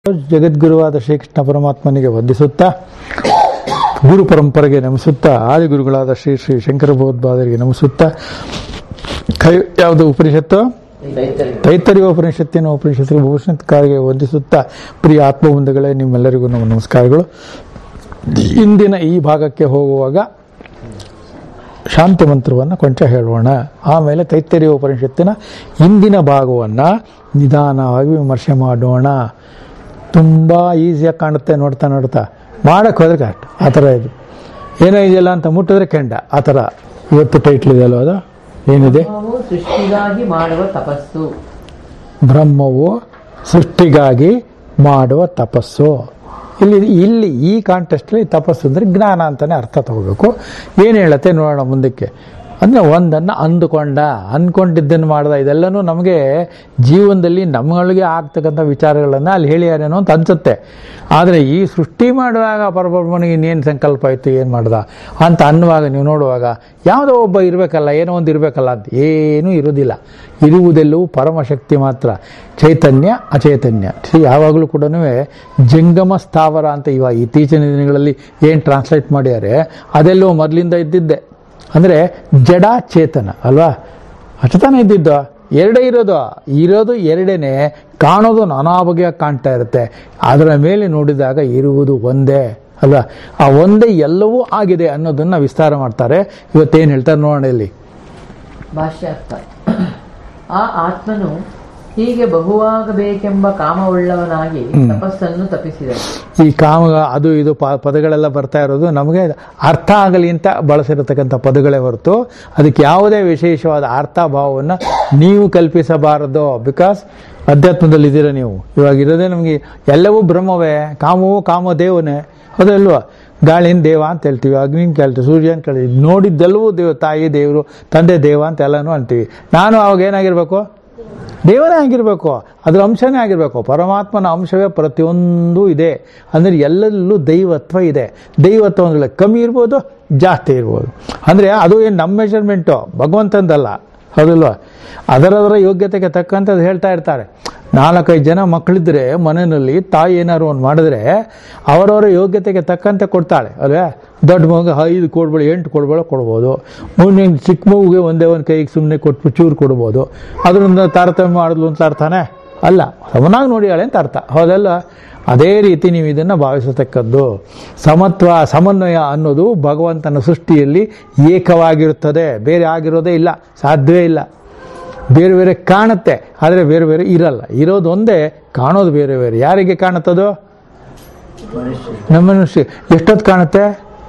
ಜಗದ್ಗುರುವಾದ ಶ್ರೀಕೃಷ್ಣ ಪರಮಾತ್ಮನಿಗೆ ವಂದಿಸುತ್ತಾ ಗುರು ಪರಂಪರೆಗೆ ನಮಿಸುತ್ತಾ ಆದಿಗುರುಗಳಾದ ಶ್ರೀ ಶ್ರೀ ಶಂಕರ ಭಗವದ್ಪಾದರಿಗೆ ನಮಿಸುತ್ತಾ ಕೈ ಯಾವುದು ಉಪನಿಷತ್ತು ತೈತರಿಯ ಉಪನಿಷತ್ತಿನ ಉಪನಿಷತ್ತಿಗೆ ಭೂಷಣತ್ಕಾರಿಗೆ ವಂದಿಸುತ್ತಾ ಪ್ರಿಯ ಆತ್ಮಬಂಧುಗಳೇ ನಿಮ್ಮೆಲ್ಲರಿಗೂ ನಮ್ಮ ನಮಸ್ಕಾರಗಳು ಇಂದಿನ ಈ ಭಾಗಕ್ಕೆ ಹೋಗುವಾಗ ಶಾಂತಿ ಮಂತ್ರವನ್ನು ಕೊಂಚ ಹೇಳೋಣ ಆಮೇಲೆ ತೈತ್ತರಿಯ ಉಪನಿಷತ್ತಿನ ಇಂದಿನ ಭಾಗವನ್ನು ನಿಧಾನವಾಗಿ ವಿಮರ್ಶೆ ಮಾಡೋಣ ತುಂಬ ಈಸಿಯಾಗಿ ಕಾಣುತ್ತೆ ನೋಡ್ತಾ ನೋಡ್ತಾ ಮಾಡಕ್ಕೆ ಹೋದ್ರೆ ಕಷ್ಟ ಆ ಥರ ಇದು ಏನೋ ಇದೆಯಲ್ಲ ಅಂತ ಮುಟ್ಟಿದ್ರೆ ಕೆಂಡ ಆ ಥರ ಇವತ್ತು ಟೈಟ್ಲ್ ಇದೆಯಲ್ಲ ಅದು ಏನಿದೆ ಬ್ರಹ್ಮವು ಸೃಷ್ಟಿಗಾಗಿ ಮಾಡುವ ತಪಸ್ಸು ಬ್ರಹ್ಮವು ಸೃಷ್ಟಿಗಾಗಿ ಮಾಡುವ ತಪಸ್ಸು ಇಲ್ಲಿ ಇಲ್ಲಿ ಈ ಕಾಂಟೆಸ್ಟಲ್ಲಿ ತಪಸ್ಸು ಅಂದರೆ ಜ್ಞಾನ ಅಂತಲೇ ಅರ್ಥ ತಗೋಬೇಕು ಏನು ಹೇಳತ್ತೆ ನೋಡೋಣ ಮುಂದಕ್ಕೆ ಅಂದರೆ ಒಂದನ್ನು ಅಂದುಕೊಂಡ ಅಂದ್ಕೊಂಡಿದ್ದನ್ನು ಮಾಡ್ದ ಇದೆಲ್ಲನೂ ನಮಗೆ ಜೀವನದಲ್ಲಿ ನಮ್ಮಗಳಿಗೆ ಆಗ್ತಕ್ಕಂಥ ವಿಚಾರಗಳನ್ನು ಅಲ್ಲಿ ಹೇಳಿಯಾರೇನೋ ಅಂತ ಅನ್ಸುತ್ತೆ ಆದರೆ ಈ ಸೃಷ್ಟಿ ಮಾಡುವಾಗ ಪರಬ್ರಹ್ಮನಿಗೆ ಇನ್ನೇನು ಸಂಕಲ್ಪ ಆಯಿತು ಏನು ಮಾಡ್ದ ಅಂತ ಅನ್ನುವಾಗ ನೀವು ನೋಡುವಾಗ ಯಾವುದೋ ಒಬ್ಬ ಇರಬೇಕಲ್ಲ ಏನೋ ಒಂದು ಇರಬೇಕಲ್ಲ ಅಂತ ಏನೂ ಇರೋದಿಲ್ಲ ಇರುವುದೆಲ್ಲವೂ ಪರಮಶಕ್ತಿ ಮಾತ್ರ ಚೈತನ್ಯ ಅಚೈತನ್ಯ ಶ್ರೀ ಯಾವಾಗಲೂ ಕೂಡ ಜಂಗಮ ಸ್ಥಾವರ ಅಂತ ಇವಾಗ ಇತ್ತೀಚಿನ ದಿನಗಳಲ್ಲಿ ಏನು ಟ್ರಾನ್ಸ್ಲೇಟ್ ಮಾಡ್ಯಾರೆ ಅದೆಲ್ಲೋ ಮೊದಲಿಂದ ಇದ್ದಿದ್ದೆ ಅಂದರೆ ಜಡ ಚೇತನ ಅಲ್ವಾ ಅಷ್ಟತಾನೆ ಇದ್ದಿದ್ದು ಎರಡೇ ಇರೋದು ಇರೋದು ಎರಡೇನೆ ಕಾಣೋದು ನಾನಾ ಬಗೆಯಾಗಿ ಕಾಣ್ತಾ ಇರುತ್ತೆ ಅದರ ಮೇಲೆ ನೋಡಿದಾಗ ಇರುವುದು ಒಂದೇ ಅಲ್ವಾ ಆ ಒಂದೇ ಎಲ್ಲವೂ ಆಗಿದೆ ಅನ್ನೋದನ್ನ ವಿಸ್ತಾರ ಮಾಡ್ತಾರೆ ಇವತ್ತೇನು ಹೇಳ್ತಾರೆ ನೋಡೋಣ ಇಲ್ಲಿ ಭಾಷ್ಯಾರ್ಥ ಆ ಆತ್ಮನು ಹೀಗೆ ಬಹುವಾಗಬೇಕೆಂಬ ಕಾಮವುಳ್ಳವನಾಗಿ ತಪಸ್ಸನ್ನು ತಪ್ಪಿಸಿದನು ಈ ಕಾಮ ಅದು ಇದು ಪ ಪದಗಳೆಲ್ಲ ಬರ್ತಾ ಇರೋದು ನಮಗೆ ಅರ್ಥ ಆಗಲಿ ಅಂತ ಬಳಸಿರತಕ್ಕಂಥ ಪದಗಳೇ ಹೊರತು ಅದಕ್ಕೆ ಯಾವುದೇ ವಿಶೇಷವಾದ ಅರ್ಥ ಭಾವವನ್ನು ನೀವು ಕಲ್ಪಿಸಬಾರದು ಬಿಕಾಸ್ ಅಧ್ಯಾತ್ಮದಲ್ಲಿ ಇದ್ದೀರ ನೀವು ಇವಾಗ ಇರೋದೇ ನಮಗೆ ಎಲ್ಲವೂ ಬ್ರಹ್ಮವೇ ಕಾಮವು ಕಾಮದೇವನೇ ಹೌದಲ್ವಾ ಗಾಳಿನ ದೇವ ಅಂತ ಹೇಳ್ತೀವಿ ಅಗ್ನಿನ ಕೇಳ್ತೀವಿ ಸೂರ್ಯ ಅಂತ ಕೇಳ್ತೀವಿ ನೋಡಿದ್ದೆಲ್ಲವೂ ದೇವ ತಾಯಿ ದೇವರು ತಂದೆ ದೇವ ಅಂತ ಎಲ್ಲನೂ ಅಂತೀವಿ ನಾನು ಅವಾಗ ಏನಾಗಿರ್ಬೇಕು ದೇವನೇ ಆಗಿರಬೇಕು ಅದರ ಅಂಶನೇ ಆಗಿರಬೇಕು ಪರಮಾತ್ಮನ ಅಂಶವೇ ಪ್ರತಿಯೊಂದು ಇದೆ ಅಂದರೆ ಎಲ್ಲರಲ್ಲೂ ದೈವತ್ವ ಇದೆ ದೈವತ್ವ ಅಂದ್ರೆ ಕಮ್ಮಿ ಇರ್ಬೋದು ಜಾಸ್ತಿ ಇರ್ಬೋದು ಅಂದರೆ ಅದು ಏನು ನಮ್ಮ ಮೆಜರ್ಮೆಂಟು ಭಗವಂತಂದಲ್ಲ ಹೌದಲ್ವಾ ಅದರದರ ಯೋಗ್ಯತೆಗೆ ತಕ್ಕಂತೆ ಅದು ಹೇಳ್ತಾ ಇರ್ತಾರೆ ನಾಲ್ಕೈದು ಜನ ಮಕ್ಕಳಿದ್ರೆ ಮನೆಯಲ್ಲಿ ತಾಯಿ ಏನಾದ್ರು ಒಂದು ಮಾಡಿದ್ರೆ ಅವರವರ ಯೋಗ್ಯತೆಗೆ ತಕ್ಕಂತೆ ಕೊಡ್ತಾಳೆ ಅಲ್ವೇ ದೊಡ್ಡ ಮಗ ಐದು ಕೊಡ್ಬೇಡ ಎಂಟು ಕೊಡ್ಬೇಡ ಕೊಡ್ಬೋದು ಮುಂದೆ ಚಿಕ್ಕ ಮಗುಗೆ ಒಂದೇ ಒಂದು ಕೈಗೆ ಸುಮ್ಮನೆ ಕೊಟ್ಟು ಚೂರು ಕೊಡ್ಬೋದು ಅದರಿಂದ ತಾರತಮ್ಯ ಮಾಡಿದ್ಲು ಅಂತ ಅರ್ಥನೇ ಅಲ್ಲ ಸಮನಾಗಿ ನೋಡಿಯಾಳೆ ಅಂತ ಅರ್ಥ ಹೌದಲ್ಲ ಅದೇ ರೀತಿ ನೀವು ಇದನ್ನು ಭಾವಿಸತಕ್ಕದ್ದು ಸಮತ್ವ ಸಮನ್ವಯ ಅನ್ನೋದು ಭಗವಂತನ ಸೃಷ್ಟಿಯಲ್ಲಿ ಏಕವಾಗಿರುತ್ತದೆ ಬೇರೆ ಆಗಿರೋದೇ ಇಲ್ಲ ಸಾಧ್ಯವೇ ಇಲ್ಲ ಬೇರೆ ಬೇರೆ ಕಾಣುತ್ತೆ ಆದರೆ ಬೇರೆ ಬೇರೆ ಇರಲ್ಲ ಇರೋದು ಒಂದೇ ಕಾಣೋದು ಬೇರೆ ಬೇರೆ ಯಾರಿಗೆ ಕಾಣುತ್ತದೋ ನಮ್ಮ ಮನುಷ್ಯ ಎಷ್ಟೊತ್ತು ಕಾಣುತ್ತೆ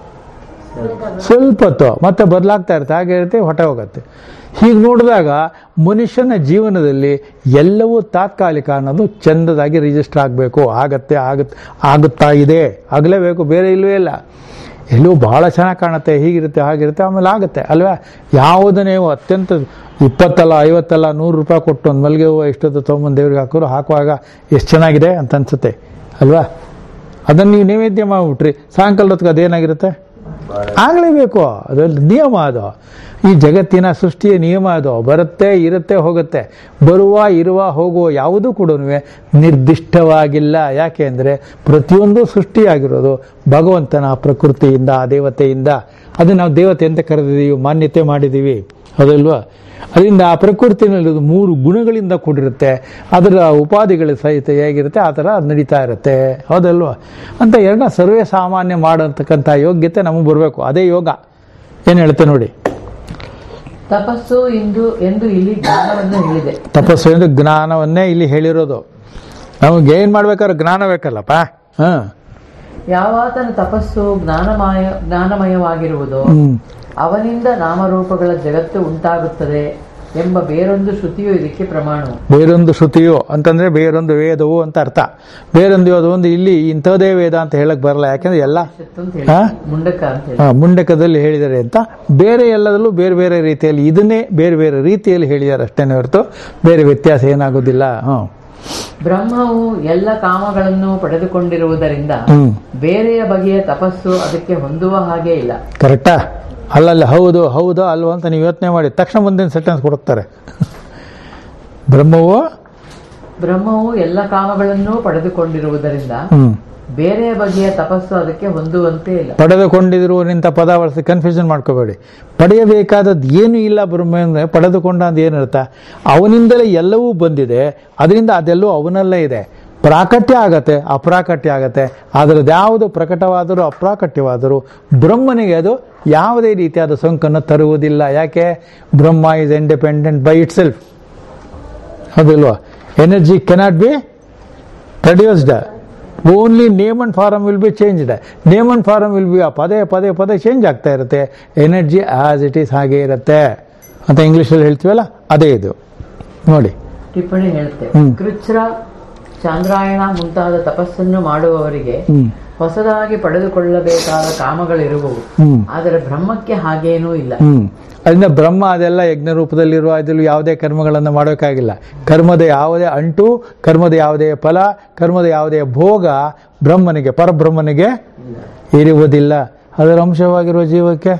ಸ್ವಲ್ಪ ಹೊತ್ತು ಮತ್ತೆ ಬದಲಾಗ್ತಾ ಇರುತ್ತೆ ಹಾಗೆ ಇರುತ್ತೆ ಹೊಟ್ಟೆ ಹೋಗುತ್ತೆ ಹೀಗೆ ನೋಡಿದಾಗ ಮನುಷ್ಯನ ಜೀವನದಲ್ಲಿ ಎಲ್ಲವೂ ತಾತ್ಕಾಲಿಕ ಅನ್ನೋದು ಚಂದದಾಗಿ ರಿಜಿಸ್ಟರ್ ಆಗಬೇಕು ಆಗತ್ತೆ ಆಗುತ್ತೆ ಆಗುತ್ತಾ ಇದೆ ಆಗಲೇಬೇಕು ಬೇರೆ ಇಲ್ಲವೇ ಇಲ್ಲ ಎಲ್ಲೂ ಭಾಳ ಚೆನ್ನಾಗಿ ಕಾಣುತ್ತೆ ಹೀಗಿರುತ್ತೆ ಹಾಗಿರುತ್ತೆ ಆಮೇಲೆ ಆಗುತ್ತೆ ಅಲ್ವಾ ಯಾವುದನ್ನೇ ನೀವು ಅತ್ಯಂತ ಇಪ್ಪತ್ತಲ್ಲ ಐವತ್ತಲ್ಲ ನೂರು ರೂಪಾಯಿ ಕೊಟ್ಟು ಒಂದು ಮಲ್ಲಿಗೆ ಹೂವು ಎಷ್ಟೊತ್ತು ತೊಗೊಂಬಂದು ದೇವ್ರಿಗೆ ಹಾಕೋರು ಹಾಕುವಾಗ ಎಷ್ಟು ಚೆನ್ನಾಗಿದೆ ಅಂತ ಅನ್ಸುತ್ತೆ ಅಲ್ವಾ ಅದನ್ನು ನೀವು ನೈವೇದ್ಯ ಮಾಡಿಬಿಟ್ರಿ ಸಾಯಂಕಾಲದ ಹೊತ್ತಿಗೆ ಅದೇನಾಗಿರುತ್ತೆ ಆಗಲೇಬೇಕು ಅದರಲ್ಲಿ ನಿಯಮ ಅದು ಈ ಜಗತ್ತಿನ ಸೃಷ್ಟಿಯ ನಿಯಮ ಅದು ಬರುತ್ತೆ ಇರುತ್ತೆ ಹೋಗುತ್ತೆ ಬರುವ ಇರುವ ಹೋಗುವ ಯಾವುದೂ ಕೂಡ ನಿರ್ದಿಷ್ಟವಾಗಿಲ್ಲ ಯಾಕೆ ಅಂದರೆ ಪ್ರತಿಯೊಂದು ಸೃಷ್ಟಿಯಾಗಿರೋದು ಭಗವಂತನ ಪ್ರಕೃತಿಯಿಂದ ದೇವತೆಯಿಂದ ಅದು ನಾವು ದೇವತೆ ಅಂತ ಕರೆದಿದ್ದೀವಿ ಮಾನ್ಯತೆ ಮಾಡಿದ್ದೀವಿ ಅದಲ್ವಾ ಅದರಿಂದ ಆ ಪ್ರಕೃತಿನಲ್ಲಿ ಮೂರು ಗುಣಗಳಿಂದ ಕೂಡಿರುತ್ತೆ ಅದರ ಉಪಾಧಿಗಳ ಸಹಿತ ಹೇಗಿರುತ್ತೆ ಆ ಥರ ಅದು ನಡೀತಾ ಇರುತ್ತೆ ಹೌದಲ್ವಾ ಅಂತ ಎರಡನ್ನ ಸರ್ವೇ ಸಾಮಾನ್ಯ ಮಾಡೋಂತಕ್ಕಂಥ ಯೋಗ್ಯತೆ ನಮಗೆ ಬರಬೇಕು ಅದೇ ಯೋಗ ಏನು ಹೇಳುತ್ತೆ ನೋಡಿ ತಪಸ್ಸು ಎಂದು ಎಂದು ಇಲ್ಲಿ ಜ್ಞಾನವನ್ನು ಹೇಳಿದೆ ತಪಸ್ಸು ಎಂದು ಜ್ಞಾನವನ್ನೇ ಇಲ್ಲಿ ಹೇಳಿರೋದು ನಮಗೆ ಏನು ಮಾಡ್ಬೇಕಾದ್ರೆ ಜ್ಞಾನ ಬೇಕಲ್ಲಪ್ಪ ಹಾಂ ಯಾವಾತನ ತಪಸ್ಸು ಜ್ಞಾನಮಯ ಜ್ಞಾನಮಯವಾಗಿರುವುದೋ ಹ್ಮ್ ಅವನಿಂದ ನಾಮರೂಪಗಳ ಜಗತ್ತು ಉಂಟಾಗುತ್ತದೆ ಎಂಬ ಬೇರೊಂದು ಶ್ರುತಿಯು ಇದಕ್ಕೆ ಪ್ರಮಾಣವು ಬೇರೊಂದು ಶ್ರುತಿಯು ಅಂತಂದ್ರೆ ಬೇರೊಂದು ವೇದವು ಅಂತ ಅರ್ಥ ಬೇರೊಂದು ಅದೊಂದು ಇಲ್ಲಿ ಇಂಥದೇ ವೇದ ಅಂತ ಹೇಳಕ್ ಬರಲ್ಲ ಯಾಕಂದ್ರೆ ಎಲ್ಲ ಉಪನಿಷತ್ತು ಅಂತ ಹೇಳಿ ಹಾ? ಮುಂಡಕ ಅಂತ ಹೇಳಿ ಆ, ಮುಂಡಕದಲ್ಲಿ ಹೇಳಿದ್ದಾರೆ ಅಂತ ಬೇರೆ ಎಲ್ಲದಲ್ಲೂ ಬೇರೆ ಬೇರೆ ರೀತಿಯಲ್ಲಿ ಇದನ್ನೇ ಬೇರೆ ಬೇರೆ ರೀತಿಯಲ್ಲಿ ಹೇಳಿದ್ದಾರೆ ಅಷ್ಟೇನೆ ಹೊರತು ಬೇರೆ ವ್ಯತ್ಯಾಸ ಏನಾಗೋದಿಲ್ಲ ಹ್ಮ್ ಬ್ರಹ್ಮವು ಎಲ್ಲ ಕಾಮಗಳನ್ನು ಪಡೆದುಕೊಂಡಿರುವುದರಿಂದ ಹ್ಮ್ ಬೇರೆಯ ಬಗೆಯ ತಪಸ್ಸು ಅದಕ್ಕೆ ಹೊಂದುವ ಹಾಗೆ ಇಲ್ಲ ಕರೆಕ್ಟಾ ಅಲ್ಲಲ್ಲ ಹೌದು ಹೌದು ಅಲ್ವಾ ಅಂತ ನೀವು ಯೋಚನೆ ಮಾಡಿ ತಕ್ಷಣ ಮುಂದಿನ ಸೆಂಟೆನ್ಸ್ ಕೊಡುತ್ತಾರೆ ಬ್ರಹ್ಮವು ಬ್ರಹ್ಮವು ಎಲ್ಲ ಕಾಮಗಳನ್ನೂ ಪಡೆದುಕೊಂಡಿರುವುದರಿಂದ ಹ್ಮ್ ಬೇರೆ ಬಗೆಯ ತಪಸ್ಸು ಅದಕ್ಕೆ ಹೊಂದುವಂತೆ ಇಲ್ಲ ಪಡೆದುಕೊಂಡಿದ್ರು ನಿಂತ ಪದ ಬಳಸಿ ಕನ್ಫ್ಯೂಷನ್ ಮಾಡ್ಕೋಬೇಡಿ ಪಡೆಯಬೇಕಾದದ್ದು ಏನು ಇಲ್ಲ ಬ್ರಹ್ಮ ಅಂದ್ರೆ ಪಡೆದುಕೊಂಡ ಅಂತ ಏನರ್ಥ ಅವನಿಂದಲೇ ಎಲ್ಲವೂ ಬಂದಿದೆ ಅದರಿಂದ ಅದೆಲ್ಲವೂ ಅವನಲ್ಲೇ ಇದೆ ಪ್ರಾಕಟ್ಯ ಆಗತ್ತೆ ಅಪ್ರಾಕಟ್ಯ ಆಗತ್ತೆ ಅದರದ್ದು ಯಾವುದು ಪ್ರಕಟವಾದರೂ ಅಪ್ರಾಕಟ್ಯವಾದರೂ ಬ್ರಹ್ಮನಿಗೆ ಅದು ಯಾವುದೇ ರೀತಿಯಾದ ಸೋಂಕನ್ನು ತರುವುದಿಲ್ಲ ಯಾಕೆ Brahma is independent by itself ಹೌದಿಲ್ವಾ energy cannot be produced only name and form will be changed name and form will be ಪದೇ ಪದೇ ಪದೇ ಚೇಂಜ್ ಆಗ್ತಾ ಇರುತ್ತೆ ಎನರ್ಜಿ ಆಸ್ ಇಟ್ ಈಸ್ ಹಾಗೆ ಇರುತ್ತೆ ಅಂತ ಇಂಗ್ಲೀಷಲ್ಲಿ ಹೇಳ್ತೀವಲ್ಲ ಅದೇ ಇದು ನೋಡಿ ಟಿಪ್ಪಣಿ ಹೇಳುತ್ತೆ ಹ್ಮ್. ಕೃಚ್ಛ್ರ ಚಾಂದ್ರಾಯಣ ಮುಂತಾದ ತಪಸ್ಸನ್ನು ಮಾಡುವವರಿಗೆ ಹ್ಮ್ ಹೊಸದಾಗಿ ಪಡೆದುಕೊಳ್ಳಬೇಕಾದ ಕಾಮಗಳಿರುವವು ಹ್ಮ್ ಆದರೆ ಬ್ರಹ್ಮಕ್ಕೆ ಹಾಗೇನೂ ಇಲ್ಲ ಹ್ಮ್ ಅದರಿಂದ ಬ್ರಹ್ಮ ಅದೆಲ್ಲ ಯಜ್ಞ ರೂಪದಲ್ಲಿರುವ ಇದರಲ್ಲಿ ಯಾವುದೇ ಕರ್ಮಗಳನ್ನು ಮಾಡೋಕ್ಕಾಗಿಲ್ಲ ಕರ್ಮದ ಯಾವುದೇ ಅಂಟು ಕರ್ಮದ ಯಾವುದೇ ಫಲ ಕರ್ಮದ ಯಾವುದೇ ಭೋಗ ಬ್ರಹ್ಮನಿಗೆ ಪರಬ್ರಹ್ಮನಿಗೆ ಇರುವುದಿಲ್ಲ ಅದರ ಅಂಶವಾಗಿರುವ ಜೀವಕ್ಕೆ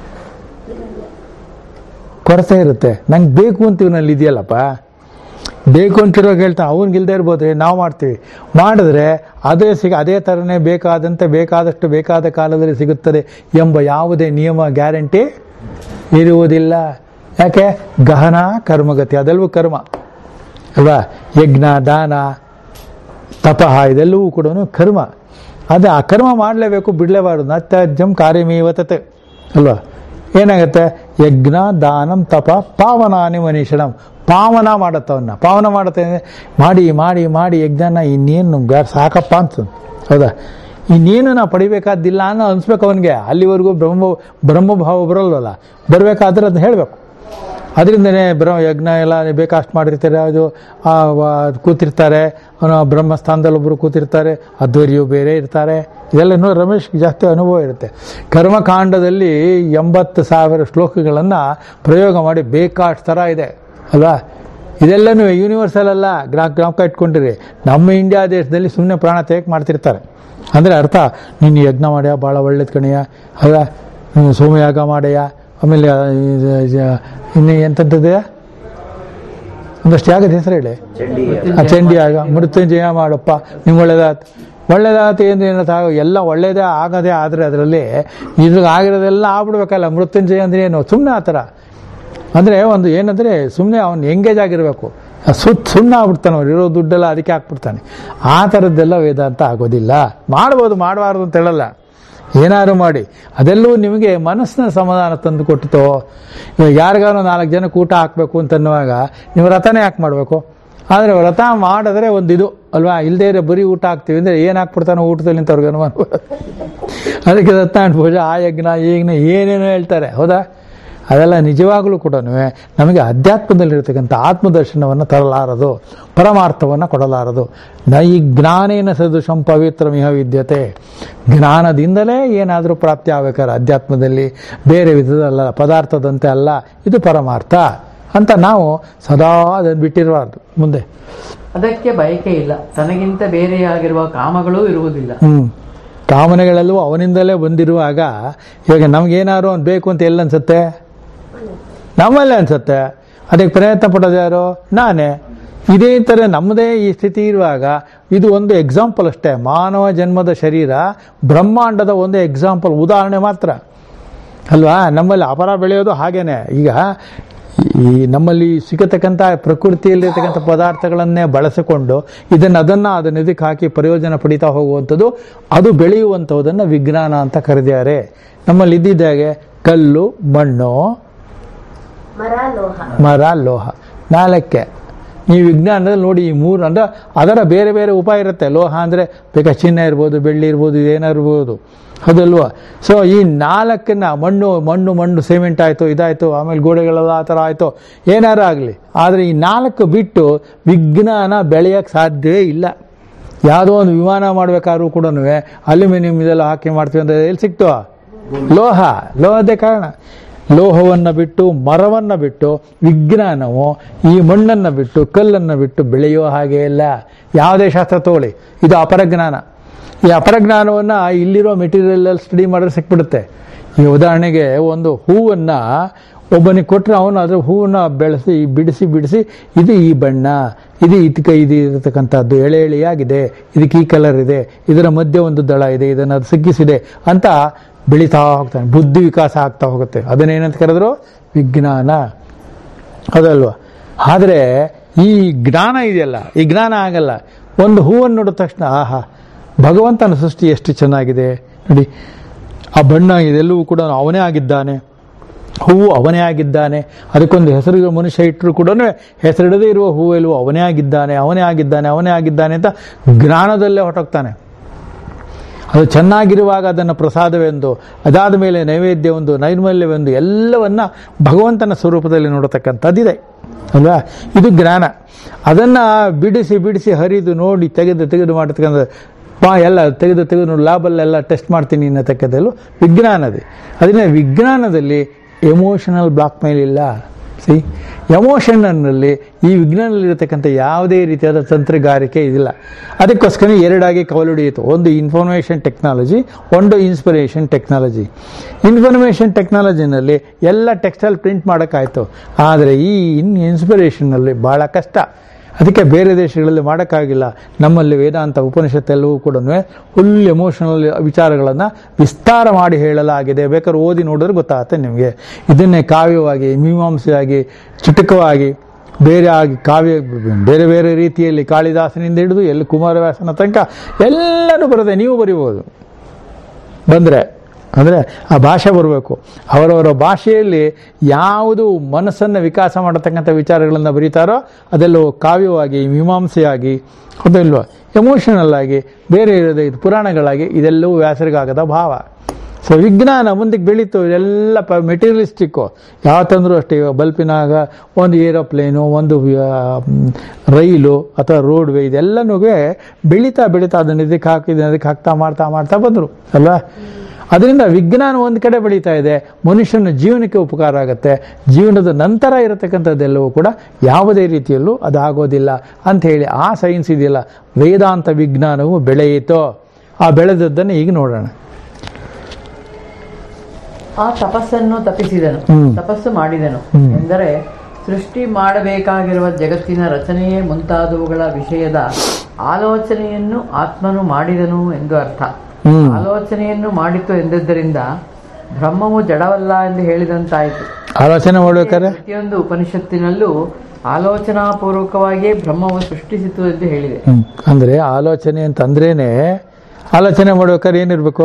ಕೊರತೆ ಇರುತ್ತೆ ನಂಗೆ ಬೇಕು ಅಂತ ಇವನಲ್ಲಿ ಇದೆಯಲ್ಲಪ್ಪ ಬೇಕು ಅಂತಿರೋಕೆ ಹೇಳ್ತಾನೆ ಅವ್ನಿಗಿಲ್ದೇ ಇರ್ಬೋದು ನಾವು ಮಾಡ್ತೀವಿ ಮಾಡಿದ್ರೆ ಅದೇ ಸಿಗ ಅದೇ ಥರನೇ ಬೇಕಾದಂತೆ ಬೇಕಾದಷ್ಟು ಬೇಕಾದ ಕಾಲದಲ್ಲಿ ಸಿಗುತ್ತದೆ ಎಂಬ ಯಾವುದೇ ನಿಯಮ ಗ್ಯಾರಂಟಿ ಇರುವುದಿಲ್ಲ ಯಾಕೆ ಗಹನ ಕರ್ಮಗತಿ ಅದೆಲ್ಲವೂ ಕರ್ಮ ಅಲ್ವಾ ಯಜ್ಞ ದಾನ ತಪಃ ಇದೆಲ್ಲವೂ ಕೂಡ ಕರ್ಮ ಅದೇ ಆ ಕರ್ಮ ಮಾಡಲೇಬೇಕು ಬಿಡಲೇಬಾರದು ನತ್ಯಜ್ಯಂ ಕಾರ್ಯಮೀವತತೆ ಅಲ್ವಾ ಏನಾಗುತ್ತೆ ಯಜ್ಞ ದಾನಂ ತಪ ಪಾವನಾನಿ ಮನೀಷಣಂ ಪಾವನ ಮಾಡತ್ತವನ್ನ ಪಾವನ ಮಾಡತ್ತೆ ಅಂದ್ರೆ ಮಾಡಿ ಮಾಡಿ ಮಾಡಿ ಯಜ್ಞನ ಇನ್ನೇನು ಬ್ಯಾಡ ಸಾಕಪ್ಪ ಅಂತ ಹೌದಾ ಇನ್ನೇನು ನಾವು ಪಡಿಬೇಕಾದಿಲ್ಲ ಅನ್ನೋ ಅನ್ಸ್ಬೇಕು ಅವನಿಗೆ ಅಲ್ಲಿವರೆಗೂ ಬ್ರಹ್ಮ ಬ್ರಹ್ಮಭಾವ ಬರಲ್ವಲ್ಲ ಬರಬೇಕಾದ್ರೆ ಅದನ್ನ ಹೇಳಬೇಕು ಅದರಿಂದನೇ ಬ್ರಹ್ಮ ಯಜ್ಞ ಎಲ್ಲ ಬೇಕಷ್ಟು ಮಾಡಿರ್ತಾರೆ ಅದು ಆ, ವ- ಕೂತಿರ್ತಾರೆ ಅವನು ಬ್ರಹ್ಮಸ್ಥಾನದಲ್ಲಿ ಒಬ್ಬರು ಕೂತಿರ್ತಾರೆ ಅಧ್ವರ್ಯು ಬೇರೆ ಇರ್ತಾರೆ ಇದೆಲ್ಲ ಇನ್ನೂ ರಮೇಶ್ ಜಾಸ್ತಿ ಅನುಭವ ಇರುತ್ತೆ ಕರ್ಮಕಾಂಡದಲ್ಲಿ ಎಂಬತ್ತು ಸಾವಿರ ಶ್ಲೋಕಗಳನ್ನು ಪ್ರಯೋಗ ಮಾಡಿ ಬೇಕಾಷ್ಟು ಥರ ಇದೆ ಅಲ್ವಾ ಇದೆಲ್ಲನೂ ಯೂನಿವರ್ಸಲ್ ಅಲ್ಲ ಗ್ರಾ ಜ್ಞಾಪಕ ಇಟ್ಕೊಂಡಿರಿ ನಮ್ಮ ಇಂಡಿಯಾ ದೇಶದಲ್ಲಿ ಸುಮ್ಮನೆ ಪ್ರಾಣ ತ್ಯಾಗ ಮಾಡ್ತಿರ್ತಾರೆ ಅಂದರೆ ಅರ್ಥ ನೀನು ಯಜ್ಞ ಮಾಡ್ಯ ಭಾಳ ಒಳ್ಳೇದು ಕಣಯ್ಯ ಅಲ್ಲ ನೀನು ಸೋಮಯಾಗ ಮಾಡ್ಯ ಆಮೇಲೆ ಆ, ಇದು, ಜ- ಇನ್ನು ಎಂಥದ್ದಿದೆ ಒಂದಷ್ಟು ಯಾಗದ ಹೆಸರು ಹೇಳಿ ಆ ಚಂಡಿ ಆಗ ಮೃತ್ಯುಂಜಯ ಮಾಡಪ್ಪ ನಿಮ್ಗೆ ಒಳ್ಳೇದಾತ್ ಒಳ್ಳೇದಾತ ಏನು ಏನಂತ ಎಲ್ಲ ಒಳ್ಳೇದೇ ಆಗದೆ ಆದರೆ ಅದರಲ್ಲಿ ಇದು ಆಗಿರೋದೆಲ್ಲ ಆಗ್ಬಿಡ್ಬೇಕಲ್ಲ ಮೃತ್ಯುಂಜಯ ಅಂದ್ರೆ ಏನು ಸುಮ್ಮನೆ ಆ ಥರ ಅಂದರೆ ಒಂದು ಏನಂದರೆ ಸುಮ್ಮನೆ ಅವ್ನು ಎಂಗೇಜ್ ಆಗಿರಬೇಕು ಸುತ್ತ ಸುಣ್ಣ ಆಗ್ಬಿಡ್ತಾನೆ ಅವ್ರು ಇರೋ ದುಡ್ಡೆಲ್ಲ ಅದಕ್ಕೆ ಹಾಕ್ಬಿಡ್ತಾನೆ ಆ ಥರದ್ದೆಲ್ಲ ವೇದಾಂತ ಆಗೋದಿಲ್ಲ ಮಾಡ್ಬೋದು ಮಾಡಬಾರ್ದು ಅಂತ ಹೇಳಲ್ಲ ಏನಾದ್ರು ಮಾಡಿ ಅದೆಲ್ಲವೂ ನಿಮಗೆ ಮನಸ್ಸಿನ ಸಮಾಧಾನ ತಂದು ಕೊಟ್ಟಿತೋ ಇವಾಗ ಯಾರಿಗಾರು ನಾಲ್ಕು ಜನಕ್ಕೆ ಊಟ ಹಾಕಬೇಕು ಅಂತನ್ನುವಾಗ ನೀವು ರಥನೇ ಯಾಕೆ ಮಾಡಬೇಕು ಆದರೆ ವ್ರತ ಮಾಡಿದ್ರೆ ಒಂದು ಇದು ಅಲ್ವಾ ಇಲ್ಲದೇ ಇರೋ ಬರೀ ಊಟ ಹಾಕ್ತೀವಿ ಅಂದರೆ ಏನು ಹಾಕ್ಬಿಡ್ತಾನೋ ಊಟದಲ್ಲಿ ನಿಂತವ್ರಿಗೆ ಅನುಮಾನ ಅದಕ್ಕೆ ಸತ್ಯನಾರಾಯಣ ಪೂಜೆ ಆ ಯಜ್ಞ ಈ ಯಜ್ಞ ಏನೇನೋ ಹೇಳ್ತಾರೆ ಹೌದಾ ಅದೆಲ್ಲ ನಿಜವಾಗಲೂ ಕೂಡ ನಮಗೆ ಅಧ್ಯಾತ್ಮದಲ್ಲಿರ್ತಕ್ಕಂಥ ಆತ್ಮದರ್ಶನವನ್ನು ತರಲಾರದು ಪರಮಾರ್ಥವನ್ನು ಕೊಡಲಾರದು ನ ಈ ಜ್ಞಾನೇನ ಸದೃಶಂ ಪವಿತ್ರಮಿಹ ವಿದ್ಯತೆ ಜ್ಞಾನದಿಂದಲೇ ಏನಾದರೂ ಪ್ರಾಪ್ತಿ ಆಗಬೇಕಾದ್ರೆ ಅಧ್ಯಾತ್ಮದಲ್ಲಿ ಬೇರೆ ವಿಧದಲ್ಲ ಪದಾರ್ಥದಂತೆ ಅಲ್ಲ ಇದು ಪರಮಾರ್ಥ ಅಂತ ನಾವು ಸದಾ ಅದನ್ನು ಬಿಟ್ಟಿರಬಾರ್ದು ಮುಂದೆ ಅದಕ್ಕೆ ಬಯಕೆ ಇಲ್ಲ ತನಗಿಂತ ಬೇರೆಯಾಗಿರುವ ಕಾಮಗಳೂ ಇರುವುದಿಲ್ಲ ಹ್ಮ್ ಕಾಮನೆಗಳೆಲ್ಲವೂ ಅವನಿಂದಲೇ ಬಂದಿರುವಾಗ ಇವಾಗ ನಮ್ಗೇನಾದ್ರು ಅವ್ನು ಬೇಕು ಅಂತ ಎಲ್ಲ ಅನ್ಸುತ್ತೆ ನಮ್ಮಲ್ಲೇ ಅನ್ಸುತ್ತೆ ಅದಕ್ಕೆ ಪ್ರಯತ್ನ ಪಡೋದು ಯಾರು ನಾನೇ ಇದೇ ಥರ ನಮ್ಮದೇ ಈ ಸ್ಥಿತಿ ಇರುವಾಗ ಇದು ಒಂದು ಎಕ್ಸಾಂಪಲ್ ಅಷ್ಟೇ ಮಾನವ ಜನ್ಮದ ಶರೀರ ಬ್ರಹ್ಮಾಂಡದ ಒಂದು ಎಕ್ಸಾಂಪಲ್ ಉದಾಹರಣೆ ಮಾತ್ರ ಅಲ್ವಾ ನಮ್ಮಲ್ಲಿ ಅಪರ ಬೆಳೆಯೋದು ಹಾಗೇನೆ ಈಗ ಈ ನಮ್ಮಲ್ಲಿ ಸಿಗತಕ್ಕಂಥ ಪ್ರಕೃತಿಯಲ್ಲಿರ್ತಕ್ಕಂಥ ಪದಾರ್ಥಗಳನ್ನೇ ಬಳಸಿಕೊಂಡು ಇದನ್ನು ಅದನ್ನು ಅದನ್ನ ಇದಕ್ಕೆ ಹಾಕಿ ಪ್ರಯೋಜನ ಪಡಿತಾ ಹೋಗುವಂಥದ್ದು ಅದು ಬೆಳೆಯುವಂಥದ್ದನ್ನು ವಿಜ್ಞಾನ ಅಂತ ಕರೆದಿದ್ದಾರೆ ನಮ್ಮಲ್ಲಿ ಇದ್ದಿದ್ದಾಗೆ ಕಲ್ಲು ಮಣ್ಣು ಮರ ಲೋಹ ಮರ ಲೋಹ ನಾಲ್ಕೆ ಈ ವಿಜ್ಞಾನದಲ್ಲಿ ನೋಡಿ ಈ ಮೂರು ಅಂದ್ರೆ ಅದರ ಬೇರೆ ಬೇರೆ ಉಪಾಯ ಇರುತ್ತೆ ಲೋಹ ಅಂದರೆ ಬೇಕಾ ಚಿನ್ನ ಇರ್ಬೋದು ಬೆಳ್ಳಿ ಇರ್ಬೋದು ಏನಾಗಿರ್ಬೋದು ಹೌದಲ್ವಾ ಸೊ ಈ ನಾಲ್ಕನ್ನ ಮಣ್ಣು ಮಣ್ಣು ಮಣ್ಣು ಸಿಮೆಂಟ್ ಆಯಿತು ಇದಾಯಿತು ಆಮೇಲೆ ಗೋಡೆಗಳೆಲ್ಲ ಆ ಥರ ಆಯಿತು ಏನಾರು ಆಗಲಿ ಆದರೆ ಈ ನಾಲ್ಕು ಬಿಟ್ಟು ವಿಜ್ಞಾನ ಬೆಳೆಯೋಕ್ಕೆ ಸಾಧ್ಯವೇ ಇಲ್ಲ ಯಾವುದೋ ಒಂದು ವಿಮಾನ ಮಾಡಬೇಕಾದ್ರೂ ಕೂಡ ಅಲ್ಯೂಮಿನಿಯಂ ಇದೆಲ್ಲ ಹಾಕಿ ಮಾಡ್ತೀವಿ ಅಂದರೆ ಎಲ್ಲಿ ಸಿಕ್ತು ಲೋಹ ಲೋಹದೇ ಕಾರಣ ಲೋಹವನ್ನು ಬಿಟ್ಟು ಮರವನ್ನು ಬಿಟ್ಟು ವಿಜ್ಞಾನವು ಈ ಮಣ್ಣನ್ನು ಬಿಟ್ಟು ಕಲ್ಲನ್ನು ಬಿಟ್ಟು ಬೆಳೆಯೋ ಹಾಗೆ ಇಲ್ಲ ಯಾವುದೇ ಶಾಸ್ತ್ರ ತಗೊಳ್ಳಿ ಇದು ಅಪರಜ್ಞಾನ ಈ ಅಪರಜ್ಞಾನವನ್ನು ಇಲ್ಲಿರೋ ಮೆಟೀರಿಯಲ್ ಸ್ಟಡಿ ಮಾಡಿದ್ರೆ ಸಿಕ್ಬಿಡುತ್ತೆ ಈ ಉದಾಹರಣೆಗೆ ಒಂದು ಹೂವನ್ನು ಒಬ್ಬನಿಗೆ ಕೊಟ್ಟರೆ ಅವನು ಅದರ ಹೂವನ್ನ ಬೆಳೆಸಿ ಬಿಡಿಸಿ ಬಿಡಿಸಿ ಇದು ಈ ಬಣ್ಣ ಇದು ಇದಕ್ಕೆ ಇದು ಇರತಕ್ಕಂಥದ್ದು ಎಳೆ ಎಳೆಯಾಗಿದೆ ಇದಕ್ಕೆ ಈ ಕಲರ್ ಇದೆ ಇದರ ಮಧ್ಯೆ ಒಂದು ದಳ ಇದೆ ಇದನ್ನು ಅದು ಸಿಕ್ಕಿಸಿದೆ ಅಂತ ಬೆಳೀತಾ ಹೋಗ್ತಾನೆ ಬುದ್ಧಿ ವಿಕಾಸ ಆಗ್ತಾ ಹೋಗುತ್ತೆ ಅದನ್ನೇನಂತ ಕರೆದ್ರು ವಿಜ್ಞಾನ ಅದಲ್ವಾ ಆದರೆ ಈ ಜ್ಞಾನ ಇದೆಯಲ್ಲ ಈ ಜ್ಞಾನ ಆಗಲ್ಲ ಒಂದು ಹೂವನ್ನು ನೋಡಿದ ತಕ್ಷಣ ಆಹಾ ಭಗವಂತನ ಸೃಷ್ಟಿ ಎಷ್ಟು ಚೆನ್ನಾಗಿದೆ ನೋಡಿ ಆ ಬಣ್ಣ ಇದೆಲ್ಲವೂ ಕೂಡ ಅವನೇ ಆಗಿದ್ದಾನೆ ಹೂವು ಅವನೇ ಆಗಿದ್ದಾನೆ ಅದಕ್ಕೊಂದು ಹೆಸರು ಮನುಷ್ಯ ಇಟ್ಟರು ಕೂಡ ಹೆಸರಿಡದೇ ಇರುವ ಹೂವೆಲ್ಲವೂ ಅವನೇ ಆಗಿದ್ದಾನೆ ಅವನೇ ಆಗಿದ್ದಾನೆ ಅವನೇ ಆಗಿದ್ದಾನೆ ಅಂತ ಜ್ಞಾನದಲ್ಲೇ ಹೊರಟೋಗ್ತಾನೆ ಅದು ಚೆನ್ನಾಗಿರುವಾಗ ಅದನ್ನು ಪ್ರಸಾದವೆಂದು ಅದಾದ ಮೇಲೆ ನೈವೇದ್ಯವೊಂದು ನೈರ್ಮಲ್ಯವೆಂದು ಎಲ್ಲವನ್ನ ಭಗವಂತನ ಸ್ವರೂಪದಲ್ಲಿ ನೋಡತಕ್ಕಂಥದ್ದಿದೆ ಅಲ್ವಾ ಇದು ಜ್ಞಾನ ಅದನ್ನ ಬಿಡಿಸಿ ಬಿಡಿಸಿ ಹರಿದು ನೋಡಿ ತೆಗೆದು ತೆಗೆದು ಮಾಡತಕ್ಕಂಥ ಪಾ ಎಲ್ಲ ತೆಗೆದು ತೆಗೆದು ನೋಡಿ ಲ್ಯಾಬಲ್ಲೆಲ್ಲ ಟೆಸ್ಟ್ ಮಾಡ್ತೀನಿ ಅನ್ನತಕ್ಕದ್ದೆಲ್ಲೂ ವಿಜ್ಞಾನದೇ ಅದನ್ನ ವಿಜ್ಞಾನದಲ್ಲಿ ಎಮೋಷನಲ್ ಬ್ಲಾಕ್ ಮೇಲ್ ಇಲ್ಲ ಸಿ ಎಮೋಷನ್ನಲ್ಲಿ ಈ ವಿಜ್ಞಾನದಲ್ಲಿರತಕ್ಕಂಥ ಯಾವುದೇ ರೀತಿಯಾದ ತಂತ್ರಗಾರಿಕೆ ಇದಿಲ್ಲ ಅದಕ್ಕೋಸ್ಕರ ಎರಡಾಗಿ ಕವಲುಡಿಯಿತು ಒಂದು ಇನ್ಫಾರ್ಮೇಷನ್ ಟೆಕ್ನಾಲಜಿ ಒಂದು ಇನ್ಸ್ಪಿರೇಷನ್ ಟೆಕ್ನಾಲಜಿ ಇನ್ಫಾರ್ಮೇಷನ್ ಟೆಕ್ನಾಲಜಿನಲ್ಲಿ ಎಲ್ಲ ಟೆಕ್ಸ್ಟೈಲ್ ಪ್ರಿಂಟ್ ಮಾಡೋಕ್ಕಾಯ್ತು ಆದರೆ ಈ ಇನ್ ಇನ್ಸ್ಪಿರೇಷನ್ನಲ್ಲಿ ಭಾಳ ಕಷ್ಟ ಅದಕ್ಕೆ ಬೇರೆ ದೇಶಗಳಲ್ಲಿ ಮಾಡೋಕ್ಕಾಗಿಲ್ಲ ನಮ್ಮಲ್ಲಿ ವೇದಾಂತ ಉಪನಿಷತ್ತೆಲ್ಲವೂ ಕೂಡ ಫುಲ್ ಎಮೋಷನಲ್ ವಿಚಾರಗಳನ್ನು ವಿಸ್ತಾರ ಮಾಡಿ ಹೇಳಲಾಗಿದೆ ಬೇಕಾದ್ರೆ ಓದಿ ನೋಡಿದ್ರೆ ಗೊತ್ತಾಗುತ್ತೆ ನಿಮಗೆ ಇದನ್ನೇ ಕಾವ್ಯವಾಗಿ ಮೀಮಾಂಸೆಯಾಗಿ ಚುಟುಕವಾಗಿ ಬೇರೆ ಆಗಿ ಕಾವ್ಯ ಬೇರೆ ಬೇರೆ ರೀತಿಯಲ್ಲಿ ಕಾಳಿದಾಸನಿಂದ ಹಿಡಿದು ಎಲ್ಲಿ ಕುಮಾರವ್ಯಾಸನ ತನಕ ಎಲ್ಲನೂ ಬರದೆ ನೀವು ಬರಿಬೋದು ಬಂದರೆ ಅಂದರೆ ಆ ಭಾಷೆ ಬರಬೇಕು ಅವರವರ ಭಾಷೆಯಲ್ಲಿ ಯಾವುದು ಮನಸ್ಸನ್ನು ವಿಕಾಸ ಮಾಡತಕ್ಕಂಥ ವಿಚಾರಗಳನ್ನು ಬರೀತಾರೋ ಅದೆಲ್ಲವೂ ಕಾವ್ಯವಾಗಿ ಮೀಮಾಂಸೆಯಾಗಿ ಅದೆಲ್ಲೋ ಎಮೋಷನಲ್ ಆಗಿ ಬೇರೆ ಇರೋದು ಇದು ಪುರಾಣಗಳಾಗಿ ಇದೆಲ್ಲವೂ ವ್ಯಾಸರಿಗಾಗದ ಭಾವ ಸೊ ವಿಜ್ಞಾನ ಮುಂದಕ್ಕೆ ಬೆಳೀತು ಇದೆಲ್ಲ ಪ ಮೆಟೀರಿಯಲಿಸ್ಟಿಕ್ಕು ಯಾವತ್ತಂದ್ರೂ ಅಷ್ಟೇ ಇವಾಗ ಬಲ್ಪಿನಾಗ ಒಂದು ಏರೋಪ್ಲೇನು ಒಂದು ಆ, ಮ್, ರೈಲು ಅಥವಾ ರೋಡ್ ವೇ ಇದೆಲ್ಲನೂ ಬೆಳೀತಾ ಬೆಳೀತಾ ಅದನ್ನ ಇದಕ್ಕೆ ಹಾಕಿದ ಅದಕ್ಕೆ ಹಾಕ್ತಾ ಮಾಡ್ತಾ ಮಾಡ್ತಾ ಬಂದರು ಅಲ್ವಾ ಅದರಿಂದ ವಿಜ್ಞಾನ ಒಂದು ಕಡೆ ಬೆಳೀತಾ ಇದೆ ಮನುಷ್ಯನ ಜೀವನಕ್ಕೆ ಉಪಕಾರ ಆಗುತ್ತೆ ಜೀವನದ ನಂತರ ಇರತಕ್ಕಂಥದ್ದೆಲ್ಲವೂ ಕೂಡ ಯಾವುದೇ ರೀತಿಯಲ್ಲೂ ಅದಾಗೋದಿಲ್ಲ ಅಂತ ಹೇಳಿ ಆ ಸೈನ್ಸ್ ಇದೆಯಲ್ಲ ವೇದಾಂತ ವಿಜ್ಞಾನವು ಬೆಳೆಯಿತು ಆ ಬೆಳೆದದ್ದನ್ನು ಈಗ ನೋಡೋಣ ಆ ತಪಸ್ಸನ್ನು ತಪ್ಪಿಸಿದನು ಹ್ಮ್. ತಪಸ್ಸು ಮಾಡಿದನು ಹ್ಮ್. ಎಂದರೆ ಸೃಷ್ಟಿ ಮಾಡಬೇಕಾಗಿರುವ ಜಗತ್ತಿನ ರಚನೆಯೇ ಮುಂತಾದವುಗಳ ವಿಷಯದ ಆಲೋಚನೆಯನ್ನು ಆತ್ಮನು ಮಾಡಿದನು ಎಂದು ಅರ್ಥ ಹ್ಮ್. ಆಲೋಚನೆಯನ್ನು ಮಾಡಿತು ಎಂದದ್ದರಿಂದ ಬ್ರಹ್ಮವು ಜಡವಲ್ಲ ಎಂದು ಹೇಳಿದಂತಾಯಿತು ಆಲೋಚನೆ ಮಾಡ್ಬೇಕಾದ್ರೆ ಪ್ರತಿಯೊಂದು ಉಪನಿಷತ್ತಿನಲ್ಲೂ ಆಲೋಚನಾಪೂರ್ವಕವಾಗಿಯೇ ಬ್ರಹ್ಮವು ಸೃಷ್ಟಿಸಿತು ಎಂದು ಹೇಳಿದೆ ಹ್ಮ್. ಅಂದ್ರೆ ಆಲೋಚನೆ ಅಂತಂದ್ರೇನೆ ಆಲೋಚನೆ ಮಾಡ್ಬೇಕಾದ್ರೆ ಏನಿರ್ಬೇಕು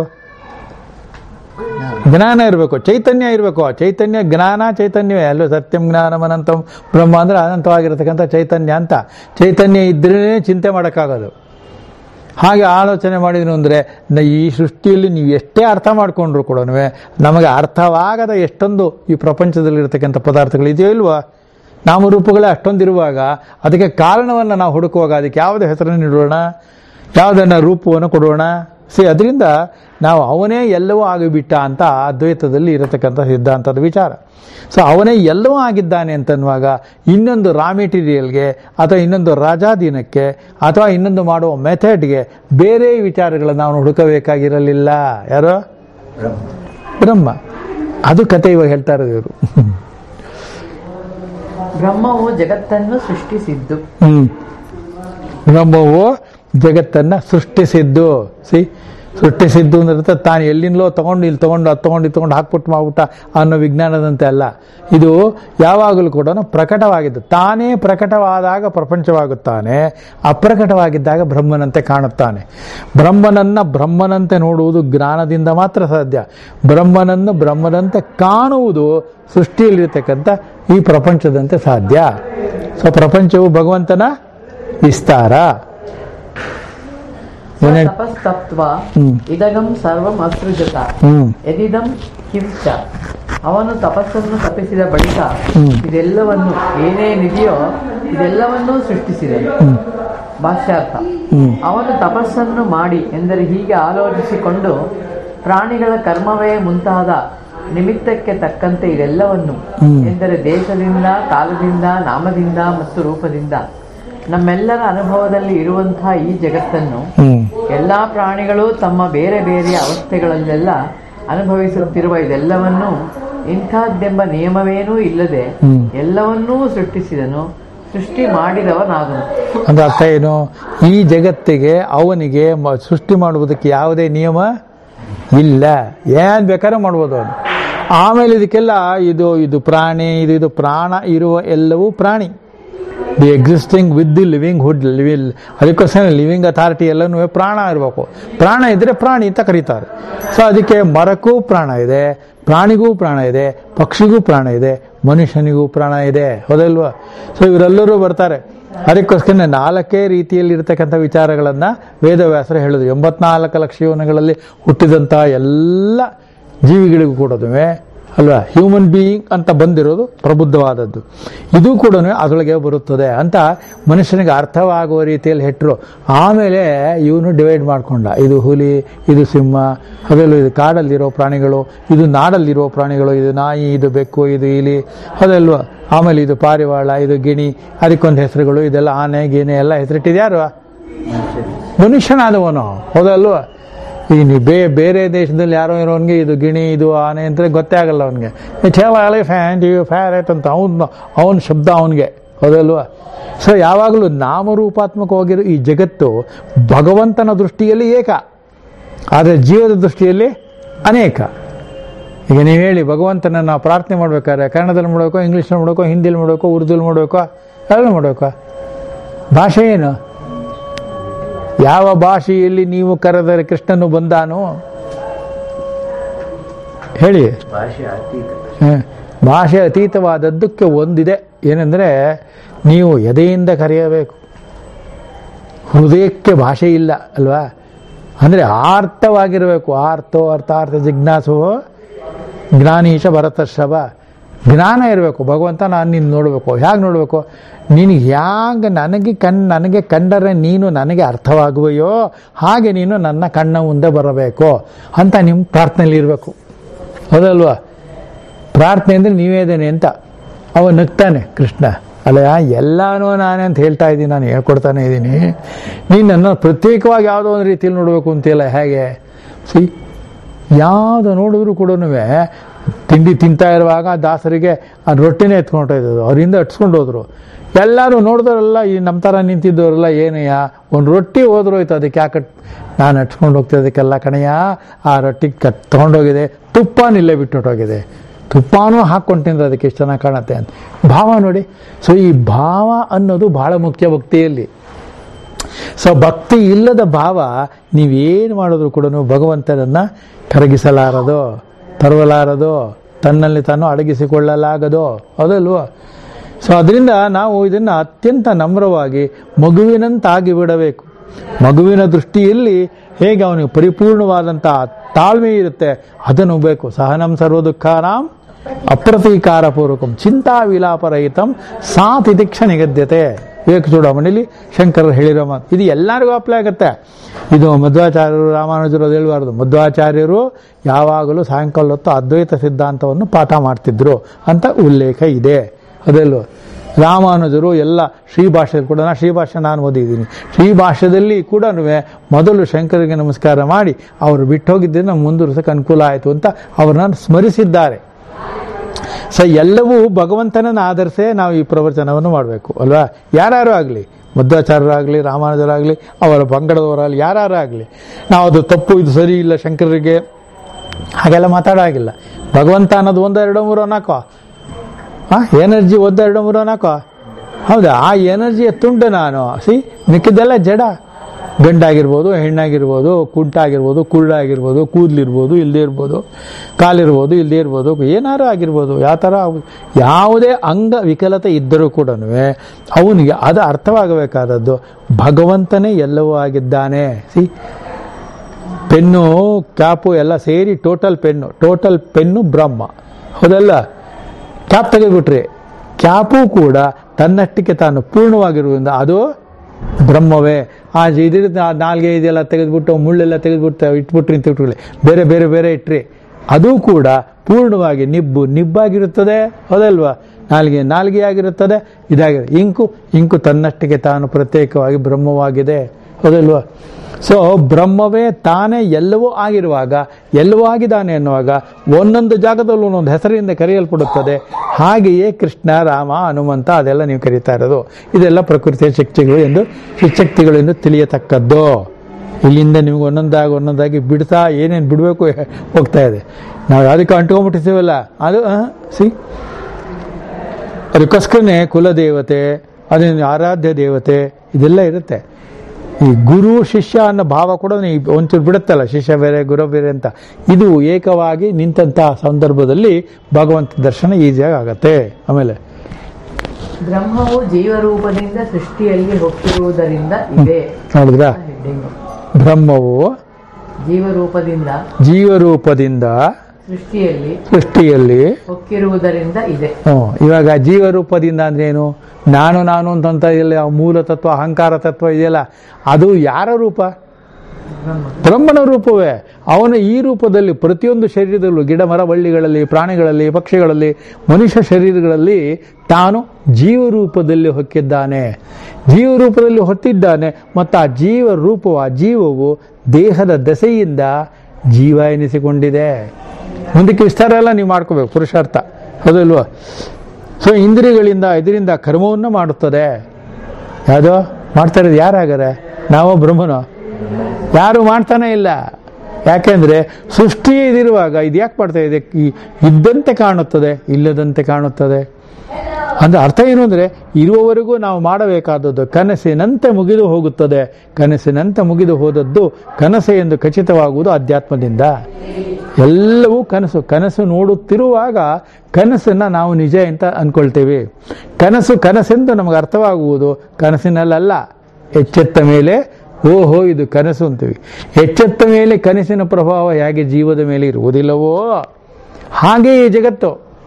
ಜ್ಞಾನ ಇರಬೇಕು ಚೈತನ್ಯ ಇರಬೇಕು ಚೈತನ್ಯ ಜ್ಞಾನ ಚೈತನ್ಯವೇ ಅಲ್ಲೂ ಸತ್ಯಂ ಜ್ಞಾನಂ ಅನಂತಂ ಬ್ರಹ್ಮ ಅಂದ್ರೆ ಅನಂತವಾಗಿರತಕ್ಕಂಥ ಚೈತನ್ಯ ಅಂತ ಚೈತನ್ಯ ಇದ್ರೇ ಚಿಂತೆ ಮಾಡೋಕ್ಕಾಗೋದು ಹಾಗೆ ಆಲೋಚನೆ ಮಾಡಿದ್ರು ಅಂದರೆ ಈ ಸೃಷ್ಟಿಯಲ್ಲಿ ನೀವು ಎಷ್ಟೇ ಅರ್ಥ ಮಾಡ್ಕೊಂಡ್ರು ಕೂಡ ನಮಗೆ ಅರ್ಥವಾಗದ ಎಷ್ಟೊಂದು ಈ ಪ್ರಪಂಚದಲ್ಲಿರ್ತಕ್ಕಂಥ ಪದಾರ್ಥಗಳು ಇದೆಯೋ ಇಲ್ವಾ ನಾಮರೂಪಗಳೇ ಅಷ್ಟೊಂದಿರುವಾಗ ಅದಕ್ಕೆ ಕಾರಣವನ್ನು ನಾವು ಹುಡುಕುವಾಗ ಅದಕ್ಕೆ ಯಾವುದೇ ಹೆಸರನ್ನು ಇಡೋಣ ಯಾವುದನ್ನು ರೂಪವನ್ನು ಕೊಡೋಣ ಸಿ ಅದರಿಂದ ನಾವು ಅವನೇ ಎಲ್ಲವೂ ಆಗಿಬಿಟ್ಟ ಅಂತ ಅದ್ವೈತದಲ್ಲಿ ಇರತಕ್ಕಂಥ ಸಿದ್ಧಾಂತದ ವಿಚಾರ ಸೊ ಅವನೇ ಎಲ್ಲವೂ ಆಗಿದ್ದಾನೆ ಅಂತನ್ನುವಾಗ ಇನ್ನೊಂದು ರಾ ಮೆಟೀರಿಯಲ್ಗೆ ಅಥವಾ ಇನ್ನೊಂದು ರಾಜಾಧೀನಕ್ಕೆ ಅಥವಾ ಇನ್ನೊಂದು ಮಾಡುವ ಮೆಥಡ್ಗೆ ಬೇರೆ ವಿಚಾರಗಳನ್ನು ಅವನು ಹುಡುಕಬೇಕಾಗಿರಲಿಲ್ಲ ಯಾರೋ ಬ್ರಹ್ಮ ಅದು ಕತೆ ಇವಾಗ ಹೇಳ್ತಾ ಇರೋದು ಇವರು ಬ್ರಹ್ಮವು ಜಗತ್ತನ್ನು ಸೃಷ್ಟಿಸಿದ್ದು ಹ್ಮ್ ಬ್ರಹ್ಮವು ಜಗತ್ತನ್ನ ಸೃಷ್ಟಿಸಿದ್ದು ಸಿ ಸೃಷ್ಟಿಸಿದ್ದು ಅಂದ್ರೆ ತಾನು ಎಲ್ಲಿಂದಲೋ ತಗೊಂಡು ಇಲ್ಲಿ ತಗೊಂಡು ಅದು ತಗೊಂಡು ಇದು ತಗೊಂಡು ಹಾಕ್ಬಿಟ್ಟು ಮಾಡ್ಬಿಟ್ಟ ಅನ್ನೋ ವಿಜ್ಞಾನದಂತೆ ಅಲ್ಲ ಇದು ಯಾವಾಗಲೂ ಕೂಡ ಪ್ರಕಟವಾಗಿದ್ದು ತಾನೇ ಪ್ರಕಟವಾದಾಗ ಪ್ರಪಂಚವಾಗುತ್ತಾನೆ ಅಪ್ರಕಟವಾಗಿದ್ದಾಗ ಬ್ರಹ್ಮನಂತೆ ಕಾಣುತ್ತಾನೆ ಬ್ರಹ್ಮನನ್ನ ಬ್ರಹ್ಮನಂತೆ ನೋಡುವುದು ಜ್ಞಾನದಿಂದ ಮಾತ್ರ ಸಾಧ್ಯ ಬ್ರಹ್ಮನನ್ನು ಬ್ರಹ್ಮನಂತೆ ಕಾಣುವುದು ಸೃಷ್ಟಿಯಲ್ಲಿರ್ತಕ್ಕಂಥ ಈ ಪ್ರಪಂಚದಂತೆ ಸಾಧ್ಯ ಸೊ ಪ್ರಪಂಚವು ಭಗವಂತನ ವಿಸ್ತಾರ ಏನ್ ಹೇಳ್- ತಪಸ್ತತ್ವ ಹ್ಮ್. ಇದಗಂ ಸರ್ವಂ ಅಸೃಜತ ಹ್ಮ್ ಎದಿದಂ ಕಿಂಚ ಅವನು ತಪಸ್ಸನ್ನು ತಪ್ಪಿಸಿದ ಬಳಿಕ ಹ್ಮ್. ಇದೆಲ್ಲವನ್ನು ಏನೇನಿದೆಯೋ ಇದೆಲ್ಲವನ್ನೂ ಸೃಷ್ಟಿಸಿದನು ಹ್ಮ್ ಭಾಷ್ಯಾರ್ಥ ಹ್ಮ್ ಅವನು ತಪಸ್ಸನ್ನು ಮಾಡಿ ಎಂದರೆ ಹೀಗೆ ಆಲೋಚಿಸಿಕೊಂಡು ಪ್ರಾಣಿಗಳ ಕರ್ಮವೇ ಮುಂತಾದ ನಿಮಿತ್ತಕ್ಕೆ ತಕ್ಕಂತೆ ಇದೆಲ್ಲವನ್ನು ಹ್ಮ್. ಎಂದರೆ ದೇಶದಿಂದ ಕಾಲದಿಂದ ನಾಮದಿಂದ ಮತ್ತು ರೂಪದಿಂದ ನಮ್ಮೆಲ್ಲರ ಅನುಭವದಲ್ಲಿ ಇರುವಂತಹ ಈ ಜಗತ್ತನ್ನು ಹ್ಮ್ ಎಲ್ಲಾ ಪ್ರಾಣಿಗಳು ತಮ್ಮ ಬೇರೆ ಬೇರೆ ಅವಸ್ಥೆಗಳಲ್ಲೆಲ್ಲ ಅನುಭವಿಸುತ್ತಿರುವ ಇದೆಲ್ಲವನ್ನು ಇಂಥದ್ದೆಂಬ ನಿಯಮವೇನೂ ಇಲ್ಲದೆ ಹ್ಮ್. ಎಲ್ಲವನ್ನೂ ಸೃಷ್ಟಿಸಿದನು ಸೃಷ್ಟಿ ಮಾಡಿದವನಾಗನು ಅಂದ್ರೆ ಅರ್ಥ ಏನು ಈ ಜಗತ್ತಿಗೆ ಅವನಿಗೆ ಮ- ಸೃಷ್ಟಿ ಮಾಡುವುದಕ್ಕೆ ಯಾವುದೇ ನಿಯಮ ಇಲ್ಲ ಏನ್ ಬೇಕಾದ್ರೂ ಮಾಡ್ಬೋದು ಅವನು ಆಮೇಲೆ ಇದಕ್ಕೆಲ್ಲ ಇದು ಇದು ಪ್ರಾಣಿ ಇದು ಇದು ಪ್ರಾಣ ಇರುವ ಎಲ್ಲವೂ ಪ್ರಾಣಿ the existing with the living hood ಲಿವಿಲ್ ಅದಕ್ಕೋಸ್ಕರ ಲಿವಿಂಗ್ ಅಥಾರಿಟಿ ಎಲ್ಲನೂ ಪ್ರಾಣ ಇರಬೇಕು ಪ್ರಾಣ ಇದ್ರೆ ಪ್ರಾಣಿ ಅಂತ ಕರೀತಾರೆ ಸೊ ಅದಕ್ಕೆ ಮರಕ್ಕೂ ಪ್ರಾಣ ಇದೆ ಪ್ರಾಣಿಗೂ ಪ್ರಾಣ ಇದೆ ಪಕ್ಷಿಗೂ ಪ್ರಾಣ ಇದೆ ಮನುಷ್ಯನಿಗೂ ಪ್ರಾಣ ಇದೆ ಹೌದಲ್ವಾ ಸೊ ಇವರೆಲ್ಲರೂ ಬರ್ತಾರೆ ಅದಕ್ಕೋಸ್ಕರ ನಾಲ್ಕೇ ರೀತಿಯಲ್ಲಿ ಇರತಕ್ಕಂಥ ವಿಚಾರಗಳನ್ನ ವೇದವ್ಯಾಸರು ಹೇಳಿದ್ರು ಎಂಬತ್ನಾಲ್ಕು ಲಕ್ಷ ಯೋನಗಳಲ್ಲಿ ಹುಟ್ಟಿದಂಥ ಎಲ್ಲ ಜೀವಿಗಳಿಗೂ ಕೂಡ ಅಲ್ವಾ ಹ್ಯೂಮನ್ ಬೀಯಿಂಗ್ ಅಂತ ಬಂದಿರೋದು ಪ್ರಬುದ್ಧವಾದದ್ದು ಇದು ಕೂಡ ಅದರೊಳಗೆ ಬರುತ್ತದೆ ಅಂತ ಮನುಷ್ಯನಿಗೆ ಅರ್ಥವಾಗುವ ರೀತಿಯಲ್ಲಿ ಹೆಟ್ಟರು ಆಮೇಲೆ ಇವನು ಡಿವೈಡ್ ಮಾಡ್ಕೊಂಡ ಇದು ಹುಲಿ ಇದು ಸಿಂಹ ಅದೆಲ್ಲ ಇದು ಕಾಡಲ್ಲಿರೋ ಪ್ರಾಣಿಗಳು ಇದು ನಾಡಲ್ಲಿರೋ ಪ್ರಾಣಿಗಳು ಇದು ನಾಯಿ ಇದು ಬೆಕ್ಕು ಇದು ಇಲಿ ಅದಲ್ವಾ ಆಮೇಲೆ ಇದು ಪಾರಿವಾಳ ಇದು ಗಿಣಿ ಅದಕ್ಕೊಂದು ಹೆಸರುಗಳು ಇದೆಲ್ಲ ಆನೆ ಗಿಣಿ ಎಲ್ಲ ಹೆಸರಿಟ್ಟಿದ್ಯಾರು ಮನುಷ್ಯನಾದವನು ಹೌದಲ್ವಾ ಈ ನೀವು ಬೇ ಬೇರೆ ದೇಶದಲ್ಲಿ ಯಾರೋ ಇರೋನ್ಗೆ ಇದು ಗಿಣಿ ಇದು ಆನೆ ಅಂತ ಗೊತ್ತೇ ಆಗಲ್ಲ ಅವನಿಗೆ ಎಲಿಫ್ಯಾಂಟ್ ಯು ಫ್ಯಾರೆಟ್ ಅಂತ ಅವನು ಅವನ ಶಬ್ದ ಅವನಿಗೆ ಹೌದಲ್ವಾ ಸೊ ಯಾವಾಗಲೂ ನಾಮರೂಪಾತ್ಮಕವಾಗಿರೋ ಈ ಜಗತ್ತು ಭಗವಂತನ ದೃಷ್ಟಿಯಲ್ಲಿ ಏಕ ಆದರೆ ಜೀವದ ದೃಷ್ಟಿಯಲ್ಲಿ ಅನೇಕ ಈಗ ನೀವು ಹೇಳಿ ಭಗವಂತನ ನಾವು ಪ್ರಾರ್ಥನೆ ಮಾಡ್ಬೇಕಾದ್ರೆ ಕನ್ನಡದಲ್ಲಿ ಮಾಡಬೇಕೋ ಇಂಗ್ಲೀಷ್ನಲ್ಲಿ ಮಾಡಬೇಕೋ ಹಿಂದಿಲಿ ಮಾಡಬೇಕೋ ಉರ್ದುಲಿ ಮಾಡಬೇಕೋ ಎಲ್ಲ ಮಾಡಬೇಕೋ ಭಾಷೆ ಏನು ಯಾವ ಭಾಷೆಯಲ್ಲಿ ನೀವು ಕರೆದರೆ ಕೃಷ್ಣನು ಬಂದಾನು ಹೇಳಿ ಭಾಷೆ ಅತೀತ ಹ. ಭಾಷೆ ಅತೀತವಾದದ್ದಕ್ಕೆ ಒಂದಿದೆ ಏನೆಂದರೆ ನೀವು ಎದೆಯಿಂದ ಕರೆಯಬೇಕು ಹೃದಯಕ್ಕೆ ಭಾಷೆ ಇಲ್ಲ ಅಲ್ವಾ ಅಂದರೆ ಆರ್ತವಾಗಿರಬೇಕು ಆರ್ತೋ ಅರ್ಥಾರ್ಥ ಜಿಜ್ಞಾಸು ಜ್ಞಾನೀಶ ಭರತರ್ಷಭ ಜ್ಞಾನ ಇರಬೇಕು ಭಗವಂತ ನಾನು ನಿನ್ನ ನೋಡಬೇಕು ಹೇಗೆ ನೋಡಬೇಕು ನೀನು ಹ್ಯಾಂಗ ನನಗೆ ಕಣ್ ನನಗೆ ಕಂಡರೆ ನೀನು ನನಗೆ ಅರ್ಥವಾಗುವೆಯೋ ಹಾಗೆ ನೀನು ನನ್ನ ಕಣ್ಣ ಮುಂದೆ ಬರಬೇಕು ಅಂತ ನಿಮ್ಮ ಪ್ರಾರ್ಥನೆಯಲ್ಲಿ ಇರಬೇಕು ಹೌದಲ್ವಾ ಪ್ರಾರ್ಥನೆ ಅಂದರೆ ನೀವೇದೇನೆ ಅಂತ ಅವ ನಗ್ತಾನೆ ಕೃಷ್ಣ ಅಲ್ಲ ಎಲ್ಲಾನು ನಾನೇ ಅಂತ ಹೇಳ್ತಾ ಇದ್ದೀನಿ ನಾನು ಹೇಳ್ಕೊಡ್ತಾನೆ ಇದ್ದೀನಿ ನೀನು ನನ್ನ ಪ್ರತ್ಯೇಕವಾಗಿ ಯಾವುದೋ ಒಂದು ರೀತಿಯಲ್ಲಿ ನೋಡಬೇಕು ಅಂತಿಲ್ಲ ಹೇಗೆ ಸಿ ಯಾವುದು ನೋಡಿದ್ರು ಕೂಡ ತಿಂಡಿ ತಿಂತಾ ಇರುವಾಗ ದಾಸರಿಗೆ ಆ ರೊಟ್ಟಿನೇ ಎತ್ಕೊಂಡು ಇದ್ದದ್ದು ಅವರಿಂದ ಹಟ್ಸ್ಕೊಂಡು ಹೋದ್ರು ಎಲ್ಲರೂ ನೋಡಿದವರೆಲ್ಲ ಈ ನಮ್ಮ ಥರ ನಿಂತಿದ್ದವರೆಲ್ಲ ಏನಯ್ಯ ಒಂದು ರೊಟ್ಟಿ ಹೋದ್ರು ಹೋಯ್ತು ಅದಕ್ಕೆ ಯಾಕೆ ನಾನು ಹಟ್ಸ್ಕೊಂಡು ಹೋಗ್ತಿದ್ದಕ್ಕೆಲ್ಲ ಕಣಯ್ಯ ಆ ರೊಟ್ಟಿ ಕತ್ ತೊಗೊಂಡೋಗಿದೆ ತುಪ್ಪನಿಲ್ಲೇ ಬಿಟ್ಟುಟ್ಟೋಗಿದೆ ತುಪ್ಪನೂ ಹಾಕ್ಕೊಂಡು ತಿಂದ್ರೆ ಅದಕ್ಕೆ ಎಷ್ಟು ಚೆನ್ನಾಗಿ ಕಾಣುತ್ತೆ ಅಂತ ಭಾವ ನೋಡಿ ಸೊ ಈ ಭಾವ ಅನ್ನೋದು ಬಹಳ ಮುಖ್ಯ ಭಕ್ತಿಯಲ್ಲಿ ಸೊ ಭಕ್ತಿ ಇಲ್ಲದ ಭಾವ ನೀವೇನು ಮಾಡಿದ್ರು ಕೂಡ ಭಗವಂತನನ್ನ ಕರಗಿಸಲಾರದು ತರುವಲಾರದು ತನ್ನಲ್ಲಿ ತಾನು ಅಡಗಿಸಿಕೊಳ್ಳಲಾಗದು ಹೌದಲ್ವೋ ಸೊ ಅದರಿಂದ ನಾವು ಇದನ್ನ ಅತ್ಯಂತ ನಮ್ರವಾಗಿ ಮಗುವಿನಂತಾಗಿ ಬಿಡಬೇಕು ಮಗುವಿನ ದೃಷ್ಟಿಯಲ್ಲಿ ಹೇಗೆ ಅವನಿಗೆ ಪರಿಪೂರ್ಣವಾದಂತಹ ತಾಳ್ಮೆ ಇರುತ್ತೆ ಅದನ್ನು ಬೇಕು ಸಹನಂ ಸರ್ವ ದುಃಖಾನಾಂ ಅಪ್ರತೀಕಾರ ಪೂರ್ವಕಂ ಚಿಂತಾ ವಿಲಾಪರಹಿತಂ ಸಾ ತಿತಿಕ್ಷ ನಿಗದ್ಯತೆ ವಿವೇಕ ಚೂಡಾಮಣಿಲಿ ಶಂಕರರು ಹೇಳಿರೋ ಮಾತು ಇದು ಎಲ್ಲರಿಗೂ ಅಪ್ಲೈ ಆಗುತ್ತೆ ಇದು ಮಧ್ವಾಚಾರ್ಯರು ರಾಮಾನುಜರು ಅದು ಹೇಳಬಾರ್ದು ಮಧ್ವಾಚಾರ್ಯರು ಯಾವಾಗಲೂ ಸಾಯಂಕಾಲ ಹೊತ್ತು ಅದ್ವೈತ ಸಿದ್ಧಾಂತವನ್ನು ಪಾಠ ಮಾಡ್ತಿದ್ರು ಅಂತ ಉಲ್ಲೇಖ ಇದೆ ಅದೆಲ್ಲೋ ರಾಮಾನುಜರು ಎಲ್ಲ ಶ್ರೀಭಾಷ್ಯದಲ್ಲಿ ಕೂಡ ನಾ ಶ್ರೀಭಾಷ್ಯ ನಾನು ಓದಿದ್ದೀನಿ ಶ್ರೀಭಾಷ್ಯದಲ್ಲಿ ಕೂಡ ಮೊದಲು ಶಂಕರಿಗೆ ನಮಸ್ಕಾರ ಮಾಡಿ ಅವರು ಬಿಟ್ಟು ಹೋಗಿದ್ದರಿಂದ ಮುಂದುವರಿಸಕ್ಕೆ ಅನುಕೂಲ ಆಯಿತು ಅಂತ ಅವ್ರನ್ನ ಸ್ಮರಿಸಿದ್ದಾರೆ ಸೊ ಎಲ್ಲವೂ ಭಗವಂತನನ್ನು ಆಧರಿಸೇ ನಾವು ಈ ಪ್ರವಚನವನ್ನು ಮಾಡಬೇಕು ಅಲ್ವಾ ಯಾರ್ಯಾರು ಆಗಲಿ ಮಧ್ವಾಚಾರ್ಯರಾಗಲಿ ರಾಮಾನುಜರಾಗಲಿ ಅವರ ಪಂಗಡದವರಾಗಲಿ ಯಾರು ಆಗಲಿ ನಾವು ಅದು ತಪ್ಪು ಇದು ಸರಿ ಇಲ್ಲ ಶಂಕರರಿಗೆ ಹಾಗೆಲ್ಲ ಮಾತಾಡೋಗಿಲ್ಲ ಭಗವಂತ ಅನ್ನೋದು ಒಂದು ಎರಡು ಮೂರು ಅನ್ನಕೋ ಆ ಎನರ್ಜಿ ಒಂದು ಎರಡು ಮೂರು ಅನ್ನಕೋ ಹೌದಾ ಆ ಎನರ್ಜಿಯ ತುಂಡು ನಾನು ಸಿ ಮಿಕ್ಕಿದ್ದೆಲ್ಲ ಜಡ ಗಂಡಾಗಿರ್ಬೋದು ಹೆಣ್ಣಾಗಿರ್ಬೋದು ಕುಂಟಾಗಿರ್ಬೋದು ಕುರುಡಾಗಿರ್ಬೋದು ಕೂದಲಿರ್ಬೋದು ಇಲ್ಲದೆ ಇರ್ಬೋದು ಕಾಲಿರ್ಬೋದು ಇಲ್ಲದೆ ಇರ್ಬೋದು ಏನಾರು ಆಗಿರ್ಬೋದು ಯಾವ ಥರ ಆಗ್- ಯಾವುದೇ ಅಂಗ ವಿಕಲತೆ ಇದ್ದರೂ ಕೂಡ ಅವನಿಗೆ ಅದು ಅರ್ಥವಾಗಬೇಕಾದದ್ದು ಭಗವಂತನೇ ಎಲ್ಲವೂ ಆಗಿದ್ದಾನೆ ಸಿ ಪೆನ್ನು ಕ್ಯಾಪು ಎಲ್ಲ ಸೇರಿ total pen total pen Brahma ಹೌದಲ್ಲ ಕ್ಯಾಪ್ ತೆಗೆದ್ಬಿಟ್ರಿ ಕ್ಯಾಪು ಕೂಡ ತನ್ನಷ್ಟಕ್ಕೆ ತಾನು ಪೂರ್ಣವಾಗಿರುವುದರಿಂದ ಅದು ಬ್ರಹ್ಮವೇ ಆ ಇದ್ರ ನಾಲ್ಗೆ ಇದೆಲ್ಲ ತೆಗೆದ್ಬಿಟ್ಟು ಮುಳ್ಳೆಲ್ಲ ತೆಗೆದ್ಬಿಟ್ಟು ಇಟ್ಬಿಟ್ರಿ ಅಂತ ಇಟ್ಕೊಳ್ಳಿ ಬೇರೆ ಬೇರೆ ಬೇರೆ ಇಟ್ರಿ ಅದು ಕೂಡ ಪೂರ್ಣವಾಗಿ ನಿಬ್ಬು ನಿಬ್ಬಾಗಿರುತ್ತದೆ ಹೌದಲ್ವಾ ನಾಲ್ಗೆ ನಾಲ್ಗೆ ಆಗಿರುತ್ತದೆ ಇದಾಗಿದೆ ಇಂಕು ಇಂಕು ತನ್ನಷ್ಟಕ್ಕೆ ತಾನು ಪ್ರತ್ಯೇಕವಾಗಿ ಬ್ರಹ್ಮವಾಗಿದೆ ಹೌದಲ್ವಾ ಸೊ ಬ್ರಹ್ಮವೇ ತಾನೇ ಎಲ್ಲವೂ ಆಗಿರುವಾಗ ಎಲ್ಲವೂ ಆಗಿದ್ದಾನೆ ಎನ್ನುವಾಗ ಒಂದೊಂದು ಜಾಗದಲ್ಲೂ ಒಂದೊಂದು ಹೆಸರಿಂದ ಕರೆಯಲ್ಪಡುತ್ತದೆ ಹಾಗೆಯೇ ಕೃಷ್ಣ ರಾಮ ಹನುಮಂತ ಅದೆಲ್ಲ ನೀವು ಕರೀತಾ ಇರೋದು ಇದೆಲ್ಲ ಪ್ರಕೃತಿಯ ಶಕ್ತಿಗಳು ಎಂದು ಶಿವಶಕ್ತಿಗಳು ಎಂದು ತಿಳಿಯತಕ್ಕದ್ದು ಇಲ್ಲಿಂದ ನಿಮ್ಗೆ ಒಂದೊಂದಾಗಿ ಒಂದೊಂದಾಗಿ ಬಿಡ್ತಾ ಏನೇನು ಬಿಡಬೇಕು ಹೋಗ್ತಾ ಇದೆ ನಾವು ಅದಕ್ಕೆ ಅಂಟ್ಕೊಂಡ್ಬಿಟ್ಟಿರ್ತೀವಲ್ಲ ಅದು ಸಿ ಅದಕ್ಕೋಸ್ಕರನೇ ಕುಲದೇವತೆ ಅದೇನು ಆರಾಧ್ಯ ದೇವತೆ ಇದೆಲ್ಲ ಇರುತ್ತೆ ಈ ಗುರು ಶಿಷ್ಯ ಅನ್ನೋ ಭಾವ ಕೂಡ ನೀವು ಒಂಚೂರು ಬಿಡುತ್ತಲ್ಲ ಶಿಷ್ಯ ಬೇರೆ ಗುರು ಬೇರೆ ಅಂತ ಇದು ಏಕವಾಗಿ ನಿಂತಹ ಸಂದರ್ಭದಲ್ಲಿ ಭಗವಂತ ದರ್ಶನ ಈಸಿಯಾಗಿ ಆಗತ್ತೆ ಆಮೇಲೆ ಬ್ರಹ್ಮವು ಜೀವರೂಪದಿಂದ ಸೃಷ್ಟಿಯಲ್ಲಿ ಹೊಕ್ಕಿರುವುದರಿಂದ ಇದೆ ನೋಡಿದ್ರಾ ಹೆಡ್ಡಿಂಗು ಬ್ರಹ್ಮವು ಜೀವರೂಪದಿಂದ ಜೀವರೂಪದಿಂದ ಸೃಷ್ಟಿಯಲ್ಲಿ ಸೃಷ್ಟಿಯಲ್ಲಿ ಹೊಕ್ಕಿರುವುದರಿಂದ ಇದೆ ಹ್ಮ್. ಇವಾಗ ಜೀವರೂಪದಿಂದ ಅಂದ್ರೆ ಏನು ನಾನು ನಾನು ಅಂತಂತ ಇದೆಯಲ್ಲ ಆ ಮೂಲ ತತ್ವ ಅಹಂಕಾರ ತತ್ವ ಇದೆಯಲ್ಲ ಅದು ಯಾರ ರೂಪ ಬ್ರಹ್ಮ ಬ್ರಹ್ಮನ ರೂಪವೇ ಅವನು ಈ ರೂಪದಲ್ಲಿ ಪ್ರತಿಯೊಂದು ಶರೀರದಲ್ಲೂ ಗಿಡ ಮರ ಬಳ್ಳಿಗಳಲ್ಲಿ ಪ್ರಾಣಿಗಳಲ್ಲಿ ಪಕ್ಷಿಗಳಲ್ಲಿ ಮನುಷ್ಯ ಶರೀರಗಳಲ್ಲಿ ತಾನು ಜೀವರೂಪದಲ್ಲಿ ಹೊಕ್ಕಿದ್ದಾನೆ ಜೀವರೂಪದಲ್ಲಿ ಹೊತ್ತಿದ್ದಾನೆ ಮತ್ತು ಆ ಜೀವ ರೂಪವು ಆ ಜೀವವು ದೇಹದ ದೆಸೆಯಿಂದ ಜೀವ ಎನಿಸಿಕೊಂಡಿದೆ ಮುಂದಕ್ಕೆ ವಿಸ್ತಾರ ಎಲ್ಲ ನೀವು ಮಾಡ್ಕೋಬೇಕು ಪುರುಷಾರ್ಥ ಹೌದಲ್ವಾ ಸೊ ಇಂದ್ರಿಯಗಳಿಂದ ಇದರಿಂದ ಕರ್ಮವನ್ನು ಮಾಡುತ್ತದೆ ಯಾವುದೋ ಮಾಡ್ತಾ ಇರೋದು ಯಾರಾಗಾರೆ ನಾವೋ ಬ್ರಹ್ಮನೋ ಯಾರು ಮಾಡ್ತಾನೆ ಇಲ್ಲ ಯಾಕೆಂದ್ರೆ ಸೃಷ್ಟಿ ಇದಿರುವಾಗ ಇದು ಯಾಕೆ ಮಾಡ್ತಾ ಇದೆ ಈ- ಇದ್ದಂತೆ ಕಾಣುತ್ತದೆ ಇಲ್ಲದಂತೆ ಕಾಣುತ್ತದೆ ಅಂದ್ರೆ ಅರ್ಥ ಏನು ಅಂದ್ರೆ ಇರುವವರೆಗೂ ನಾವು ಮಾಡಬೇಕಾದದ್ದು ಕನಸಿನಂತೆ ಮುಗಿದು ಹೋಗುತ್ತದೆ ಕನಸಿನಂತೆ ಮುಗಿದು ಹೋದದ್ದು ಕನಸು ಎಂದು ಖಚಿತವಾಗುವುದು ಅಧ್ಯಾತ್ಮದಿಂದ ಎಲ್ಲವೂ ಕನಸು ಕನಸು ನೋಡುತ್ತಿರುವಾಗ ಕನಸನ್ನ ನಾವು ನಿಜ ಅಂತ ಅನ್ಕೊಳ್ತೇವೆ ಕನಸು ಕನಸೆಂದು ನಮಗೆ ಅರ್ಥವಾಗುವುದು ಕನಸಿನಲ್ಲ ಎಚ್ಚೆತ್ತ ಮೇಲೆ ಓಹೋ ಇದು ಕನಸು ಅಂತೀವಿ ಎಚ್ಚೆತ್ತ ಮೇಲೆ ಕನಸಿನ ಪ್ರಭಾವ ಹೇಗೆ ಜೀವದ ಮೇಲೆ ಇರುವುದಿಲ್ಲವೋ ಹಾಗೆ ಈ ಜಗತ್ತು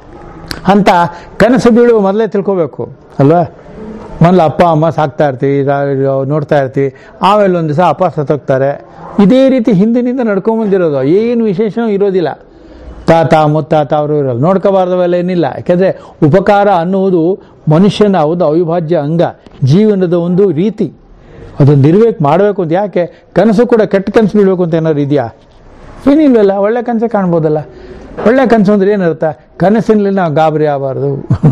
ಅಂತ ಕನಸು ಬೀಳುವ ಮೊದಲೇ ತಿಳ್ಕೋಬೇಕು ಅಲ್ವಾ ಮೊದಲು ಅಪ್ಪ ಅಮ್ಮ ಸಾಕ್ತಾ ಇರ್ತೀವಿ ರಾ- ನೋಡ್ತಾ ಇರ್ತೀವಿ ಆಮೇಲೆ ಒಂದು ದಿವಸ ಅಪ್ಪ ಸತ್ತೋಗ್ತಾರೆ ಇದೇ ರೀತಿ ಹಿಂದಿನಿಂದ ನಡ್ಕೊಂಬಂದಿರೋದು ಏನು ವಿಶೇಷ ಇರೋದಿಲ್ಲ ತಾತ ಮುತ್ತಾತ ಅವರು ಇರೋಲ್ಲ ನೋಡ್ಕೋಬಾರ್ದವೆಲ್ಲ ಏನಿಲ್ಲ ಯಾಕೆಂದ್ರೆ ಉಪಕಾರ ಅನ್ನುವುದು ಮನುಷ್ಯನ ಒಂದು ಅವಿಭಾಜ್ಯ ಅಂಗ ಜೀವನದ ಒಂದು ರೀತಿ ಅದೊಂದು ಇರ್ಬೇಕು ಮಾಡಬೇಕು ಅಂತ ಯಾಕೆ ಕನಸು ಕೂಡ ಕೆಟ್ಟ ಕನಸು ಬೀಳ್ಬೇಕು ಅಂತ ಏನಾದ್ರು ಇದೆಯಾ ಏನಿಲ್ವಲ್ಲ ಒಳ್ಳೆ ಕನಸೇ ಕಾಣ್ಬೋದಲ್ಲ ಒಳ್ಳೆ ಕನಸು ಅಂದ್ರೆ ಏನರ್ಥ ಕನಸಿನಲ್ಲಿ ನಾವು ಗಾಬರಿ ಆಗಬಾರ್ದು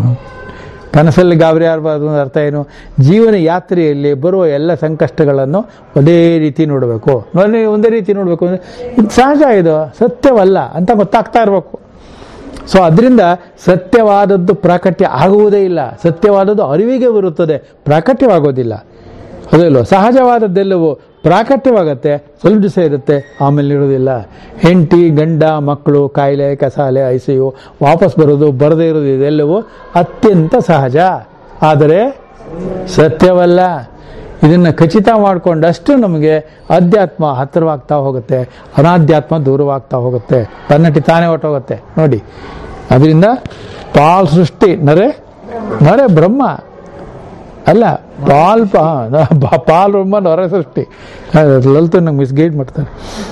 ಕನಸಲ್ಲಿ ಗಾಬರಿ ಆಗಬಾರ್ದು ಅಂದ್ರೆ ಅರ್ಥ ಏನು ಜೀವನ ಯಾತ್ರೆಯಲ್ಲಿ ಬರುವ ಎಲ್ಲ ಸಂಕಷ್ಟಗಳನ್ನು ಒಂದೇ ರೀತಿ ನೋಡಬೇಕು ಒಂದೇ ಒಂದೇ ರೀತಿ ನೋಡಬೇಕು ಅಂದ್ರೆ ಇದು ಸಹಜ ಇದು ಸತ್ಯವಲ್ಲ ಅಂತ ಗೊತ್ತಾಗ್ತಾ ಇರಬೇಕು ಸೊ ಅದರಿಂದ ಸತ್ಯವಾದದ್ದು ಪ್ರಾಕಟ್ಯ ಆಗುವುದೇ ಇಲ್ಲ ಸತ್ಯವಾದದ್ದು ಅರಿವಿಗೆ ಬರುತ್ತದೆ ಪ್ರಾಕಟ್ಯವಾಗೋದಿಲ್ಲ ಅದಲ್ಲೋ ಸಹಜವಾದದ್ದೆಲ್ಲವೂ ಪ್ರಾಕಟ್ಯವಾಗತ್ತೆ ಸ್ವಲ್ಪ ದಿವಸ ಇರುತ್ತೆ ಆಮೇಲೆ ಇರೋದಿಲ್ಲ ಹೆಂಡತಿ ಗಂಡ ಮಕ್ಕಳು ಕಾಯಿಲೆ ಕಸಾಲೆ ಐಸಿಯು ವಾಪಸ್ ಬರೋದು ಬರದೇ ಇರೋದು ಇದೆಲ್ಲವೂ ಅತ್ಯಂತ ಸಹಜ ಆದರೆ ಸತ್ಯವಲ್ಲ ಇದನ್ನು ಖಚಿತ ಮಾಡಿಕೊಂಡಷ್ಟು ನಮಗೆ ಅಧ್ಯಾತ್ಮ ಹತ್ತಿರವಾಗ್ತಾ ಹೋಗುತ್ತೆ ಅನಾಧ್ಯಾತ್ಮ ದೂರವಾಗ್ತಾ ಹೋಗುತ್ತೆ ತನ್ನಟಿ ತಾನೇ ಹೊಟ್ಟೋಗುತ್ತೆ ನೋಡಿ ಅದರಿಂದ ಪಾಲ್ ಸೃಷ್ಟಿ ನರೆ ನರೆ ಬ್ರಹ್ಮ ಅಲ್ಲ ಪಾಲ್ ಪಾ ಬ- ಪಾಲ್ ಬ್ರಹ್ಮ ನೊರ ಸೃಷ್ಟಿ ಲಲಿತು ನಂಗೆ ಮಿಸ್ಗೈಡ್ ಮಾಡ್ತಾರೆ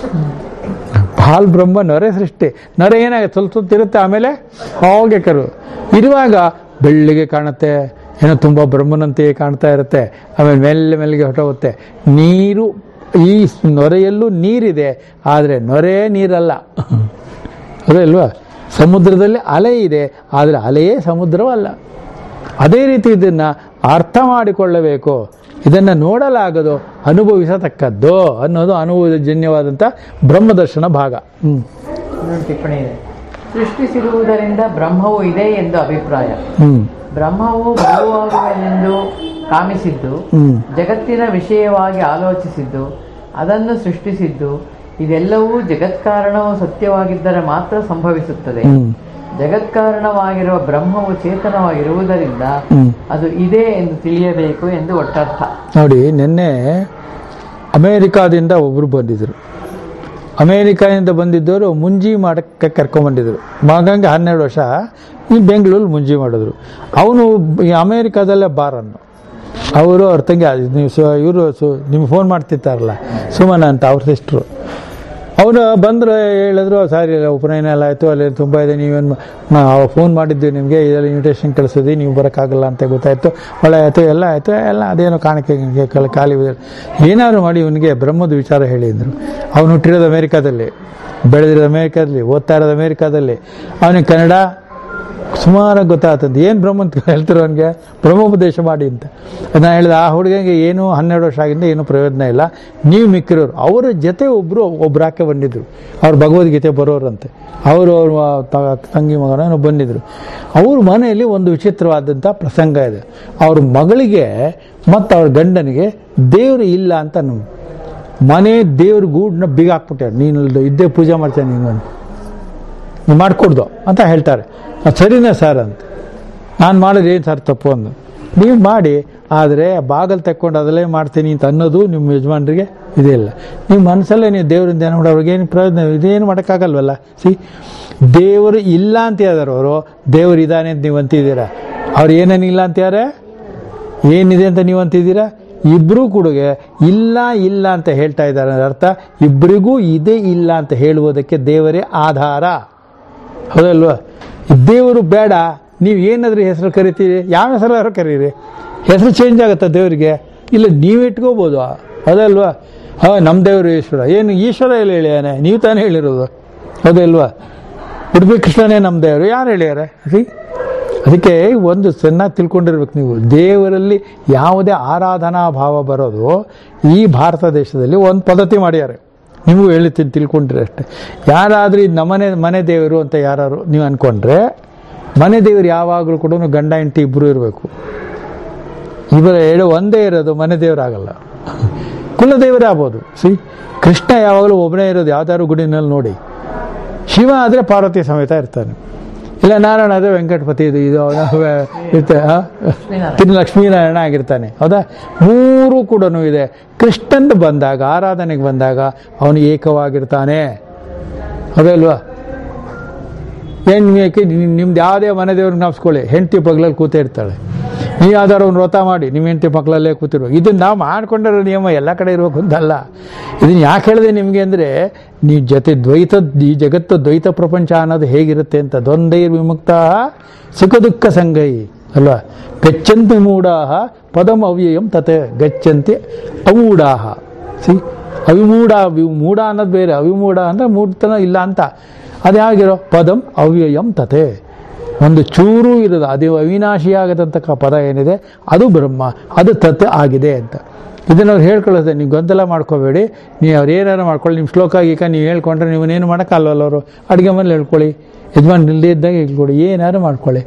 ಪಾಲ್ ಬ್ರಹ್ಮ ನೊರೆ ಸೃಷ್ಟಿ ನೊರೆ ಏನಾಗುತ್ತೆ ಸ್ವಲ್ಪ ಸ್ವಲ್ಪ ಇರುತ್ತೆ ಆಮೇಲೆ ಹೋಗೆ ಕರು ಇರುವಾಗ ಬೆಳ್ಳಿಗೆ ಕಾಣುತ್ತೆ ಏನೋ ತುಂಬ ಬ್ರಹ್ಮನಂತೆಯೇ ಕಾಣ್ತಾ ಇರುತ್ತೆ ಆಮೇಲೆ ಮೆಲ್ಲ ಮೆಲ್ಲಿಗೆ ಹೊಟ್ಟೋಗುತ್ತೆ ನೀರು ಈ ನೊರೆಯಲ್ಲೂ ನೀರಿದೆ ಆದರೆ ನೊರೆ ನೀರಲ್ಲ ಅದೇ ಅಲ್ವಾ ಸಮುದ್ರದಲ್ಲಿ ಅಲೆ ಇದೆ ಆದರೆ ಅಲೆಯೇ ಸಮುದ್ರವಲ್ಲ ಅದೇ ರೀತಿ ಇದನ್ನ ಅರ್ಥ ಮಾಡಿಕೊಳ್ಳಬೇಕು ಇದನ್ನ ನೋಡಲಾಗದು ಅನುಭವಿಸತಕ್ಕದ್ದು ಅನ್ನೋದು ಅನುಭವಜನ್ಯವಾದಂಥ ಬ್ರಹ್ಮದರ್ಶನ ಭಾಗ ಹ್ಮ್ ಇನ್ನೊಂದು ಟಿಪ್ಪಣಿ ಇದೆ ಸೃಷ್ಟಿಸಿರುವುದರಿಂದ ಬ್ರಹ್ಮವು ಇದೆ ಎಂದು ಅಭಿಪ್ರಾಯ ಹ್ಮ್ ಬ್ರಹ್ಮವು ಮಗುವಾಗುವೆನೆಂದು ಕಾಮಿಸಿದ್ದು ಹ್ಮ್ ಜಗತ್ತಿನ ವಿಷಯವಾಗಿ ಆಲೋಚಿಸಿದ್ದು ಅದನ್ನು ಸೃಷ್ಟಿಸಿದ್ದು ಇದೆಲ್ಲವೂ ಜಗತ್ಕಾರಣವು ಸತ್ಯವಾಗಿದ್ದರೆ ಮಾತ್ರ ಸಂಭವಿಸುತ್ತದೆ ಹ್ಮ್ ಜಗತ್ಕಾರಣವಾಗಿರುವ ಬ್ರಹ್ಮವು ಚೇತನವಾಗಿರುವುದರಿಂದ ಹ್ಮ್ ಅದು ಇದೆ ಎಂದು ತಿಳಿಯಬೇಕು ಎಂದು ಒಟ್ಟರ್ಥ ನೋಡಿ ನಿನ್ನೆ ಅಮೇರಿಕಾದಿಂದ ಒಬ್ರು ಬಂದಿದ್ರು ಅಮೇರಿಕಾದಿಂದ ಬಂದಿದ್ದವರು ಮುಂಜಿ ಮಾಡಕ್ಕೆ ಕರ್ಕೊಂಡ್ಬಂದಿದ್ರು ಮಗಂಗೆ ಹನ್ನೆರಡು ವರ್ಷ ಈ ಬೆಂಗಳೂರು ಮುಂಜಿ ಮಾಡಿದ್ರು ಅವನು ಈ ಅಮೇರಿಕಾದಲ್ಲೇ ಬಾರನ್ನು ಅವರು ಅವ್ರ ತಂಗಿ ನೀವು ಇವರು ನಿಮ್ಗೆ ಫೋನ್ ಮಾಡ್ತಿರ್ತಾರಲ್ಲ ಸುಮನ ಅಂತ ಅವ್ರ ಸಿಸ್ಟ್ರು ಅವನು ಬಂದ್ರೆ ಹೇಳಿದ್ರು ಸಾರಿ ಇಲ್ಲ ಉಪನಯನ ಎಲ್ಲ ಆಯಿತು ಅಲ್ಲಿ ತುಂಬ ಇದೆ ನೀವೇನು ಫೋನ್ ಮಾಡಿದ್ವಿ ನಿಮಗೆ ಇದೆಲ್ಲ ಇನ್ವಿಟೇಷನ್ ಕಳಿಸಿದ್ವಿ ನೀವು ಬರೋಕ್ಕಾಗಲ್ಲ ಅಂತ ಗೊತ್ತಾಯಿತು ಒಳ್ಳೆ ಆಯಿತು ಎಲ್ಲ ಆಯಿತು ಎಲ್ಲ ಅದೇನೋ ಕಾಣಿಕೆ ಗಿಣಿಕೆ ಕಲ್ ಖಾಲಿ ಇದೆ. ಏನಾದ್ರು ಮಾಡಿ ಇವನಿಗೆ ಬ್ರಹ್ಮದ ವಿಚಾರ ಹೇಳಿದ್ರು ಅವನು ಹುಟ್ಟಿರೋದು ಅಮೇರಿಕಾದಲ್ಲಿ ಬೆಳೆದಿರೋದು ಅಮೇರಿಕಾದಲ್ಲಿ ಓದ್ತಾ ಇರೋದು ಅಮೇರಿಕಾದಲ್ಲಿ ಅವನಿಗೆ ಕನ್ನಡ ಸುಮಾರಾಗಿ ಗೊತ್ತಾಗ್ತದೆ ಏನು ಬ್ರಹ್ಮ ಅಂತ ಹೇಳ್ತಾರೆ ಅವನಿಗೆ ಬ್ರಹ್ಮೋಪದೇಶ ಮಾಡಿ ಅಂತ ನಾನು ಹೇಳಿದೆ ಆ ಹುಡುಗನಿಗೆ ಏನು ಹನ್ನೆರಡು ವರ್ಷ ಆಗಿಂದ ಏನು ಪ್ರಯೋಜನ ಇಲ್ಲ ನೀವು ಮಿಕ್ಕಿರೋರು ಅವರ ಜೊತೆ ಒಬ್ಬರು ಒಬ್ರು ಆಕೆ ಬಂದಿದ್ರು ಅವ್ರು ಭಗವದ್ಗೀತೆ ಬರೋರಂತೆ ಅವರು ಅವ್ರ ತ- ತಂಗಿ ಮಗನ ಬಂದಿದ್ರು ಅವ್ರ ಮನೆಯಲ್ಲಿ ಒಂದು ವಿಚಿತ್ರವಾದಂಥ ಪ್ರಸಂಗ ಇದೆ ಅವ್ರ ಮಗಳಿಗೆ ಮತ್ತು ಅವ್ರ ಗಂಡನಿಗೆ ದೇವರು ಇಲ್ಲ ಅಂತ ನಮ್ಗೆ ಮನೆ ದೇವ್ರ ಗೂಡನ್ನ ಬೀಗ ಹಾಕ್ಬಿಟ್ಟಾರೆ ನೀನು ಇದ್ದೇ ಪೂಜೆ ಮಾಡ್ತೇನೆ ನೀನು ಅಂತ ನೀವು ಮಾಡಿಕೊಡ್ದು ಅಂತ ಹೇಳ್ತಾರೆ ಅದು ಸರಿನಾ ಸರ್ ಅಂತ ನಾನು ಮಾಡಿದ್ರೆ ಏನು ಸರ್ ತಪ್ಪು ಅಂದು ನೀವು ಮಾಡಿ ಆದರೆ ಬಾಗಲ್ ತಕ್ಕೊಂಡು ಅದಲ್ಲೇ ಮಾಡ್ತೀನಿ ಅಂತ ಅನ್ನೋದು ನಿಮ್ಮ ಯಜಮಾನರಿಗೆ ಇದೇ ಇಲ್ಲ ನಿಮ್ಮ ಮನಸ್ಸಲ್ಲೇ ನೀವು ದೇವರಿಂದ ಏನು ಮಾಡೋರು ಏನು ಪ್ರಯೋಜನ ಇದೇನು ಮಾಡೋಕ್ಕಾಗಲ್ವಲ್ಲ ಸಿ ದೇವರು ಇಲ್ಲ ಅಂತ ಹೇಳಿದಾರೆ ಅವರು ದೇವರು ಇದ್ದಾನೆ ಅಂತ ನೀವು ಅಂತಿದ್ದೀರಾ ಅವ್ರು ಏನೇನಿಲ್ಲ ಅಂತಾರೆ ಏನಿದೆ ಅಂತ ನೀವು ಅಂತಿದ್ದೀರಾ ಇಬ್ಬರೂ ಕೂಡ ಇಲ್ಲ ಇಲ್ಲ ಅಂತ ಹೇಳ್ತಾ ಇದ್ದಾರೆ ಅಂದ್ರೆ ಅರ್ಥ ಇಬ್ಬರಿಗೂ ಇದೆ ಇಲ್ಲ ಅಂತ ಹೇಳುವುದಕ್ಕೆ ದೇವರೇ ಆಧಾರ ಹೌದಲ್ವಾ ದೇವರು ಬೇಡ ನೀವು ಏನಾದ್ರೂ ಹೆಸರು ಕರಿತೀರಿ ಯಾವ ಹೆಸರು ಕರೀರಿ ಹೆಸರು ಚೇಂಜ್ ಆಗುತ್ತಾ ದೇವರಿಗೆ ಇಲ್ಲ ನೀವು ಇಟ್ಕೋಬೋದು ಹೌದಲ್ವಾ ಹಾಂ ನಮ್ಮ ದೇವರು ಈಶ್ವರ ಏನು ಈಶ್ವರ ಎಲ್ಲ ಹೇಳ್ಯಾನೆ ನೀವು ತಾನೇ ಹೇಳಿರೋದು ಹೌದಲ್ವಾ ಉಡುಪಿ ಕೃಷ್ಣನೇ ನಮ್ಮ ದೇವರು ಯಾರು ಹೇಳ್ಯಾರೆ ಸಿ ಅದಕ್ಕೆ ಒಂದು ಚೆನ್ನಾಗಿ ತಿಳ್ಕೊಂಡಿರ್ಬೇಕು ನೀವು ದೇವರಲ್ಲಿ ಯಾವುದೇ ಆರಾಧನಾ ಭಾವ ಬರೋದು ಈ ಭಾರತ ದೇಶದಲ್ಲಿ ಒಂದು ಪದ್ಧತಿ ಮಾಡ್ಯಾರೆ ನೀವು ಹೇಳಿ ತಿಳ್- ತಿಳ್ಕೊಂಡ್ರೆ ಅಷ್ಟೇ ಯಾರಾದರೂ ಇದು ನಮ್ಮನೆ ಮನೆ ದೇವರು ಅಂತ ಯಾರು ನೀವು ಅನ್ಕೊಂಡ್ರೆ ಮನೆ ದೇವರು ಯಾವಾಗಲೂ ಕೂಡ ಗಂಡ ಹೆಂಡತಿ ಇಬ್ಬರು ಇರಬೇಕು ಇವರ ಹೇಳು ಒಂದೇ ಇರೋದು ಮನೆ ದೇವರಾಗಲ್ಲ ಕುಲದೇವರೇ ಆಗ್ಬೋದು ಸಿ ಕೃಷ್ಣ ಯಾವಾಗಲೂ ಒಬ್ಬನೇ ಇರೋದು ಯಾವ್ದಾದ್ರು ಗುಡಿನಲ್ಲಿ ನೋಡಿ ಶಿವ ಆದರೆ ಪಾರ್ವತಿ ಸಮೇತ ಇರ್ತಾನೆ ಇಲ್ಲ ನಾರಾಯಣ ಆದರೆ ವೆಂಕಟಪತಿ ಇದು ಇದು ಅವನ ಇರ್ತ ಆ? ತಿನ್ನು ಲಕ್ಷ್ಮೀನಾರಾಯಣ ಆಗಿರ್ತಾನೆ ಹೌದಾ ಮೂರು ಕೂಡ ಇದೆ ಕೃಷ್ಣನ್ ಬಂದಾಗ ಆರಾಧನೆಗೆ ಬಂದಾಗ ಅವನು ಏಕವಾಗಿರ್ತಾನೆ ಹೌದಲ್ವಾ ಏನು ಏಕೆ ನಿಮ್- ನಿಮ್ದು ಯಾವುದೇ ಮನೆ ದೇವ್ರಿಗೆ ನಾಪ್ಸ್ಕೊಳ್ಳಿ ಹೆಂಡತಿ ಪಗ್ಲಲ್ಲಿ ಕೂತೇ ಇರ್ತಾಳೆ ನೀವು ಯಾವ್ದಾದ್ರು ಒಂದು ವ್ರತ ಮಾಡಿ ನಿಮ್ಮ ಹೆಂಡತಿ ಪಕ್ಕಲಲ್ಲೇ ಕೂತಿರ್ಬೇಕು ಇದನ್ನ ನಾವು ಮಾಡ್ಕೊಂಡಿರೋ ನಿಯಮ ಎಲ್ಲ ಕಡೆ ಇರಬೇಕು ಅಂತಲ್ಲ ಇದನ್ನ ಯಾಕೆ ಹೇಳಿದೆ ನಿಮಗೆ ಅಂದರೆ ನೀವು ಜೊತೆ ದ್ವೈತ ಈ ಜಗತ್ತು ದ್ವೈತ ಪ್ರಪಂಚ ಅನ್ನೋದು ಹೇಗಿರುತ್ತೆ ಅಂತ ದ್ವಂದ್ವೈರ್ ವಿಮುಕ್ತ ಸುಖ ದುಃಖ ಸಂಗೈ ಅಲ್ವಾ ಗಚ್ಚಂತಿ ಮೂಢಾಹ ಪದಂ ಅವ್ಯಯಂ ತತೆ ಗಚ್ಚಂತಿ ಅವೂಢಾಹ ಸಿ ಅವಿಮೂಢ ವಿ- ಮೂಢ ಅನ್ನೋದು ಬೇರೆ ಅವಿಮೂಢ ಅಂದರೆ ಮೂಢತನ ಇಲ್ಲ ಅಂತ ಅದ್ಯಾಗಿರೋ ಪದಂ ಅವ್ಯಯಂ ತತೆ ಒಂದು ಚೂರು ಇರೋದು ಅದು ಅವಿನಾಶಿಯಾಗದಂತಕ್ಕ ಪದ ಏನಿದೆ ಅದು ಬ್ರಹ್ಮ ಅದು ತತ್ ಆಗಿದೆ ಅಂತ ಇದನ್ನ ಅವ್ರು ಹೇಳ್ಕೊಳ್ಳೋದೆ ನೀವು ಗೊಂದಲ ಮಾಡ್ಕೋಬೇಡಿ ನೀವು ಅವ್ರು ಏನಾರು ಮಾಡ್ಕೊಳ್ಳಿ ನಿಮ್ಮ ಶ್ಲೋಕ ಗೀಕ ನೀವು ಹೇಳ್ಕೊಂಡ್ರೆ ನೀವನ್ನೇನು ಮಾಡೋಕ್ಕಲ್ವಲ್ಲ ಅವರು ಅಡುಗೆ ಮನೇಲಿ ಹೇಳ್ಕೊಳ್ಳಿ ಯಜಮಾನ್ ಇಲ್ಲದೇ ಇದ್ದಾಗ ಹೇಳ್ಕೊಡಿ ಏನಾರು ಮಾಡ್ಕೊಳ್ಳಿ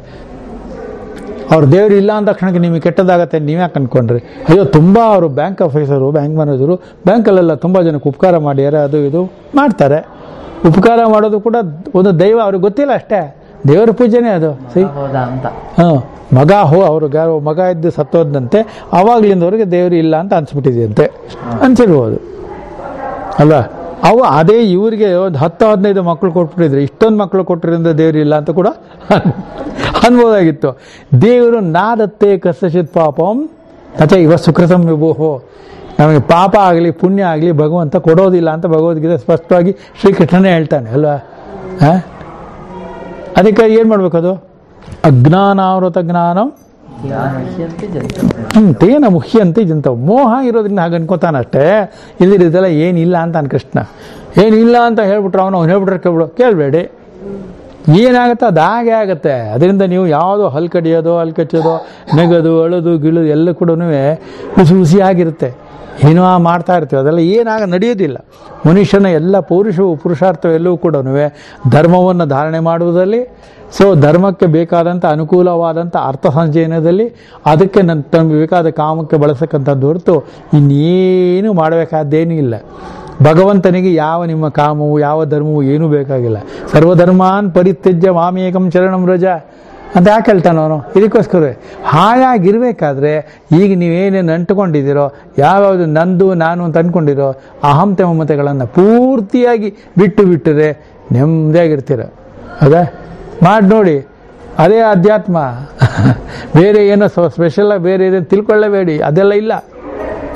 ಅವ್ರು ದೇವ್ರು ಇಲ್ಲ ಅಂದ ತಕ್ಷಣಕ್ಕೆ ನಿಮಗೆ ಕೆಟ್ಟದಾಗತ್ತೆ ನೀವು ಯಾಕೆ ಅನ್ಕೊಂಡ್ರಿ ಅಯ್ಯೋ ತುಂಬ ಅವರು ಬ್ಯಾಂಕ್ ಆಫೀಸರು ಬ್ಯಾಂಕ್ ಮ್ಯಾನೇಜರು ಬ್ಯಾಂಕಲ್ಲೆಲ್ಲ ತುಂಬ ಜನಕ್ಕೆ ಉಪಕಾರ ಮಾಡ್ಯಾರ ಅದು ಇದು ಮಾಡ್ತಾರೆ ಉಪಕಾರ ಮಾಡೋದು ಕೂಡ ಒಂದು ದೈವ ಅವ್ರಿಗೆ ಗೊತ್ತಿಲ್ಲ ಅಷ್ಟೇ ದೇವರ ಪೂಜೆನೇ ಅದು ಸಿ ಹೌದಾ ಅಂತ ಹಾಂ ಮಗ ಹೋ ಅವ್ರಿಗೆ ಯಾರೋ ಮಗ ಇದ್ದು ಸತ್ತೋದಂತೆ ಆವಾಗ್ಲಿಂದವರೆಗೆ ದೇವರು ಇಲ್ಲ ಅಂತ ಅನ್ಸ್ಬಿಟ್ಟಿದೆಯಂತೆ ಅನ್ಸಿರ್ಬೋದು ಅಲ್ವಾ ಅವು ಅದೇ ಇವರಿಗೆ ಒಂದು ಹತ್ತು ಹದಿನೈದು ಮಕ್ಕಳು ಕೊಟ್ಬಿಟ್ಟಿದ್ರೆ ಇಷ್ಟೊಂದು ಮಕ್ಕಳು ಕೊಟ್ಟಿರಿಂದ ದೇವರು ಇಲ್ಲ ಅಂತ ಕೂಡ ಅನ್ಬೋದಾಗಿತ್ತು ದೇವರು ನಾದತ್ತೆ ಕಸಚಿತ್ ಪಾಪಂ ಅಥವಾ ಇವ ಸುಕೃತಂ ವಿಭೋಹೋ ನಮಗೆ ಪಾಪ ಆಗಲಿ ಪುಣ್ಯ ಆಗಲಿ ಭಗವಂತ ಕೊಡೋದಿಲ್ಲ ಅಂತ ಭಗವದ್ಗೀತೆ ಸ್ಪಷ್ಟವಾಗಿ ಶ್ರೀಕೃಷ್ಣನೇ ಹೇಳ್ತಾನೆ ಅಲ್ವಾ ಹಾಂ ಅದಕ್ಕೆ ಏನು ಮಾಡ್ಬೇಕದು ಅಜ್ಞಾನಾವೃತ ಜ್ಞಾನಂ ಜ್ಞಾನಶ್ಯಂತಿ ಜಂತು ಹ್ಮ್ ತೇನ ಮುಖ್ಯಂತೆ ಜಂತ ಮೋಹ ಇರೋದ್ರಿಂದ ಹಾಗೆ ಅನ್ಕೋತಾನಷ್ಟೇ ಇಲ್ಲಿರೋದೆಲ್ಲ ಏನಿಲ್ಲ ಅಂತ ಅನ್ ಕೃಷ್ಣ ಏನಿಲ್ಲ ಅಂತ ಹೇಳ್ಬಿಟ್ರೆ ಅವನು ಅವ್ನು ಹೇಳ್ಬಿಟ್ರೆ ಕೇಳ್ಬಿಡು ಕೇಳಬೇಡಿ ಏನಾಗುತ್ತೆ ಅದು ಹಾಗೆ ಆಗುತ್ತೆ ಅದರಿಂದ ನೀವು ಯಾವುದೋ ಹಲ್ ಕಡಿಯೋದು ಹಲ್ ಕಚ್ಚೋದು ನೆಗೋದು ಅಳೋದು ಗಿಳೋದು ಎಲ್ಲ ಕೂಡ ಹುಸಿ ಹುಸಿಯಾಗಿರುತ್ತೆ ಏನೋ ಮಾಡ್ತಾ ಇರ್ತೀವಿ ಅದೆಲ್ಲ ಏನಾಗ ನಡೆಯೋದಿಲ್ಲ ಮನುಷ್ಯನ ಎಲ್ಲ ಪೌರುಷವು ಪುರುಷಾರ್ಥ ಎಲ್ಲವೂ ಕೂಡ ಧರ್ಮವನ್ನು ಧಾರಣೆ ಮಾಡುವುದರಲ್ಲಿ ಸೊ ಧರ್ಮಕ್ಕೆ ಬೇಕಾದಂಥ ಅನುಕೂಲವಾದಂಥ ಅರ್ಥ ಸಂಚಯನದಲ್ಲಿ ಅದಕ್ಕೆ ನನ್ನ ತನಗೆ ಬೇಕಾದ ಕಾಮಕ್ಕೆ ಬಳಸಕ್ಕಂಥದ್ದು ಹೊರತು ಇನ್ನೇನು ಮಾಡಬೇಕಾದ್ದೇನೂ ಇಲ್ಲ ಭಗವಂತನಿಗೆ ಯಾವ ನಿಮ್ಮ ಕಾಮವು ಯಾವ ಧರ್ಮವು ಏನೂ ಬೇಕಾಗಿಲ್ಲ ಸರ್ವಧರ್ಮಾನ್ ಪರಿತ್ಯಜ್ಯ ಮಾಮೇಕಂ ಶರಣಂ ರಜ ಅಂತ ಯಾಕೆ ಹೇಳ್ತಾನೆ ಅವನು ಇದಕ್ಕೋಸ್ಕರ ಹಾಯಾಗಿರ್ಬೇಕಾದ್ರೆ ಈಗ ನೀವೇನೇನು ಅಂಟ್ಕೊಂಡಿದ್ದೀರೋ ಯಾವ್ಯಾವುದು ನಂದು ನಾನು ಅಂತ ಅಂದ್ಕೊಂಡಿರೋ ಅಹಂತೆ ಮಮತೆಗಳನ್ನು ಪೂರ್ತಿಯಾಗಿ ಬಿಟ್ಟು ಬಿಟ್ಟರೆ ನೆಮ್ಮದಿಯಾಗಿರ್ತೀರ ಹೌದಾ ಮಾಡಿ ನೋಡಿ ಅದೇ ಅಧ್ಯಾತ್ಮ ಬೇರೆ ಏನೋ ಸ್ಪೆಷಲ್ ಬೇರೆ ಏನೋ ತಿಳ್ಕೊಳ್ಳೇಬೇಡಿ ಅದೆಲ್ಲ ಇಲ್ಲ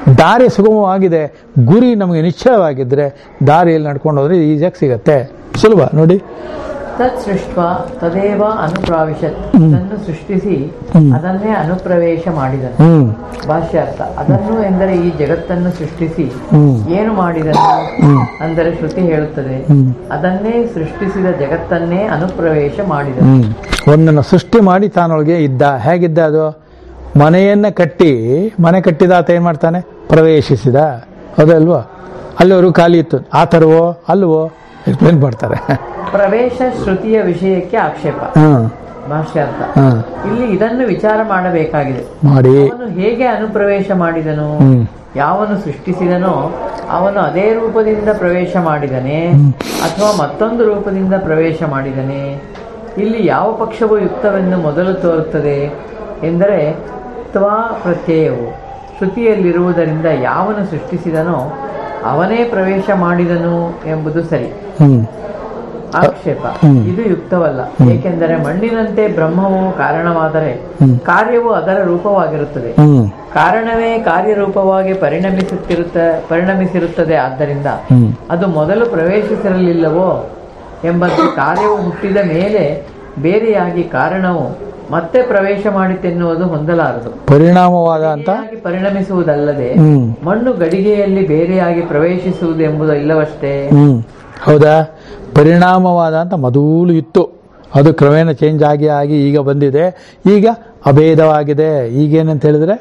ದಾರಿ ಸುಗಮವಾಗಿದೆ ಗುರಿ ನಮಗೆ ನಿಶ್ಚಯವಾಗಿದ್ದರೆ ದಾರಿಯಲ್ಲಿ ನಡ್ಕೊಂಡು ಹೋದ್ರೆ ಈಸಿಯಾಗಿ ಸಿಗತ್ತೆ ಸುಲಭ ನೋಡಿ ತತ್ ಸೃಷ್ಟ ತದೇವ ಅನುಪ್ರಾವಿಶತ್ ಅದನ್ನು ಸೃಷ್ಟಿಸಿ ಅದನ್ನೇ ಅನುಪ್ರವೇಶ ಮಾಡಿದನು ಹ್ಮ್ ಭಾಷ್ಯಾರ್ಥ ಅದನ್ನು ಎಂದರೆ ಈ ಜಗತ್ತನ್ನು ಸೃಷ್ಟಿಸಿ ಹ್ಮ್ ಏನು ಮಾಡಿದನು ಅಂದರೆ ಶ್ರುತಿ ಹೇಳುತ್ತದೆ ಅದನ್ನೇ ಸೃಷ್ಟಿಸಿದ ಜಗತ್ತನ್ನೇ ಅನುಪ್ರವೇಶ ಮಾಡಿದನು ಹ್ಮ್ ಒಂದನ್ನು ಸೃಷ್ಟಿ ಮಾಡಿ ತಾನೊಳಗೆ ಇದ್ದ ಹೇಗಿದ್ದ ಅದು ಮನೆಯನ್ನ ಕಟ್ಟಿ ಮನೆ ಕಟ್ಟಿದ ಆತ ಏನ್ ಮಾಡ್ತಾನೆ ಪ್ರವೇಶಿಸಿದ ಹೌದಲ್ವಾ ಅಲ್ಲಿವರೆಗೂ ಖಾಲಿ ಇತ್ತು ಆ ಥರವೋ ಅಲ್ವೋ ಎಕ್ಸ್ಪ್ಲೇನ್ ಮಾಡ್ತಾರೆ ಪ್ರವೇಶ ಶ್ರುತಿಯ ವಿಷಯಕ್ಕೆ ಆಕ್ಷೇಪ ಹ್ಮ್ ಭಾಷ್ಯಾರ್ಥ ಹ್ಮ್ ಇಲ್ಲಿ ಇದನ್ನು ವಿಚಾರ ಮಾಡಬೇಕಾಗಿದೆ ಮಾಡಿ ಅವನು ಹೇಗೆ ಅನುಪ್ರವೇಶ ಮಾಡಿದನು ಹ್ಮ್ ಯಾವನು ಸೃಷ್ಟಿಸಿದನೋ ಅವನು ಅದೇ ರೂಪದಿಂದ ಪ್ರವೇಶ ಮಾಡಿದನೆ ಅಥವಾ ಮತ್ತೊಂದು ರೂಪದಿಂದ ಪ್ರವೇಶ ಮಾಡಿದನೆ ಇಲ್ಲಿ ಯಾವ ಪಕ್ಷವು ಯುಕ್ತವೆಂದು ಮೊದಲು ತೋರುತ್ತದೆ ಎಂದರೆ ತ್ವಾ ಪ್ರತ್ಯಯವು ಶ್ರುತಿಯಲ್ಲಿರುವುದರಿಂದ ಯಾವನು ಸೃಷ್ಟಿಸಿದನೋ ಅವನೇ ಪ್ರವೇಶ ಮಾಡಿದನು ಎಂಬುದು ಸರಿ ಹ್ಮ್ ಆಕ್ಷೇಪ ಇದು ಯುಕ್ತವಲ್ಲ ಏಕೆಂದರೆ ಮಣ್ಣಿನಂತೆ ಬ್ರಹ್ಮವು ಕಾರಣವಾದರೆ ಕಾರ್ಯವು ಅದರ ರೂಪವಾಗಿರುತ್ತದೆ ಹ್ಮ್ ಕಾರಣವೇ ಕಾರ್ಯರೂಪವಾಗಿ ಪರಿಣಮಿಸುತ್ತಿರುತ್ತ ಪರಿಣಮಿಸಿರುತ್ತದೆ ಆದ್ದರಿಂದ ಹ್ಮ್ ಅದು ಮೊದಲು ಪ್ರವೇಶಿಸಿರಲಿಲ್ಲವೋ ಎಂಬಂತೆ ಕಾರ್ಯವು ಹುಟ್ಟಿದ ಮೇಲೆ ಬೇರೆಯಾಗಿ ಕಾರಣವು ಮತ್ತೆ ಪ್ರವೇಶ ಮಾಡಿತೆನ್ನುವುದು ಹೊಂದಲಾರದು ಪರಿಣಾಮವಾದ ಅಂತ ಬೇರೆಯಾಗಿ ಪರಿಣಮಿಸುವುದಲ್ಲದೆ ಹ್ಮ್ ಮಣ್ಣು ಗಡಿಗೆಯಲ್ಲಿ ಬೇರೆಯಾಗಿ ಪ್ರವೇಶಿಸುವುದು ಎಂಬುದು ಇಲ್ಲವಷ್ಟೇ ಹ್ಮ್ ಹೌದಾ ಪರಿಣಾಮವಾದ ಅಂತ ಮೊದಲು ಇತ್ತು ಅದು ಕ್ರಮೇಣ ಚೇಂಜ್ ಆಗಿ ಆಗಿ ಈಗ ಬಂದಿದೆ ಈಗ ಅಭೇದವಾಗಿದೆ ಈಗೇನಂತ ಹೇಳಿದ್ರೆ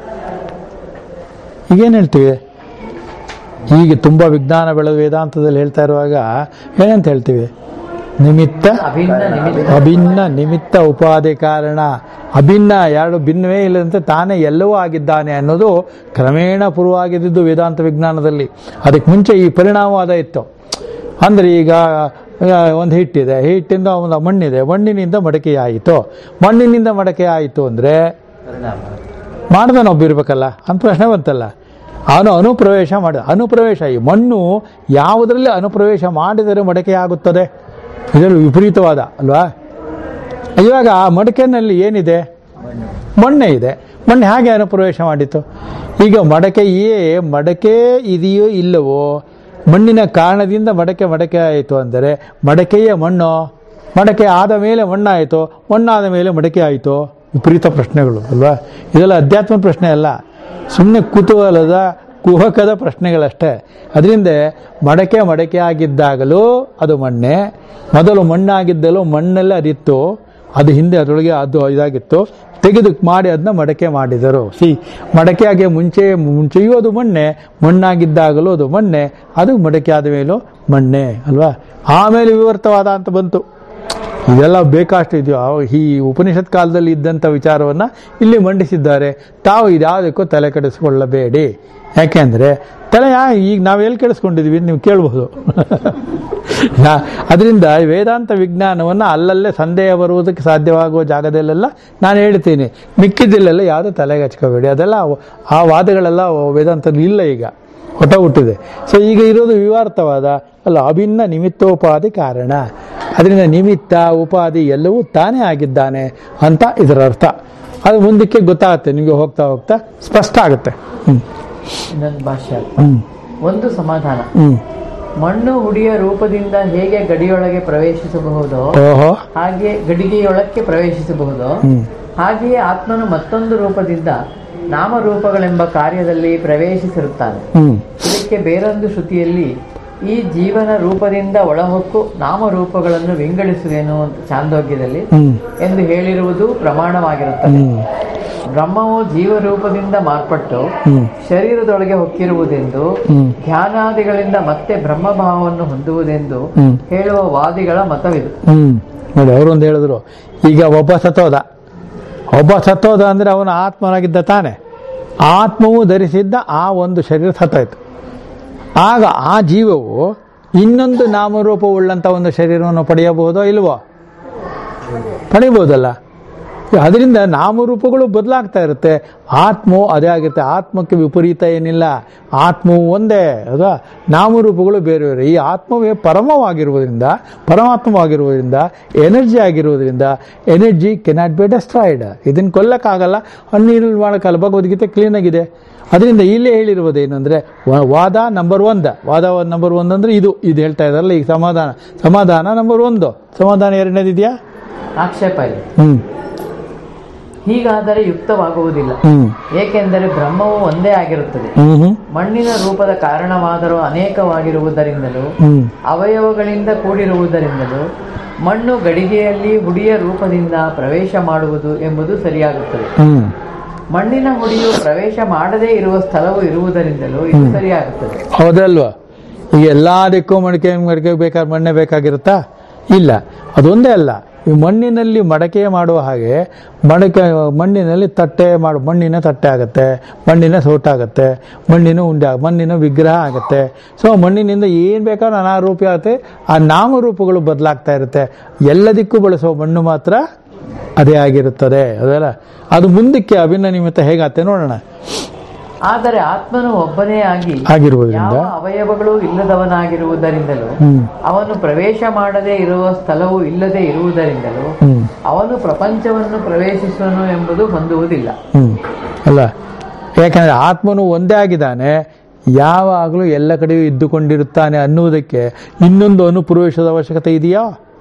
ಈಗೇನು ಹೇಳ್ತೀವಿ ಈಗ ತುಂಬ ವಿಜ್ಞಾನ ಬೆಳೆದ ವೇದಾಂತದಲ್ಲಿ ಹೇಳ್ತಾ ಇರುವಾಗ ಏನಂತ ಹೇಳ್ತೀವಿ ನಿಮಿತ್ತ ಅಭಿನ್ನ ನಿಮಿತ್ತ ಅಭಿನ್ನ ನಿಮಿತ್ತ ಉಪಾಧಿ ಕಾರಣ ಅಭಿನ್ನ ಎರಡು ಭಿನ್ನವೇ ಇಲ್ಲದಂತೆ ತಾನೇ ಎಲ್ಲವೂ ಆಗಿದ್ದಾನೆ ಅನ್ನೋದು ಕ್ರಮೇಣ ಪೂರ್ವವಾಗಿದ್ದು ವೇದಾಂತ ವಿಜ್ಞಾನದಲ್ಲಿ ಅದಕ್ಕೆ ಮುಂಚೆ ಈ ಪರಿಣಾಮವಾದ ಇತ್ತು ಅಂದ್ರೆ ಈಗ ಒಂದು ಹಿಟ್ಟಿದೆ ಹಿಟ್ಟಿಂದ ಒಂದು ಮಣ್ಣಿದೆ ಮಣ್ಣಿನಿಂದ ಮಡಕೆ ಆಯಿತು ಮಣ್ಣಿನಿಂದ ಮಡಕೆ ಆಯಿತು ಅಂದ್ರೆ ಮಾಡ್ದನ ಒಬ್ಬ ಇರ್ಬೇಕಲ್ಲ ಅಂತ ಪ್ರಶ್ನೆ ಬಂತಲ್ಲ ಅವನು ಅನುಪ್ರವೇಶ ಮಾಡ ಅನುಪ್ರವೇಶ ಈ ಮಣ್ಣು ಯಾವುದರಲ್ಲಿ ಅನುಪ್ರವೇಶ ಮಾಡಿದರೆ ಮಡಕೆ ಆಗುತ್ತದೆ ಇದರಲ್ಲಿ ವಿಪರೀತವಾದ ಅಲ್ವಾ ಇವಾಗ ಆ ಮಡಕೆನಲ್ಲಿ ಏನಿದೆ ಮಣ್ಣೆ ಇದೆ ಮಣ್ಣು ಹೇಗೆ ಅನುಪ್ರವೇಶ ಮಾಡಿತು ಈಗ ಮಡಕೆಯೇ ಮಡಕೆ ಇದೆಯೋ ಇಲ್ಲವೋ ಮಣ್ಣಿನ ಕಾರಣದಿಂದ ಮಡಕೆ ಮಡಕೆ ಆಯಿತು ಅಂದರೆ ಮಡಕೆಯೇ ಮಣ್ಣು ಮಡಕೆ ಆದ ಮೇಲೆ ಮಣ್ಣಾಯಿತು ಮಣ್ಣಾದ ಮೇಲೆ ಮಡಕೆ ಆಯಿತು ವಿಪರೀತ ಪ್ರಶ್ನೆಗಳು ಅಲ್ವಾ ಇದೆಲ್ಲ ಅಧ್ಯಾತ್ಮ ಪ್ರಶ್ನೆ ಅಲ್ಲ ಸುಮ್ಮನೆ ಕುತೂಹಲದ ಕುಹಕದ ಪ್ರಶ್ನೆಗಳಷ್ಟೇ ಅದರಿಂದ ಮಡಕೆ ಮಡಕೆ ಆಗಿದ್ದಾಗಲೂ ಅದು ಮಣ್ಣೆ ಮೊದಲು ಮಣ್ಣಾಗಿದ್ದಲು ಮಣ್ಣಲ್ಲೇ ಅದಿತ್ತು ಅದು ಹಿಂದೆ ಅದರೊಳಗೆ ಅದು ಇದಾಗಿತ್ತು ತೆಗೆದು ಮಾಡಿ ಅದನ್ನ ಮಡಕೆ ಮಾಡಿದರು ಸಿ ಮಡಕೆಯಾಗಿ ಮುಂಚೆ ಮುಂಚೆಯೂ ಅದು ಮಣ್ಣೆ ಮಣ್ಣಾಗಿದ್ದಾಗಲೂ ಅದು ಮಣ್ಣೆ ಅದು ಮಡಕೆ ಆದ ಮೇಲೂ ಮಣ್ಣೆ ಅಲ್ವಾ ಆಮೇಲೆ ವಿವರ್ತವಾದ ಅಂತ ಬಂತು ಇದೆಲ್ಲ ಬೇಕಷ್ಟು ಇದೆಯೋ ಈ ಉಪನಿಷತ್ ಕಾಲದಲ್ಲಿ ಇದ್ದಂಥ ವಿಚಾರವನ್ನ ಇಲ್ಲಿ ಮಂಡಿಸಿದ್ದಾರೆ ತಾವು ಇದ್ಯಾವುದಕ್ಕೂ ತಲೆ ಕೆಡಿಸ್ಕೊಳ್ಳಬೇಡಿ ಯಾಕೆಂದ್ರೆ ತಲೆ ಯಾ ಈಗ ನಾವು ಎಲ್ಲಿ ಕೆಡಿಸ್ಕೊಂಡಿದ್ವಿ ನೀವು ಕೇಳಬಹುದು ಅದರಿಂದ ವೇದಾಂತ ವಿಜ್ಞಾನವನ್ನ ಅಲ್ಲಲ್ಲೇ ಸಂದೇಹ ಬರುವುದಕ್ಕೆ ಸಾಧ್ಯವಾಗುವ ಜಾಗದಲ್ಲೆಲ್ಲ ನಾನು ಹೇಳ್ತೀನಿ ಮಿಕ್ಕಿದ್ದಿಲ್ಲೆಲ್ಲ ಯಾವುದು ತಲೆಗೆ ಹಚ್ಕೋಬೇಡಿ ಅದೆಲ್ಲ ಆ ವಾದಗಳೆಲ್ಲ ವೇದಾಂತದಲ್ಲಿ ಇಲ್ಲ ಈಗ ಹೊಟ ಹುಟ್ಟಿದೆ ಸೊ ಈಗ ಇರೋದು ವಿವಾರ್ಥವಾದ ಅಲ್ಲ ಅಭಿನ್ನ ನಿಮಿತ್ತೋಪಾಧಿ ಕಾರಣ ಅದರಿಂದ ನಿಮಿತ್ತ ಉಪಾಧಿ ಎಲ್ಲವೂ ತಾನೇ ಆಗಿದ್ದಾನೆ ಅಂತ ಇದರ ಅರ್ಥ ಅದು ಮುಂದಕ್ಕೆ ಗೊತ್ತಾಗುತ್ತೆ ನಿಮಗೆ ಹೋಗ್ತಾ ಹೋಗ್ತಾ ಸ್ಪಷ್ಟ ಆಗುತ್ತೆ ಹ್ಮ್ ಇನ್ನೊಂದು ಭಾಷ್ಯ ಹ್ಮ್ ಒಂದು ಸಮಾಧಾನ ಹ್ಮ್ ಮಣ್ಣು ಹುಡಿಯ ರೂಪದಿಂದ ಹೇಗೆ ಗಡಿಯೊಳಗೆ ಪ್ರವೇಶಿಸಬಹುದೋ ಓಹೋ ಹಾಗೆ ಗಡಿಗೆಯೊಳಕ್ಕೆ ಪ್ರವೇಶಿಸಬಹುದು ಹ್ಮ್ ಹಾಗೆಯೇ ಆತ್ಮನು ಮತ್ತೊಂದು ರೂಪದಿಂದ ನಾಮರೂಪಗಳೆಂಬ ಕಾರ್ಯದಲ್ಲಿ ಪ್ರವೇಶಿಸಿರುತ್ತಾನೆ ಹ್ಮ್ ಇದಕ್ಕೆ ಬೇರೊಂದು ಶ್ರುತಿಯಲ್ಲಿ ಈ ಜೀವನ ರೂಪದಿಂದ ಒಳಹೊಕ್ಕು ನಾಮರೂಪಗಳನ್ನು ವಿಂಗಡಿಸುವೆನು ಅಂತ ಚಾಂದೋಗ್ಯದಲ್ಲಿ ಹ್ಮ್ ಎಂದು ಹೇಳಿರುವುದು ಪ್ರಮಾಣವಾಗಿರುತ್ತದೆ ಹ್ಮ್ ಬ್ರಹ್ಮವು ಜೀವರೂಪದಿಂದ ಮಾರ್ಪಟ್ಟು ಹ್ಮ್ ಶರೀರದೊಳಗೆ ಹೊಕ್ಕಿರುವುದೆಂದು ಹ್ಮ್ ಧ್ಯಾನಾದಿಗಳಿಂದ ಮತ್ತೆ ಬ್ರಹ್ಮಭಾವವನ್ನು ಹೊಂದುವುದೆಂದು ಹ್ಮ್ ಹೇಳುವ ವಾದಿಗಳ ಮತವಿದು ಹ್ಮ್ ನೋಡಿ ಅವರೊಂದು ಹೇಳಿದ್ರು ಈಗ ಒಬ್ಬ ಸತ್ತೋದ ಒಬ್ಬ ಸತ್ತೋದ ಅಂದ್ರೆ ಅವನು ಆತ್ಮನಾಗಿದ್ದ ತಾನೆ ಆತ್ಮವು ಧರಿಸಿದ್ದ ಆ ಒಂದು ಶರೀರ ಸತ್ತಾಯ್ತು ಆಗ ಆ ಜೀವವು ಇನ್ನೊಂದು ನಾಮರೂಪವುಳ್ಳಂತ ಒಂದು ಶರೀರವನ್ನು ಪಡೆಯಬಹುದೋ ಇಲ್ವೋ ಪಡೆಯಬಹುದಲ್ಲ ಅದರಿಂದ ನಾಮರೂಪಗಳು ಬದಲಾಗ್ತಾ ಇರುತ್ತೆ ಆತ್ಮವು ಅದೇ ಆಗಿರುತ್ತೆ ಆತ್ಮಕ್ಕೆ ವಿಪರೀತ ಏನಿಲ್ಲ ಆತ್ಮವು ಒಂದೇ ಹೌದಾ ನಾಮರೂಪಗಳು ಬೇರೆ ಬೇರೆ ಈ ಆತ್ಮವೇ ಪರಮವಾಗಿರುವುದರಿಂದ ಪರಮಾತ್ಮವಾಗಿರುವುದರಿಂದ ಎನರ್ಜಿ ಆಗಿರುವುದರಿಂದ ಎನರ್ಜಿ ಕೆನಾಟ್ ಬಿ ಡೆಸ್ಟ್ರಾಯ್ಡ್ ಇದನ್ನು ಕೊಲ್ಲಕ್ಕಾಗಲ್ಲ ನೀರಲ್ಲಿ ಮಾಡೋಕ್ಕಲ್ಲ ಭಗವದ್ಗೀತೆ ಕ್ಲೀನ್ ಆಗಿದೆ ಅದರಿಂದ ಇಲ್ಲೇ ಹೇಳಿರುವುದು ಏನು ಅಂದರೆ ವಾದ ನಂಬರ್ ಒಂದ ವಾದ ನಂಬರ್ ಒಂದ್ ಅಂದ್ರೆ ಇದು ಇದು ಹೇಳ್ತಾ ಇದಾರಲ್ಲ ಈಗ ಸಮಾಧಾನ ಸಮಾಧಾನ ನಂಬರ್ ಒಂದು ಸಮಾಧಾನ ಎರಡನೇದಿದೆಯಾ ಆಕ್ಷೇಪ ಇಲ್ಲ ಹ್ಮ್ ಹೀಗಾದರೆ ಯುಕ್ತವಾಗುವುದಿಲ್ಲ ಹ್ಮ್ ಏಕೆಂದರೆ ಬ್ರಹ್ಮವು ಒಂದೇ ಆಗಿರುತ್ತದೆ ಹ್ಮ್ ಹ್ಮ್ ಮಣ್ಣಿನ ರೂಪದ ಕಾರಣವಾದರೂ ಅನೇಕವಾಗಿರುವುದರಿಂದಲೂ ಹ್ಮ್ ಅವಯವಗಳಿಂದ ಕೂಡಿರುವುದರಿಂದಲೂ ಮಣ್ಣು ಗಡಿಗೆಯಲ್ಲಿ ಹುಡಿಯ ರೂಪದಿಂದ ಪ್ರವೇಶ ಮಾಡುವುದು ಎಂಬುದು ಸರಿಯಾಗುತ್ತದೆ ಹ್ಮ್ ಮಣ್ಣಿನ ಹುಡಿಯು ಪ್ರವೇಶ ಮಾಡದೇ ಇರುವ ಸ್ಥಳವು ಇರುವುದರಿಂದಲೂ ಇದು ಸರಿಯಾಗುತ್ತದೆ ಹೌದಲ್ವಾ ಈಗ ಎಲ್ಲದಕ್ಕೂ ಮಡಿಕೆ ಮಡಿಕೆ ಬೇಕಾದ್ರೆ ಮಣ್ಣೆ ಬೇಕಾಗಿರುತ್ತಾ ಇಲ್ಲ ಅದೊಂದೇ ಅಲ್ಲ ಈ ಮಣ್ಣಿನಲ್ಲಿ ಮಡಕೆ ಮಾಡುವ ಹಾಗೆ ಮಡಕೆ ಮಣ್ಣಿನಲ್ಲಿ ತಟ್ಟೆ ಮಾಡು ಮಣ್ಣಿನ ತಟ್ಟೆ ಆಗುತ್ತೆ ಮಣ್ಣಿನ ಸೌಟಾಗುತ್ತೆ ಮಣ್ಣಿನ ಉಂಡೆ ಆಗ- ಮಣ್ಣಿನ ವಿಗ್ರಹ ಆಗುತ್ತೆ ಸೊ ಮಣ್ಣಿನಿಂದ ಏನು ಬೇಕಾದ್ರೂ ನಾನಾ ರೂಪ ಆಗುತ್ತೆ ಆ ನಾಮರೂಪಗಳು ಬದಲಾಗ್ತಾ ಇರುತ್ತೆ ಎಲ್ಲದಕ್ಕೂ ಬಳಸುವ ಮಣ್ಣು ಮಾತ್ರ ಅದೇ ಆಗಿರುತ್ತದೆ ಅದಲ್ಲ ಅದು ಮುಂದಕ್ಕೆ ಅಭಿನ್ನ ನಿಮಿತ್ತ ಹೇಗಾಗುತ್ತೆ ನೋಡೋಣ ಆದರೆ ಆತ್ಮನು ಒಬ್ಬನೇ ಆಗಿ ಆಗಿರುವುದರಿಂದ ಯಾವ ಅವಯವಗಳು ಇಲ್ಲದವನಾಗಿರುವುದರಿಂದಲೂ ಹ್ಮ್ ಅವನು ಪ್ರವೇಶ ಮಾಡದೇ ಇರುವ ಸ್ಥಳವು ಇಲ್ಲದೆ ಇರುವುದರಿಂದಲೂ ಹ್ಮ್ ಅವನು ಪ್ರಪಂಚವನ್ನು ಪ್ರವೇಶಿಸುವನು ಎಂಬುದು ಹೊಂದುವುದಿಲ್ಲ ಹ್ಮ್ ಅಲ್ಲ ಯಾಕಂದ್ರೆ ಆತ್ಮನು ಒಂದೇ ಆಗಿದ್ದಾನೆ ಯಾವಾಗಲೂ ಎಲ್ಲ ಕಡೆಯೂ ಇದ್ದುಕೊಂಡಿರುತ್ತಾನೆ ಅನ್ನುವುದಕ್ಕೆ ಇನ್ನೊಂದು ಅನುಪ್ರವೇಶದ ಅವಶ್ಯಕತೆ ಇದೆಯಾ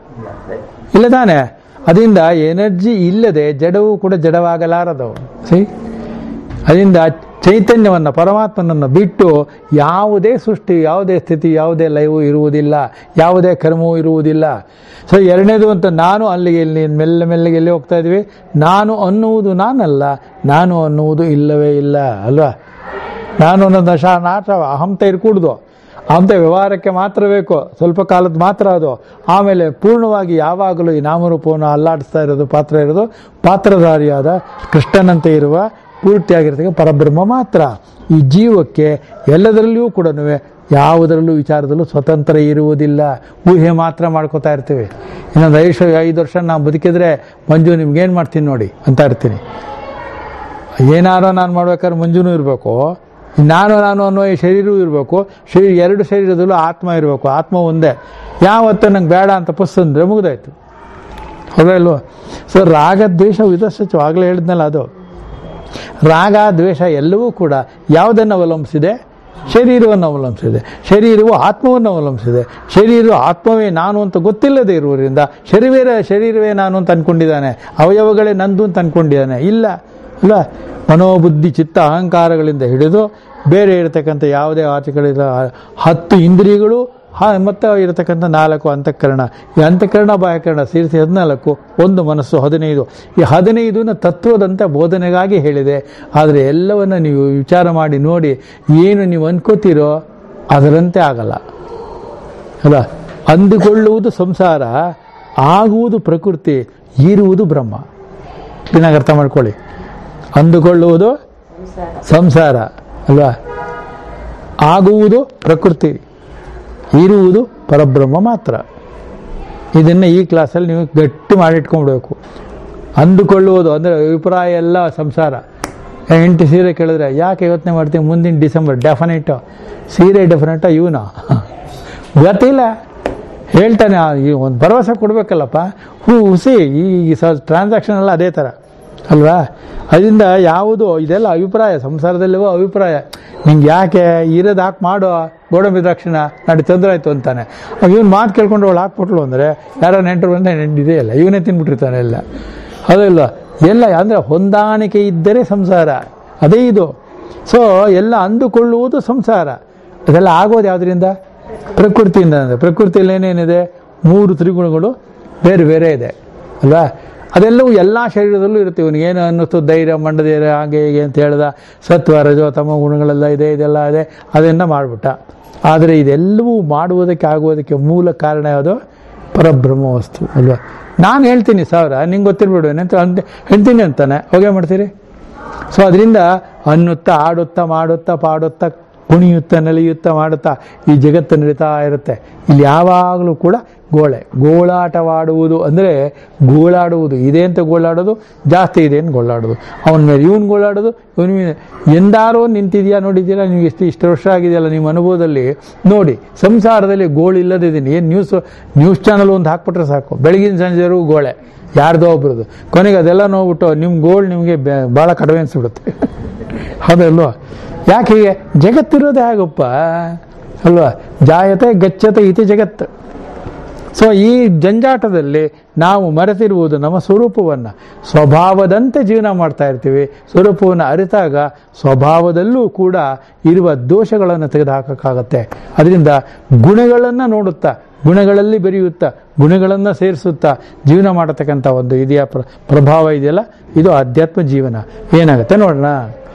ಇಲ್ಲ ತಾನೆ ಅದರಿಂದ ಎನರ್ಜಿ ಇಲ್ಲದೆ ಜಡವು ಕೂಡ ಜಡವಾಗಲಾರದು ಸಿ ಅದರಿಂದ ಚೈತನ್ಯವನ್ನು ಪರಮಾತ್ಮನನ್ನು ಬಿಟ್ಟು ಯಾವುದೇ ಸೃಷ್ಟಿ ಯಾವುದೇ ಸ್ಥಿತಿ ಯಾವುದೇ ಲಯವು ಇರುವುದಿಲ್ಲ ಯಾವುದೇ ಕರ್ಮವೂ ಇರುವುದಿಲ್ಲ ಸೊ ಎರಡನೇದು ಅಂತ ನಾನು ಅಲ್ಲಿಗೆ ಇಲ್ಲಿ ಮೆಲ್ಲ ಮೆಲ್ಲಗೆ ಎಲ್ಲಿ ಹೋಗ್ತಾ ಇದ್ವಿ ನಾನು ಅನ್ನುವುದು ನಾನಲ್ಲ ನಾನು ಅನ್ನುವುದು ಇಲ್ಲವೇ ಇಲ್ಲ ಅಲ್ವಾ ನಾನು ಅನ್ನೋದು ನಶ ನಾಶ ಅಹಂತ ಇರ್ಕೂಡ್ದು ಅಹಂತ ವ್ಯವಹಾರಕ್ಕೆ ಮಾತ್ರ ಬೇಕು ಸ್ವಲ್ಪ ಕಾಲದ ಮಾತ್ರ ಅದು ಆಮೇಲೆ ಪೂರ್ಣವಾಗಿ ಯಾವಾಗಲೂ ಈ ನಾಮರೂಪವನ್ನು ಅಲ್ಲಾಡಿಸ್ತಾ ಇರೋದು ಪಾತ್ರ ಇರೋದು ಪಾತ್ರಧಾರಿಯಾದ ಕೃಷ್ಣನಂತೆ ಇರುವ ಪೂರ್ತಿಯಾಗಿರ್ತಕ್ಕ ಪರಬ್ರಹ್ಮ ಮಾತ್ರ ಈ ಜೀವಕ್ಕೆ ಎಲ್ಲದರಲ್ಲಿಯೂ ಕೂಡ ಯಾವುದರಲ್ಲೂ ವಿಚಾರದಲ್ಲೂ ಸ್ವತಂತ್ರ ಇರುವುದಿಲ್ಲ ಊಹೆ ಮಾತ್ರ ಮಾಡ್ಕೋತಾ ಇರ್ತೀವಿ ಇನ್ನೊಂದು ಐದು ಐದು ವರ್ಷ ನಾವು ಬದುಕಿದ್ರೆ ಮಂಜು ನಿಮ್ಗೇನು ಮಾಡ್ತೀನಿ ನೋಡಿ ಅಂತ ಇರ್ತೀನಿ ಏನಾರೋ ನಾನು ಮಾಡ್ಬೇಕಾದ್ರೆ ಮಂಜುನೂ ಇರಬೇಕು ನಾನು ನಾನು ಅನ್ನೋ ಈ ಶರೀರವೂ ಇರಬೇಕು ಶರೀರ ಎರಡು ಶರೀರದಲ್ಲೂ ಆತ್ಮ ಇರಬೇಕು ಆತ್ಮ ಒಂದೇ ಯಾವತ್ತೂ ನಂಗೆ ಬೇಡ ಅಂತ ಪುಸ್ ಅಂದ್ರೆ ಮುಗಿದಾಯ್ತು ಹೌದಲ್ವ ಸೊ ರಾಗ ದ್ವೇಷ ವಿಧಸ್ಸು ಆಗಲೇ ಹೇಳಿದ್ನಲ್ಲ ಅದು ರಾಗ ದ್ವೇಷ ಎಲ್ಲವೂ ಕೂಡ ಯಾವುದನ್ನು ಅವಲಂಬಿಸಿದೆ ಶರೀರವನ್ನು ಅವಲಂಬಿಸಿದೆ ಶರೀರವು ಆತ್ಮವನ್ನು ಅವಲಂಬಿಸಿದೆ ಶರೀರವು ಆತ್ಮವೇ ನಾನು ಅಂತ ಗೊತ್ತಿಲ್ಲದೆ ಇರುವುದರಿಂದ ಶರೀರವೇ ಶರೀರವೇ ನಾನು ಅಂತ ಅನ್ಕೊಂಡಿದ್ದಾನೆ ಅವಯವಗಳೇ ನಂದು ಅಂತ ಅನ್ಕೊಂಡಿದ್ದಾನೆ ಇಲ್ಲ ಅಲ್ಲ ಮನೋಬುದ್ಧಿ ಚಿತ್ತ ಅಹಂಕಾರಗಳಿಂದ ಹಿಡಿದು ಬೇರೆ ಇರತಕ್ಕಂಥ ಯಾವುದೇ ಆಚೆಗಳಿಲ್ಲ ಹತ್ತು ಇಂದ್ರಿಯಗಳು ಹಾ ಮತ್ತೆ ಇರತಕ್ಕಂಥ ನಾಲ್ಕು ಅಂತಃಕರಣ ಈ ಅಂತಃಕರಣ ಬಾಹ್ಯಕರಣ ಸೇರಿಸಿ ಹದಿನಾಲ್ಕು ಒಂದು ಮನಸ್ಸು ಹದಿನೈದು ಈ ಹದಿನೈದನ್ನ ತತ್ವದಂತೆ ಬೋಧನೆಗಾಗಿ ಹೇಳಿದೆ ಆದರೆ ಎಲ್ಲವನ್ನ ನೀವು ವಿಚಾರ ಮಾಡಿ ನೋಡಿ ಏನು ನೀವು ಅನ್ಕೋತೀರೋ ಅದರಂತೆ ಆಗಲ್ಲ ಅಲ್ಲ ಅಂದುಕೊಳ್ಳುವುದು ಸಂಸಾರ ಆಗುವುದು ಪ್ರಕೃತಿ ಇರುವುದು ಬ್ರಹ್ಮ ದಿನಾಗ ಅರ್ಥ ಮಾಡ್ಕೊಳ್ಳಿ ಅಂದುಕೊಳ್ಳುವುದು ಸಂಸಾರ ಅಲ್ವಾ ಆಗುವುದು ಪ್ರಕೃತಿ ಇರುವುದು ಪರಬ್ರಹ್ಮ ಮಾತ್ರ ಇದನ್ನು ಈ ಕ್ಲಾಸಲ್ಲಿ ನೀವು ಗಟ್ಟಿ ಮಾಡಿಟ್ಕೊಂಡ್ಬಿಡ್ಬೇಕು ಅಂದುಕೊಳ್ಳುವುದು ಅಂದರೆ ಅಭಿಪ್ರಾಯ ಎಲ್ಲ ಸಂಸಾರ ಹೆಂಡತಿ ಸೀರೆ ಕೇಳಿದ್ರೆ ಯಾಕೆ ಯೋಚನೆ ಮಾಡ್ತೀವಿ ಮುಂದಿನ ಡಿಸೆಂಬರ್ ಡೆಫಿನೆಟು ಸೀರೆ ಡೆಫಿನೆಟ ಇವನು ಗೊತ್ತಿಲ್ಲ ಹೇಳ್ತಾನೆ ಒಂದು ಭರವಸೆ ಕೊಡಬೇಕಲ್ಲಪ್ಪ ಹೂ ಹುಸಿ ಈ ಸ ಟ್ರಾನ್ಸಾಕ್ಷನ್ ಎಲ್ಲ ಅದೇ ಥರ ಅಲ್ವಾ ಅದರಿಂದ ಯಾವುದು ಇದೆಲ್ಲ ಅಭಿಪ್ರಾಯ ಸಂಸಾರದಲ್ಲಿವೋ ಅಭಿಪ್ರಾಯ ನಿಂಗೆ ಯಾಕೆ ಇರೋದು ಹಾಕಿ ಮಾಡೋ ಗೋಡಂಬಿ ದ್ರಾಕ್ಷಿಣ ನಾಡಿ ತೊಂದರೆ ಆಯ್ತು ಅಂತಾನೆ ಇವನು ಮಾತು ಕೇಳ್ಕೊಂಡು ಅವಳು ಹಾಕ್ಬಿಟ್ಲು ಅಂದರೆ ಯಾರೋ ನೆಂಟರು ಬಂದ ಇದೆ ಇಲ್ಲ ಇವನೇ ತಿನ್ಬಿಟ್ಟಿರ್ತಾನೆ ಎಲ್ಲ ಅದಲ್ಲ ಎಲ್ಲ ಅಂದರೆ ಹೊಂದಾಣಿಕೆ ಇದ್ದರೆ ಸಂಸಾರ ಅದೇ ಇದು ಸೊ ಎಲ್ಲ ಅಂದುಕೊಳ್ಳುವುದು ಸಂಸಾರ ಅದೆಲ್ಲ ಆಗೋದು ಯಾವುದರಿಂದ ಪ್ರಕೃತಿಯಿಂದ ಅಂದರೆ ಪ್ರಕೃತಿಯಲ್ಲಿ ಏನೇನಿದೆ ಮೂರು ತ್ರಿಗುಣಗಳು ಬೇರೆ ಬೇರೆ ಇದೆ ಅಲ್ವಾ ಅದೆಲ್ಲವೂ ಎಲ್ಲ ಶರೀರದಲ್ಲೂ ಇರುತ್ತೆ ಇವನಿಗೆ ಏನು ಅನ್ನಿಸ್ತು ಧೈರ್ಯ ಮಂಡಧೈರ್ಯ ಹಾಗೆ ಹೀಗೆ ಅಂತ ಹೇಳ್ದ ಸತ್ವ ರಜೋ ತಮ ಗುಣಗಳೆಲ್ಲ ಇದೆ ಇದೆಲ್ಲ ಇದೆ ಅದನ್ನು ಮಾಡಿಬಿಟ್ಟ ಆದರೆ ಇದೆಲ್ಲವೂ ಮಾಡುವುದಕ್ಕೆ ಆಗುವುದಕ್ಕೆ ಮೂಲ ಕಾರಣ ಯಾವುದು ಪರಬ್ರಹ್ಮ ವಸ್ತು ಅಲ್ವಾ ನಾನು ಹೇಳ್ತೀನಿ ಸಾವಿರ ನಿಂಗೆ ಗೊತ್ತಿರ್ಬಿಡು ಅಂತ ಅಂತ ಹೇಳ್ತೀನಿ ಅಂತಾನೆ ಹೋಗೇ ಮಾಡ್ತೀರಿ ಸೊ ಅದರಿಂದ ಅನ್ನುತ್ತಾ ಆಡುತ್ತಾ ಮಾಡುತ್ತಾ ಪಾಡುತ್ತಾ ಕುಣಿಯುತ್ತಾ ನಲಿಯುತ್ತಾ ಮಾಡುತ್ತಾ ಈ ಜಗತ್ತು ನಡೀತಾ ಇರುತ್ತೆ ಇಲ್ಲಿ ಯಾವಾಗಲೂ ಕೂಡ ಗೋಳೆ ಗೋಳಾಟವಾಡುವುದು ಅಂದರೆ ಗೋಳಾಡುವುದು ಇದೆ ಅಂತ ಗೋಳಾಡೋದು ಜಾಸ್ತಿ ಇದೆ ಅಂತ ಗೋಳಾಡೋದು ಅವನ ಮೇಲೆ ಇವನು ಗೋಳಾಡೋದು ಇವನ ಮೇಲೆ ಎಂದಾರೋ ನಿಂತಿದೆಯಾ ನೋಡಿದ್ದೀರಾ ನೀವು ಎಷ್ಟು ಇಷ್ಟು ವರ್ಷ ಆಗಿದೆಯಲ್ಲ ನಿಮ್ಮ ಅನುಭವದಲ್ಲಿ ನೋಡಿ ಸಂಸಾರದಲ್ಲಿ ಗೋಳು ಇಲ್ಲದಿದ್ದೀನಿ ಏನು ನ್ಯೂಸ್ ನ್ಯೂಸ್ ಚಾನಲ್ ಒಂದು ಹಾಕ್ಬಿಟ್ರೆ ಸಾಕು ಬೆಳಗಿನ ಸಂಜೆವರೆಗೂ ಗೋಳೆ ಯಾರ್ದೋ ಒಬ್ರದ್ದು ಕೊನೆಗೆ ಅದೆಲ್ಲ ನೋಡ್ಬಿಟ್ಟು ನಿಮ್ಮ ಗೋಲ್ಡ್ ನಿಮಗೆ ಭಾಳ ಕಡಿಮೆ ಅನಿಸ್ಬಿಡುತ್ತೆ ಹೌದಲ್ವಾ ಯಾಕೆ ಹೀಗೆ ಜಗತ್ತಿರೋದೇ ಹಾಗಪ್ಪ ಅಲ್ವಾ ಜಾಯತೆ ಗಚ್ಚತೆ ಇತಿ ಜಗತ್ತು ಸೊ ಈ ಜಂಜಾಟದಲ್ಲಿ ನಾವು ಮರೆತಿರುವುದು ನಮ್ಮ ಸ್ವರೂಪವನ್ನು ಸ್ವಭಾವದಂತೆ ಜೀವನ ಮಾಡ್ತಾ ಇರ್ತೀವಿ ಸ್ವರೂಪವನ್ನು ಅರಿತಾಗ ಸ್ವಭಾವದಲ್ಲೂ ಕೂಡ ಇರುವ ದೋಷಗಳನ್ನು ತೆಗೆದುಹಾಕಕ್ಕಾಗತ್ತೆ ಅದರಿಂದ ಗುಣಗಳನ್ನು ನೋಡುತ್ತಾ ಗುಣಗಳಲ್ಲಿ ಬೆರೆಯುತ್ತಾ ಗುಣಗಳನ್ನು ಸೇರಿಸುತ್ತಾ ಜೀವನ ಮಾಡತಕ್ಕಂಥ ಒಂದು ಇದೆಯಾ ಪ್ರ ಪ್ರಭಾವ ಇದೆಯಲ್ಲ ಇದು ಆಧ್ಯಾತ್ಮ ಜೀವನ ಏನಾಗುತ್ತೆ ನೋಡೋಣ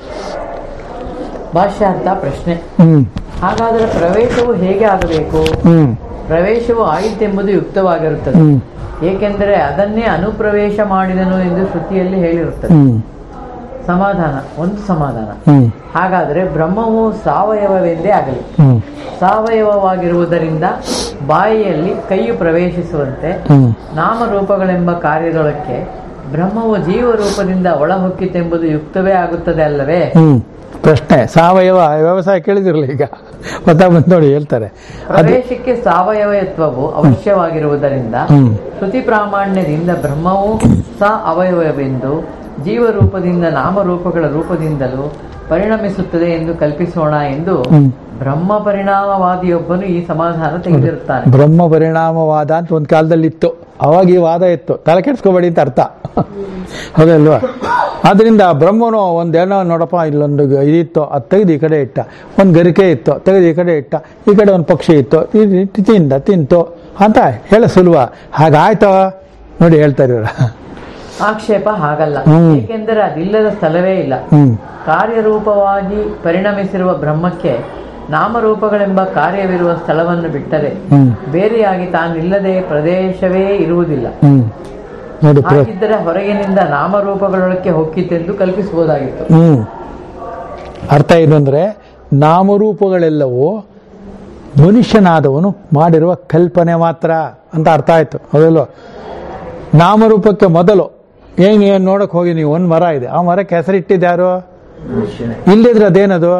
ಭಾಷ್ಯಾರ್ಥ ಪ್ರಶ್ನೆ ಹ್ಮ್ ಹಾಗಾದರೆ ಪ್ರವೇಶವು ಹೇಗೆ ಆಗಬೇಕು ಹ್ಮ್ ಪ್ರವೇಶವು ಆಯಿತೆಂಬುದು ಯುಕ್ತವಾಗಿರುತ್ತದೆ ಹ್ಮ್ ಏಕೆಂದರೆ ಅದನ್ನೇ ಅನುಪ್ರವೇಶ ಮಾಡಿದನು ಎಂದು ಶ್ರುತಿಯಲ್ಲಿ ಹೇಳಿರುತ್ತದೆ ಹ್ಮ್ ಸಮಾಧಾನ ಒಂದು ಸಮಾಧಾನ ಹ್ಮ್ ಹಾಗಾದರೆ ಬ್ರಹ್ಮವು ಸಾವಯವವೆಂದೇ ಆಗಲಿ ಹ್ಮ್ ಸಾವಯವವಾಗಿರುವುದರಿಂದ ಬಾಯಿಯಲ್ಲಿ ಕೈಯು ಪ್ರವೇಶಿಸುವಂತೆ ಹ್ಮ್ ನಾಮರೂಪಗಳೆಂಬ ಕಾರ್ಯದೊಳಕ್ಕೆ ಬ್ರಹ್ಮವು ಜೀವರೂಪದಿಂದ ಒಳಹೊಕ್ಕಿತೆಂಬುದು ಯುಕ್ತವೇ ಆಗುತ್ತದೆ ಅಲ್ಲವೇ ಹ್ಮ್ ಪ್ರಶ್ನೆ ಸಾವಯವ ವ್ಯವಸಾಯ ಕೇಳಿದಿರಲಿ ಈಗ ಗೊತ್ತಾ ಬಂದು ನೋಡಿ ಹೇಳ್ತಾರೆ ಅದು ಪ್ರವೇಶಕ್ಕೆ ಸಾವಯವತ್ವವು ಅವಶ್ಯವಾಗಿರುವುದರಿಂದ ಹ್ಮ್ ಶ್ರುತಿ ಪ್ರಾಮಾಣ್ಯದಿಂದ ಬ್ರಹ್ಮವು ಸ ಅವಯವವೆಂದು ಜೀವರೂಪದಿಂದ ನಾಮರೂಪಗಳ ರೂಪದಿಂದಲೂ ಪರಿಣಮಿಸುತ್ತದೆ ಎಂದು ಕಲ್ಪಿಸೋಣ ಎಂದು ಹ್ಮ್ ಬ್ರಹ್ಮ ಪರಿಣಾಮವಾದಿಯೊಬ್ಬನು ಈ ಸಮಾಧಾನ ತೆಗೆದಿರುತ್ತಾನೆ ಬ್ರಹ್ಮ ಪರಿಣಾಮವಾದ ಅಂತ ಒಂದು ಕಾಲದಲ್ಲಿ ಇತ್ತು ಅವಾಗ ಈ ವಾದ ಇತ್ತು ತಲೆ ಕೆಡ್ಸ್ಕೋಬೇಡಿ ಅಂತ ಅರ್ಥ ಹೌದಲ್ವಾ ಆದ್ರಿಂದ ಬ್ರಹ್ಮನು ಒಂದೇನೋ ನೋಡಪ್ಪ ಇಲ್ಲೊಂದು ಗ- ಇದಿತ್ತು ಅದು ತೆಗೆದು ಈ ಕಡೆ ಇಟ್ಟ ಒಂದು ಗರಿಕೆ ಇತ್ತು ತೆಗೆದು ಈ ಕಡೆ ಇಟ್ಟ ಈ ಕಡೆ ಒಂದು ಪಕ್ಷಿ ಇತ್ತು ಇದು ಇಟ್ಟು ತಿಂದ ತಿಂತು ಅಂತ ಹೇಳ ಸುಲಭ ಹಾಗಾಯ್ತೋ ನೋಡಿ ಹೇಳ್ತಾರೆ ಇವ್ರು ಆಕ್ಷೇಪ ಹಾಗಲ್ಲ ಹ್ಮ್. ಏಕೆಂದರೆ ಅದಿಲ್ಲದ ಸ್ಥಳವೇ ಇಲ್ಲ ಹ್ಮ್ ಕಾರ್ಯರೂಪವಾಗಿ ಪರಿಣಮಿಸಿರುವ ಬ್ರಹ್ಮಕ್ಕೆ ನಾಮರೂಪಗಳೆಂಬ ಕಾರ್ಯವಿರುವ ಸ್ಥಳವನ್ನು ಬಿಟ್ಟರೆ ಹ್ಮ್ ಬೇರೆಯಾಗಿ ತಾನಿಲ್ಲದೆ ಪ್ರದೇಶವೇ ಇರುವುದಿಲ್ಲ ಹ್ಮ್ ನೋಡಿ ಪ್ರ- ಹಾಗಿದ್ದರೆ ಹೊರಗಿನಿಂದ ನಾಮರೂಪಗಳೊಳಕ್ಕೆ ಹೊಕ್ಕಿತೆಂದು ಕಲ್ಪಿಸಬಹುದಾಗಿತ್ತು ಹ್ಮ್ ಅರ್ಥ ಏನು ಅಂದ್ರೆ ನಾಮರೂಪಗಳೆಲ್ಲವೂ ಮನುಷ್ಯನಾದವನು ಮಾಡಿರುವ ಕಲ್ಪನೆ ಮಾತ್ರ ಅಂತ ಅರ್ಥ ಆಯ್ತು ಹೌದಲ್ವ ನಾಮರೂಪಕ್ಕೆ ಮೊದಲು ಹೆಂಗೆ ಏನ್ ನೋಡಕ್ ಹೋಗಿ ನೀವು ಒಂದು ಮರ ಇದೆ ಆ ಮರಕ್ಕೆ ಹೆಸರಿಟ್ಟಿದ್ದು ಯಾರು ಇಲ್ಲಿದ್ರೆ ಅದೇನದು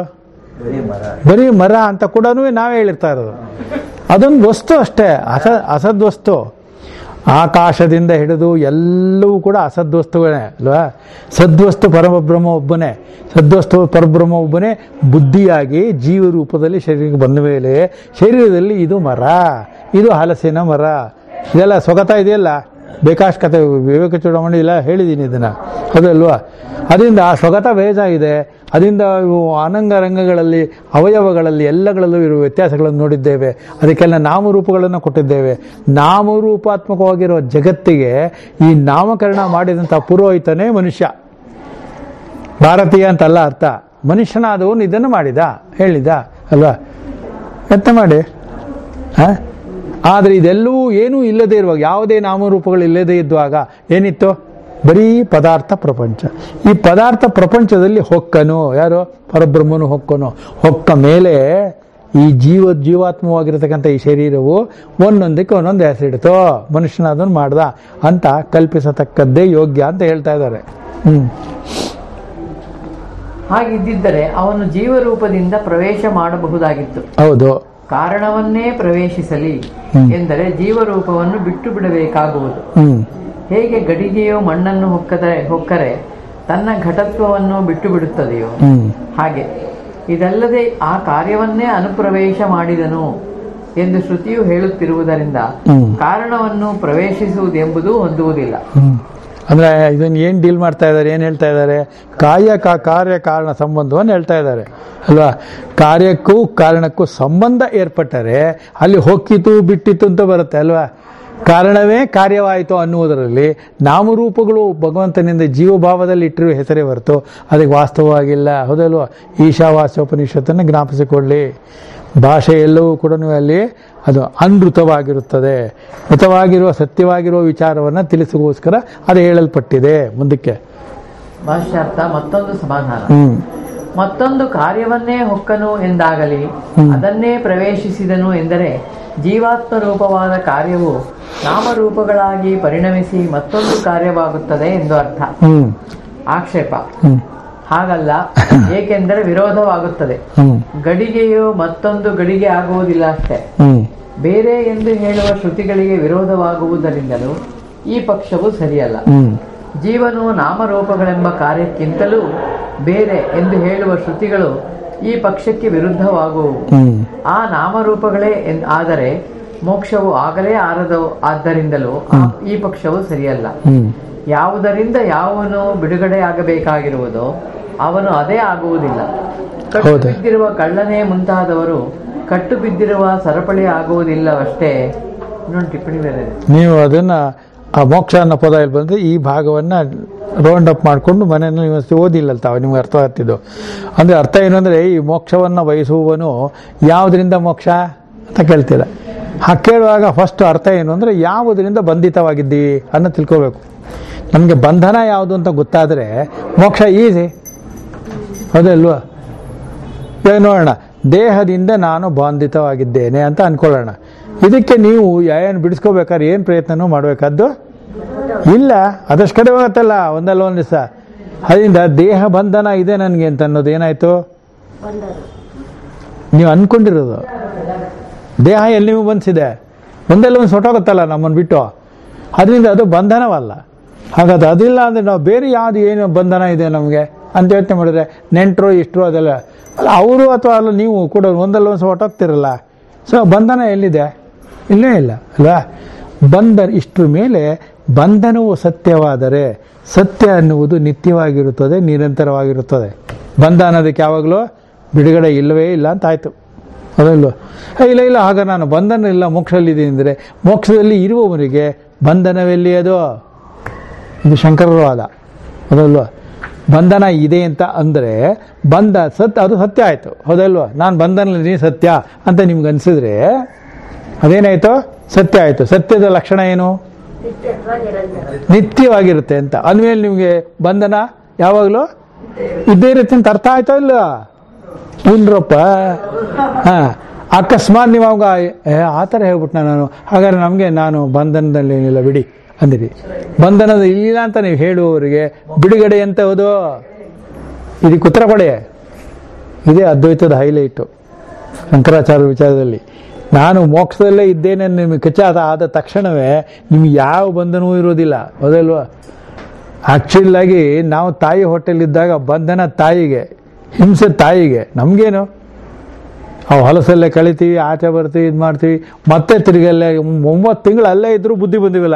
ಬರೀ ಮರ ಅಂತ ಕೂಡ ನಾವೇ ಹೇಳಿರ್ತಾ ಇರೋದು ಅದೊಂದು ವಸ್ತು ಅಷ್ಟೇ ಅಸ ಅಸದ್ವಸ್ತು ಆಕಾಶದಿಂದ ಹಿಡಿದು ಎಲ್ಲವೂ ಕೂಡ ಅಸದ್ವಸ್ತುಗಳೇ ಅಲ್ವಾ ಸದ್ವಸ್ತು ಪರಬ್ರಹ್ಮ ಒಬ್ಬನೇ ಸದ್ವಸ್ತು ಪರಬ್ರಹ್ಮ ಒಬ್ಬನೇ ಬುದ್ಧಿಯಾಗಿ ಜೀವ ರೂಪದಲ್ಲಿ ಶರೀರಕ್ಕೆ ಬಂದ ಮೇಲೆ ಶರೀರದಲ್ಲಿ ಇದು ಮರ ಇದು ಹಲಸಿನ ಮರ ಇದೆಲ್ಲ ಸ್ವಗತ ಇದೆಯಲ್ಲ ಬೇಕಾಶ್ ಕತೆ ವಿವೇಕ ಚೂಡಮಣಿ ಎಲ್ಲ ಹೇಳಿದ್ದೀನಿ ಇದನ್ನ ಅದಲ್ವಾ ಅದರಿಂದ ಆ ಸ್ವಗತ ಭೇದ ಇದೆ ಅದರಿಂದ ಇವು ಅನಂಗ ರಂಗಗಳಲ್ಲಿ ಅವಯವಗಳಲ್ಲಿ ಎಲ್ಲಗಳಲ್ಲೂ ಇರುವ ವ್ಯತ್ಯಾಸಗಳನ್ನು ನೋಡಿದ್ದೇವೆ ಅದಕ್ಕೆಲ್ಲ ನಾಮರೂಪಗಳನ್ನು ಕೊಟ್ಟಿದ್ದೇವೆ ನಾಮರೂಪಾತ್ಮಕವಾಗಿರುವ ಜಗತ್ತಿಗೆ ಈ ನಾಮಕರಣ ಮಾಡಿದಂಥ ಪುರೋಹಿತನೇ ಮನುಷ್ಯ ಭಾರತೀಯ ಅಂತಲ್ಲ ಅರ್ಥ ಮನುಷ್ಯನಾದವನು ಇದನ್ನು ಮಾಡಿದ ಹೇಳಿದ ಅಲ್ವಾ ಎಂತ ಮಾಡಿ ಹ? ಆದರೆ ಇದೆಲ್ಲವೂ ಏನೂ ಇಲ್ಲದೆ ಇರುವಾಗ ಯಾವುದೇ ನಾಮರೂಪಗಳು ಇಲ್ಲದೆ ಇದ್ದಾಗ ಏನಿತ್ತು ಬರೀ ಪದಾರ್ಥ ಪ್ರಪಂಚ ಈ ಪದಾರ್ಥ ಪ್ರಪಂಚದಲ್ಲಿ ಹೊಕ್ಕನು ಯಾರು ಪರಬ್ರಹ್ಮನು ಹೊಕ್ಕನು ಹೊಕ್ಕ ಮೇಲೆ ಈ ಜೀವ ಜೀವಾತ್ಮವಾಗಿರತಕ್ಕಂಥ ಈ ಶರೀರವು ಒಂದೊಂದಕ್ಕೆ ಒಂದೊಂದು ಹೆಸರಿಡ್ತೋ ಮನುಷ್ಯನಾದವನು ಮಾಡ್ದ ಅಂತ ಕಲ್ಪಿಸತಕ್ಕದ್ದೇ ಯೋಗ್ಯ ಅಂತ ಹೇಳ್ತಾ ಇದ್ದಾರೆ ಹ್ಮ್ ಹಾಗಿದ್ದಿದ್ದರೆ ಅವನು ಜೀವರೂಪದಿಂದ ಪ್ರವೇಶ ಮಾಡಬಹುದಾಗಿತ್ತು ಹೌದು ಕಾರಣವನ್ನೇ ಪ್ರವೇಶಿಸಲಿ ಹ್ಮ್. ಎಂದರೆ ಜೀವರೂಪವನ್ನು ಬಿಟ್ಟು ಬಿಡಬೇಕಾಗುವುದು ಹ್ಮ್ ಹೇಗೆ ಗಡಿಗೆಯು ಮಣ್ಣನ್ನು ಹೊಕ್ಕದರೆ ಹೊಕ್ಕರೆ ತನ್ನ ಘಟತ್ವವನ್ನು ಬಿಟ್ಟು ಬಿಡುತ್ತದೆಯೋ ಹ್ಮ್ ಹಾಗೆ ಇದಲ್ಲದೆ ಆ ಕಾರ್ಯವನ್ನೇ ಅನುಪ್ರವೇಶ ಮಾಡಿದನು ಎಂದು ಶ್ರುತಿಯು ಹೇಳುತ್ತಿರುವುದರಿಂದ ಹ್ಮ್ ಕಾರಣವನ್ನು ಪ್ರವೇಶಿಸುವುದೆಂಬುದು ಹೊಂದುವುದಿಲ್ಲ ಹ್ಮ್. ಅಂದ್ರೆ ಇದನ್ನ ಏನ್ ಡೀಲ್ ಮಾಡ್ತಾ ಇದ್ದಾರೆ ಏನ್ ಹೇಳ್ತಾ ಇದ್ದಾರೆ ಕಾಯಕ ಕಾರ್ಯ ಕಾರಣ ಸಂಬಂಧವನ್ನು ಹೇಳ್ತಾ ಇದ್ದಾರೆ ಅಲ್ವಾ ಕಾರ್ಯಕ್ಕೂ ಕಾರಣಕ್ಕೂ ಸಂಬಂಧ ಏರ್ಪಟ್ಟರೆ ಅಲ್ಲಿ ಹೊಕ್ಕಿತು ಬಿಟ್ಟಿತು ಅಂತ ಬರುತ್ತೆ ಅಲ್ವಾ ಕಾರಣವೇ ಕಾರ್ಯವಾಯಿತು ಅನ್ನುವುದರಲ್ಲಿ ನಾಮರೂಪಗಳು ಭಗವಂತನಿಂದ ಜೀವಭಾವದಲ್ಲಿ ಇಟ್ಟಿರುವ ಹೆಸರೇ ಹೊರತು ಅದಕ್ಕೆ ವಾಸ್ತವವಾಗಿಲ್ಲ ಹೌದಲ್ವಾ ಈಶಾವಾಸ್ಯೋಪನಿಷತ್ತನ್ನು ಜ್ಞಾಪಿಸಿಕೊಳ್ಳಿ ಭಾಷೆ ಎಲ್ಲವೂ ಕೂಡ ಅಲ್ಲಿ ಅದು ಅನೃತವಾಗಿರುತ್ತದೆ ಮೃತವಾಗಿರುವ ಸತ್ಯವಾಗಿರುವ ವಿಚಾರವನ್ನು ತಿಳಿಸುಗೋಸ್ಕರ ಅದು ಹೇಳಲ್ಪಟ್ಟಿದೆ ಮುಂದಕ್ಕೆ ಭಾಷ್ಯಾರ್ಥ ಮತ್ತೊಂದು ಸಮಾಧಾನ ಹ್ಮ್ ಮತ್ತೊಂದು ಕಾರ್ಯವನ್ನೇ ಹೊಕ್ಕನು ಎಂದಾಗಲಿ ಅದನ್ನೇ ಪ್ರವೇಶಿಸಿದನು ಎಂದರೆ ಜೀವಾತ್ಮ ರೂಪವಾದ ಕಾರ್ಯವು ನಾಮರೂಪಗಳಾಗಿ ಪರಿಣಮಿಸಿ ಮತ್ತೊಂದು ಕಾರ್ಯವಾಗುತ್ತದೆ ಎಂದು ಅರ್ಥ ಹ್ಮ್ ಆಕ್ಷೇಪ ಹ್ಮ್ ಹಾಗಲ್ಲ ಏಕೆಂದರೆ ವಿರೋಧವಾಗುತ್ತದೆ ಹ್ಮ್ ಗಡಿಗೆಯು ಮತ್ತೊಂದು ಗಡಿಗೆ ಆಗುವುದಿಲ್ಲ ಅಷ್ಟೇ ಹ್ಮ್ ಬೇರೆ ಎಂದು ಹೇಳುವ ಶ್ರುತಿಗಳಿಗೆ ವಿರೋಧವಾಗುವುದರಿಂದಲೂ ಈ ಪಕ್ಷವು ಸರಿಯಲ್ಲ ಹ್ಮ್ ಜೀವನು ನಾಮರೂಪಗಳೆಂಬ ಕಾರ್ಯಕ್ಕಿಂತಲೂ ಬೇರೆ ಎಂದು ಹೇಳುವ ಶ್ರುತಿಗಳು ಈ ಪಕ್ಷಕ್ಕೆ ವಿರುದ್ಧವಾಗುವು ಹ್ಮ್ ಆ ನಾಮರೂಪಗಳೇ ಎನ್- ಆದರೆ ಮೋಕ್ಷವು ಆಗಲೇ ಆರದ ಆದ್ದರಿಂದಲೂ ಆ- ಈ ಪಕ್ಷವು ಸರಿಯಲ್ಲ ಹ್ಮ್ ಯಾವುದರಿಂದ ಯಾವನು ಬಿಡುಗಡೆಯಾಗಬೇಕಾಗಿರುವುದೋ ಅವನು ಅದೇ ಆಗುವುದಿಲ್ಲ ಕಟ್ಟು ಹೌದು. ಬಿದ್ದಿರುವ ಕಳ್ಳನೇ ಮುಂತಾದವರು ಕಟ್ಟು ಬಿದ್ದಿರುವ ಸರಪಳಿ ಆಗುವುದಿಲ್ಲವಷ್ಟೇ ಇನ್ನೊಂದು ಟಿಪ್ಪಣಿ ಬೇರೆ ಇದೆ. ನೀವು ಅದನ್ನ ಆ ಮೋಕ್ಷ ಅನ್ನೋ ಪದ ಇಲ್ಲಿ ಬಂದ್ರೆ ಈ ಭಾಗವನ್ನ ರೌಂಡ್ ಅಪ್ ಮಾಡಿಕೊಂಡು ಮನೆಯಲ್ಲಿ ನೀವು ಅಷ್ಟು ಓದಿಲ್ಲ ತಾವು ನಿಮ್ಗೆ ಅರ್ಥ ಆಗ್ತಿದ್ದು ಅಂದ್ರೆ ಅರ್ಥ ಏನು ಅಂದ್ರೆ ಈ ಮೋಕ್ಷವನ್ನ ಬಯಸುವವನು ಯಾವುದರಿಂದ ಮೋಕ್ಷ ಅಂತ ಕೇಳ್ತೀರ ಆ ಕೇಳುವಾಗ ಫಸ್ಟ್ ಅರ್ಥ ಏನು ಅಂದ್ರೆ ಯಾವುದರಿಂದ ಬಂಧಿತವಾಗಿದ್ದೀವಿ ಅನ್ನೋ ತಿಳ್ಕೋಬೇಕು ನಮಗೆ ಬಂಧನ ಯಾವುದು ಅಂತ ಗೊತ್ತಾದ್ರೆ ಮೋಕ್ಷ ಈಸಿ ಹೌದಲ್ವಾ ಇವಾಗ ನೋಡೋಣ ದೇಹದಿಂದ ನಾನು ಬಾಂಧಿತವಾಗಿದ್ದೇನೆ ಅಂತ ಅನ್ಕೊಳ್ಳೋಣ ಇದಕ್ಕೆ ನೀವು ಏನು ಬಿಡಿಸ್ಕೋಬೇಕಾದ್ರೆ ಏನು ಪ್ರಯತ್ನನೂ ಮಾಡಬೇಕಾದ್ದು ಇಲ್ಲ ಅದಷ್ಟು ಕಡೆ ಹೋಗತ್ತಲ್ಲ ಒಂದಲ್ಲ ಒಂದು ದಿವಸ ಅದರಿಂದ ದೇಹ ಬಂಧನ ಇದೆ ನನಗೆ ಅಂತ ಅನ್ನೋದು ಏನಾಯ್ತು ಬಂದರು ನೀವು ಅನ್ಕೊಂಡಿರೋದು ದೇಹ ಎಲ್ಲಿ ನೀವು ಬಂಧಿಸಿದೆ ಒಂದೆಲ್ಲ ಒಂದು ಸೊಟ್ಟೋಗುತ್ತಲ್ಲ ನಮ್ಮನ್ನು ಬಿಟ್ಟು ಅದರಿಂದ ಅದು ಬಂಧನವಲ್ಲ ಹಾಗಾದ್ರೆ ಅದಿಲ್ಲ ಅಂದ್ರೆ ನಾವು ಬೇರೆ ಯಾವ್ದು ಏನು ಬಂಧನ ಇದೆ ನಮಗೆ ಅಂತ ಯೋಚನೆ ಮಾಡಿದ್ರೆ ನೆಂಟರು ಇಷ್ಟರು ಅದೆಲ್ಲ ಅಲ್ಲ ಅವರು ಅಥವಾ ಅಲ್ಲ ನೀವು ಕೂಡ ಒಂದಲ್ಲ ಒಂದು ಹೊಟ್ಟೋಗ್ತಿರಲ್ಲ ಸೊ ಬಂಧನ ಎಲ್ಲಿದೆ ಇಲ್ಲೇ ಇಲ್ಲ ಅಲ್ವಾ ಬಂಧನ ಇಷ್ಟ್ರ ಮೇಲೆ ಬಂಧನವು ಸತ್ಯವಾದರೆ ಸತ್ಯ ಅನ್ನುವುದು ನಿತ್ಯವಾಗಿರುತ್ತದೆ ನಿರಂತರವಾಗಿರುತ್ತದೆ ಬಂಧ ಅನ್ನೋದಕ್ಕೆ ಯಾವಾಗಲೂ ಬಿಡುಗಡೆ ಇಲ್ಲವೇ ಇಲ್ಲ ಅಂತ ಆಯ್ತು ಅದಲ್ವ ಇಲ್ಲ ಇಲ್ಲ ಆಗ ನಾನು ಬಂಧನ ಇಲ್ಲ ಮೋಕ್ಷದಲ್ಲಿದ್ದೀನಿ ಅಂದರೆ ಮೋಕ್ಷದಲ್ಲಿ ಇರುವವನಿಗೆ ಬಂಧನವೆಲ್ಲಿ ಅದು ಇದು ಶಂಕರರ ವಾದ ಅದಲ್ವ ಬಂಧನ ಇದೆ ಅಂತ ಅಂದರೆ ಬಂಧ ಸತ್ಯ ಅದು ಸತ್ಯ ಆಯಿತು ಹೌದಲ್ವ ನಾನು ಬಂಧನದಲ್ಲಿ ಸತ್ಯ ಅಂತ ನಿಮ್ಗೆ ಅನಿಸಿದ್ರೆ ಅದೇನಾಯ್ತು ಸತ್ಯ ಆಯಿತು ಸತ್ಯದ ಲಕ್ಷಣ ಏನು ನಿತ್ಯತ್ವ ನಿರಂತರ ನಿತ್ಯವಾಗಿರುತ್ತೆ ಅಂತ ಅಂದಮೇಲೆ ನಿಮಗೆ ಬಂಧನ ಯಾವಾಗಲೂ ಇದ್ದೇ ಇರುತ್ತೆ ಅಂತ ಅರ್ಥ ಆಯ್ತಾ ಇಲ್ಲ ಉಂಡ್ರಪ್ಪ ಹಾ ಅಕಸ್ಮಾತ್ ನೀವು ಅವಾಗ ಏ ಆ ಥರ ಹೇಳ್ಬಿಟ್ನ ನಾನು ಹಾಗಾದ್ರೆ ನಮಗೆ ನಾನು ಬಂಧನದಲ್ಲಿ ಏನಿಲ್ಲ ಬಿಡಿ ಅಂದಿರಿ ಬಂಧನದ ಇಲ್ಲ ಅಂತ ನೀವು ಹೇಳುವವರಿಗೆ ಬಿಡುಗಡೆ ಅಂತ ಹೌದು ಇದಕ್ಕೆ ಉತ್ತರ ಕೊಡಿ ಇದೇ ಅದ್ವೈತದ ಹೈಲೈಟು ಶಂಕರಾಚಾರ್ಯ ವಿಚಾರದಲ್ಲಿ ನಾನು ಮೋಕ್ಷದಲ್ಲೇ ಇದ್ದೇನೆ ಅಂತ ನಿಮಗೆ ಖಚಿತ ಆದ ತಕ್ಷಣವೇ ನಿಮ್ಗೆ ಯಾವ ಬಂಧನವೂ ಇರೋದಿಲ್ಲ ಹೌದಲ್ವಾ ಆಕ್ಚುಲ್ ಆಗಿ ನಾವು ತಾಯಿ ಹೊಟ್ಟೆಲಿದ್ದಾಗ ಬಂಧನ ತಾಯಿಗೆ ಹಿಂಸೆ ತಾಯಿಗೆ ನಮಗೇನು ಅವು ಹೊಲಸಲ್ಲೇ ಕಳಿತೀವಿ ಆಚೆ ಬರ್ತೀವಿ ಇದು ಮಾಡ್ತೀವಿ ಮತ್ತೆ ತಿರುಗಲ್ಲೇ ಒಂಬತ್ತು ತಿಂಗಳು ಅಲ್ಲೇ ಇದ್ರೂ ಬುದ್ಧಿ ಬಂದಿವಲ್ಲ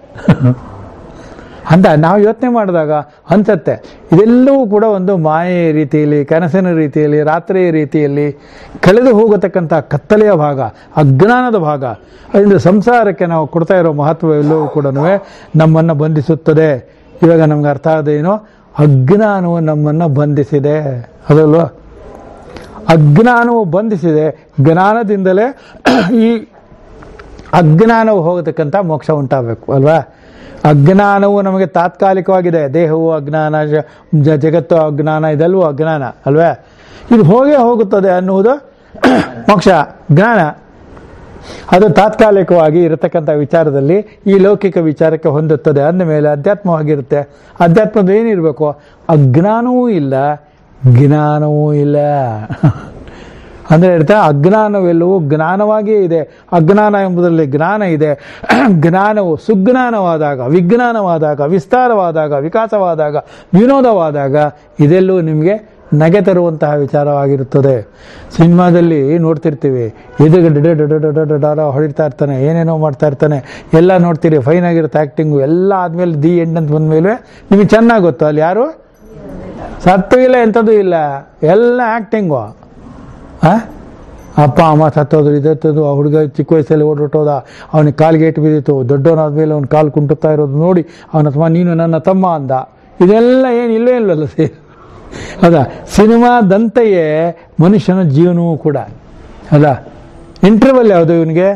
ಅಂತ ನಾವು ಯೋಚನೆ ಮಾಡಿದಾಗ ಅನ್ಸತ್ತೆ ಇದೆಲ್ಲವೂ ಕೂಡ ಒಂದು ಮಾಯೆಯ ರೀತಿಯಲ್ಲಿ ಕನಸಿನ ರೀತಿಯಲ್ಲಿ ರಾತ್ರಿಯ ರೀತಿಯಲ್ಲಿ ಕಳೆದು ಹೋಗತಕ್ಕಂಥ ಕತ್ತಲೆಯ ಭಾಗ ಅಜ್ಞಾನದ ಭಾಗ ಅದರಿಂದ ಸಂಸಾರಕ್ಕೆ ನಾವು ಕೊಡ್ತಾ ಇರೋ ಮಹತ್ವ ಎಲ್ಲವೂ ಕೂಡ ನಮ್ಮನ್ನು ಬಂಧಿಸುತ್ತದೆ ಇವಾಗ ನಮ್ಗೆ ಅರ್ಥ ಆದೇನು ಅಜ್ಞಾನವು ನಮ್ಮನ್ನು ಬಂಧಿಸಿದೆ ಅದಲ್ವಾ ಅಜ್ಞಾನವು ಬಂಧಿಸಿದೆ ಜ್ಞಾನದಿಂದಲೇ ಈ ಅಜ್ಞಾನವು ಹೋಗತಕ್ಕಂಥ ಮೋಕ್ಷ ಉಂಟಾಗಬೇಕು ಅಲ್ವಾ ಅಜ್ಞಾನವು ನಮಗೆ ತಾತ್ಕಾಲಿಕವಾಗಿದೆ ದೇಹವು ಅಜ್ಞಾನ ಜ- ಜ- ಜಗತ್ತು ಅಜ್ಞಾನ ಇದೆಲ್ಲವೂ ಅಜ್ಞಾನ ಅಲ್ವೇ ಇದು ಹೋಗೇ ಹೋಗುತ್ತದೆ ಅನ್ನುವುದು ಮೋಕ್ಷ ಜ್ಞಾನ ಅದು ತಾತ್ಕಾಲಿಕವಾಗಿ ಇರತಕ್ಕಂಥ ವಿಚಾರದಲ್ಲಿ ಈ ಲೌಕಿಕ ವಿಚಾರಕ್ಕೆ ಹೊಂದುತ್ತದೆ ಅಂದ ಮೇಲೆ ಅಧ್ಯಾತ್ಮವಾಗಿರುತ್ತೆ ಅಧ್ಯಾತ್ಮದ ಏನಿರಬೇಕು ಅಜ್ಞಾನವೂ ಇಲ್ಲ ಜ್ಞಾನವೂ ಇಲ್ಲ ಅಂದ್ರೆ ಹೇಳ್ತಾ ಅಜ್ಞಾನವೆಲ್ಲವೂ ಜ್ಞಾನವಾಗಿಯೇ ಇದೆ ಅಜ್ಞಾನ ಎಂಬುದರಲ್ಲಿ ಜ್ಞಾನ ಇದೆ ಜ್ಞಾನವು ಸುಜ್ಞಾನವಾದಾಗ ವಿಜ್ಞಾನವಾದಾಗ ವಿಸ್ತಾರವಾದಾಗ ವಿಕಾಸವಾದಾಗ ವಿನೋದವಾದಾಗ ಇದೆಲ್ಲವೂ ನಿಮಗೆ ನಗೆ ತರುವಂತಹ ವಿಚಾರವಾಗಿರುತ್ತದೆ ಸಿನಿಮಾದಲ್ಲಿ ನೋಡ್ತಿರ್ತೀವಿ ಎದುರುಗಡೆ ಡ ಡ ಡ ಡ ಡ ಡ ಡ ಹೊಡಿತಾ ಇರ್ತಾನೆ ಏನೇನೋ ಮಾಡ್ತಾ ಇರ್ತಾನೆ ಎಲ್ಲ ನೋಡ್ತೀರಿ ಫೈನ್ ಆಗಿರುತ್ತೆ ಆ್ಯಕ್ಟಿಂಗು ಎಲ್ಲ ಆದ್ಮೇಲೆ ದಿ ಎಂಡ್ ಅಂತ ಬಂದಮೇಲೆ ನಿಮಗೆ ಚೆನ್ನಾಗಿ ಗೊತ್ತು ಅಲ್ಲಿ ಯಾರು ಸತ್ತು ಇಲ್ಲ ಎಂಥದ್ದು ಇಲ್ಲ ಎಲ್ಲ ಆ್ಯಕ್ಟಿಂಗು ಆ? ಅಪ್ಪ ಅಮ್ಮ ಸತ್ತೋದ್ರು ಇದತ್ತದು ಆ ಹುಡುಗ ಚಿಕ್ಕ ವಯಸ್ಸಲ್ಲಿ ಓಡೋಟೋದ ಅವನಿಗೆ ಕಾಲಿಗೆ ಏಟು ಬಿದ್ದಿತ್ತು ದೊಡ್ಡವನಾದ್ಮೇಲೆ ಅವ್ನ ಕಾಲು ಕುಂಟುತ್ತಾ ಇರೋದು ನೋಡಿ ಅವನ ತಮ್ಮ ನೀನು ನನ್ನ ತಮ್ಮ ಅಂದ ಇದೆಲ್ಲ ಏನು ಇಲ್ಲೇ ಇಲ್ವಲ್ಲ ಸಿ ಹೌದಾ ಸಿನಿಮಾದಂತೆಯೇ ಮನುಷ್ಯನ ಜೀವನವೂ ಕೂಡ ಹೌದಾ ಇಂಟರ್ವಲ್ ಯಾವುದು ಇವನಿಗೆ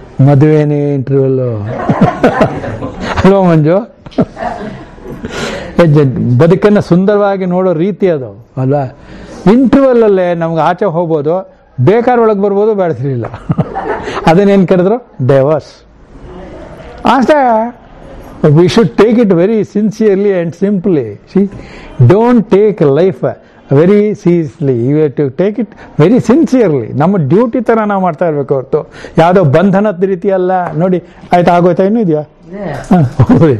ಮದುವೆನೇ ಇಂಟರ್ವಲ್ಲು ಅಲ್ವಾ ಮಂಜು ಬದುಕನ್ನು ಸುಂದರವಾಗಿ ನೋಡೋ ರೀತಿ ಅದು ಅಲ್ವಾ ಇಂಟರ್ವಲ್ ಅಲ್ಲೇ ನಮ್ಗೆ ಆಚೆ ಹೋಗ್ಬೋದು ಬೇಕಾದ್ರೆ ಒಳಗೆ ಬರ್ಬೋದು ಬೆಳೆಸಲಿಲ್ಲ ಅದನ್ನೇನು ಕರೆದ್ರು ಡೈವರ್ಸ್ ಅಷ್ಟೇ we should take it very sincerely and simply see don't take life very seriously you to take it very sincerely ನಮ್ಮ ಡ್ಯೂಟಿ ಥರ ನಾವು ಮಾಡ್ತಾ ಇರಬೇಕು ಹೊರತು ಯಾವುದೋ ಬಂಧನದ ರೀತಿ ಅಲ್ಲ ನೋಡಿ ಆಯ್ತಾ ಆಗೋಯ್ತಾ ಇನ್ನೂ ಇದೆಯಾ ಇದೆ. ಹಾಂ ಹೋಗಿ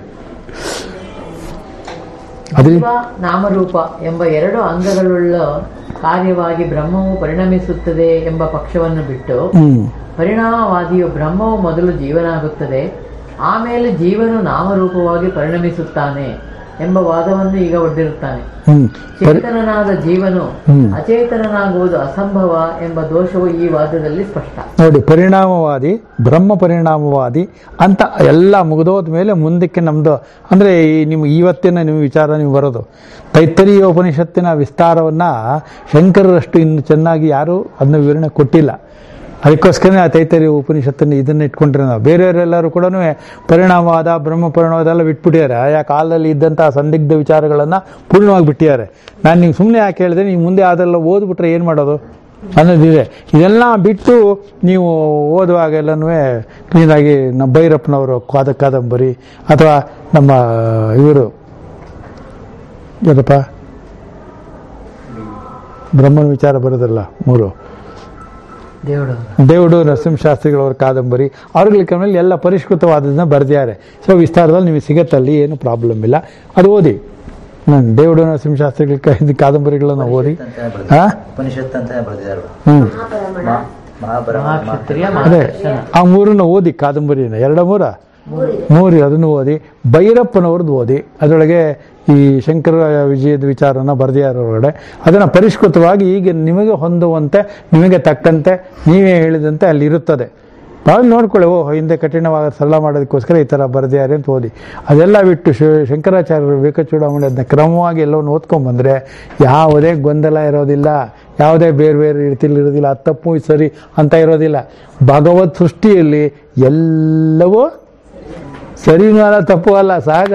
ಅದ್ರಿ ಜೀವ ನಾಮರೂಪ ಎಂಬ ಎರಡು ಅಂಗಗಳುಳ್ಳ ಕಾರ್ಯವಾಗಿ ಬ್ರಹ್ಮವು ಪರಿಣಮಿಸುತ್ತದೆ ಎಂಬ ಪಕ್ಷವನ್ನು ಬಿಟ್ಟು ಹ್ಮ್ ಪರಿಣಾಮವಾದಿಯು ಬ್ರಹ್ಮವು ಮೊದಲು ಜೀವನಾಗುತ್ತದೆ ಆಮೇಲೆ ಜೀವನು ನಾಮರೂಪವಾಗಿ ಪರಿಣಮಿಸುತ್ತಾನೆ ಎಂಬ ವಾದವನ್ನು ಈಗ ಒಡ್ಡಿರುತ್ತಾನೆ ಹ್ಮ್ ಪರಿ- ಚೇತನನಾದ ಜೀವನು ಹ್ಮ್. ಅಚೇತನನಾಗುವುದು ಅಸಂಭವ ಎಂಬ ದೋಷವು ಈ ವಾದದಲ್ಲಿ ಸ್ಪಷ್ಟ ನೋಡಿ ಪರಿಣಾಮವಾದಿ ಬ್ರಹ್ಮ ಪರಿಣಾಮವಾದಿ ಅಂತ ಎಲ್ಲ ಮುಗಿದೋದ ಮೇಲೆ ಮುಂದಕ್ಕೆ ನಮ್ದು ಅಂದ್ರೆ ಈ ನಿಮ್ಗೆ ಇವತ್ತಿನ ನಿಮ್ಮ ವಿಚಾರ ನೀವು ಬರೋದು ತೈತ್ತರೀಯ ಉಪನಿಷತ್ತಿನ ವಿಸ್ತಾರವನ್ನ ಶಂಕರರಷ್ಟು ಇನ್ನು ಚೆನ್ನಾಗಿ ಯಾರು ಅದನ್ನ ವಿವರಣೆ ಕೊಟ್ಟಿಲ್ಲ ಅದಕ್ಕೋಸ್ಕರನೇ ಆ ತೈತರೀಯ ಉಪನಿಷತ್ತನ್ನು ಇದನ್ನ ಇಟ್ಕೊಂಡ್ರೆ ನಾವು ಬೇರೆಯವರೆಲ್ಲರೂ ಕೂಡ ಪರಿಣಾಮವಾದ ಬ್ರಹ್ಮ ಪರಿಣಾಮವಾದ ಎಲ್ಲ ಬಿಟ್ಬಿಟ್ಟಿದ್ದಾರೆ ಆಯಾ ಕಾಲದಲ್ಲಿ ಇದ್ದಂತಹ ಸಂದಿಗ್ಧ ವಿಚಾರಗಳನ್ನ ಪೂರ್ಣವಾಗಿ ಬಿಟ್ಟಿದ್ದಾರೆ ನಾನು ನೀವು ಸುಮ್ಮನೆ ಯಾಕೆ ಹೇಳಿದೆ ನೀವು ಮುಂದೆ ಅದೆಲ್ಲ ಓದ್ಬಿಟ್ರೆ ಏನು ಮಾಡೋದು ಅನ್ನೋದಿದೆ ಇದೆಲ್ಲ ಬಿಟ್ಟು ನೀವು ಓದುವಾಗ ಎಲ್ಲನೂ ಕ್ಲೀನಾಗಿ ನಮ್ಮ ಭೈರಪ್ಪನವರು ಕಾದ ಕಾದಂಬರಿ ಅಥವಾ ನಮ್ಮ ಇವರು ಯಾರಪ್ಪ ಬ್ರಹ್ಮನ ವಿಚಾರ ಬರೋದಲ್ಲ ಮೂರು ದೇವಡು ದೇವುಡು ನರಸಿಂಹಶಾಸ್ತ್ರಿಗಳವರ ಕಾದಂಬರಿ ಅವ್ರ ಮೇಲೆ ಎಲ್ಲ ಪರಿಷ್ಕೃತವಾದದನ್ನ ಬರೆದಿದ್ದಾರೆ ಸೊ ವಿಸ್ತಾರದಲ್ಲಿ ನಿಮಗೆ ಸಿಗತ್ತಲ್ಲಿ ಏನು ಪ್ರಾಬ್ಲಮ್ ಇಲ್ಲ ಅದು ಓದಿ ನಾನು ದೇವುಡು ನರಸಿಂಹಶಾಸ್ತ್ರಿಗಳ ಕ- ಕಾದಂಬರಿಗಳನ್ನ ಓದಿ ಹಾ ಉಪನಿಷತ್ ಅಂತ ಬರೆದಿದ್ದಾರೆ ಹ್ಮ್ ಮಹಾಪರಮಣ ಮಹಾಭಾರತ ಮಹಾಕ್ಷತ್ರಿಯ ಅದೇ ಮಹಾದರ್ಶನ ಆ ಮೂರನ್ನ ಓದಿ ಕಾದಂಬರಿನ ಎರಡ ಮೂರ ಮೂರಿ ಅದನ್ನು ಓದಿ ಭೈರಪ್ಪನವ್ರದ್ದು ಓದಿ ಅದರೊಳಗೆ ಈ ಶಂಕರ ವಿಜಯದ ವಿಚಾರನ ಬರೆದಿದ್ದಾರೆ ಒಳಗಡೆ ಅದನ್ನು ಪರಿಷ್ಕೃತವಾಗಿ ಈಗ ನಿಮಗೆ ಹೊಂದುವಂತೆ ನಿಮಗೆ ತಕ್ಕಂತೆ ನೀವೇ ಹೇಳಿದಂತೆ ಅಲ್ಲಿ ಇರುತ್ತದೆ ಭಾಳ ನೋಡ್ಕೊಳ್ಳಿ ಓ ಹಿಂದೆ ಕಠಿಣವಾಗಿ ಸರಳ ಮಾಡೋದಕ್ಕೋಸ್ಕರ ಈ ಥರ ಬರೆದಿದ್ದಾರೆ ಅಂತ ಓದಿ ಅದೆಲ್ಲ ಬಿಟ್ಟು ಶ- ಶಂಕರಾಚಾರ್ಯರು ವಿವೇಕ ಚೂಡಾಮಣಿ ಅದನ್ನ ಕ್ರಮವಾಗಿ ಎಲ್ಲವನ್ನು ಓದ್ಕೊಂಡ್ಬಂದ್ರೆ ಯಾವುದೇ ಗೊಂದಲ ಇರೋದಿಲ್ಲ ಯಾವುದೇ ಬೇರೆ ಬೇರೆ ರೀತಿಯಲ್ಲಿ ಇರೋದಿಲ್ಲ ಅದು ತಪ್ಪು ಇದು ಸರಿ ಅಂತ ಇರೋದಿಲ್ಲ ಭಗವತ್ ಸೃಷ್ಟಿಯಲ್ಲಿ ಎಲ್ಲವೂ ಸರಿನೂ ಅಲ್ಲ ತಪ್ಪು ಅಲ್ಲ ಸಹಜ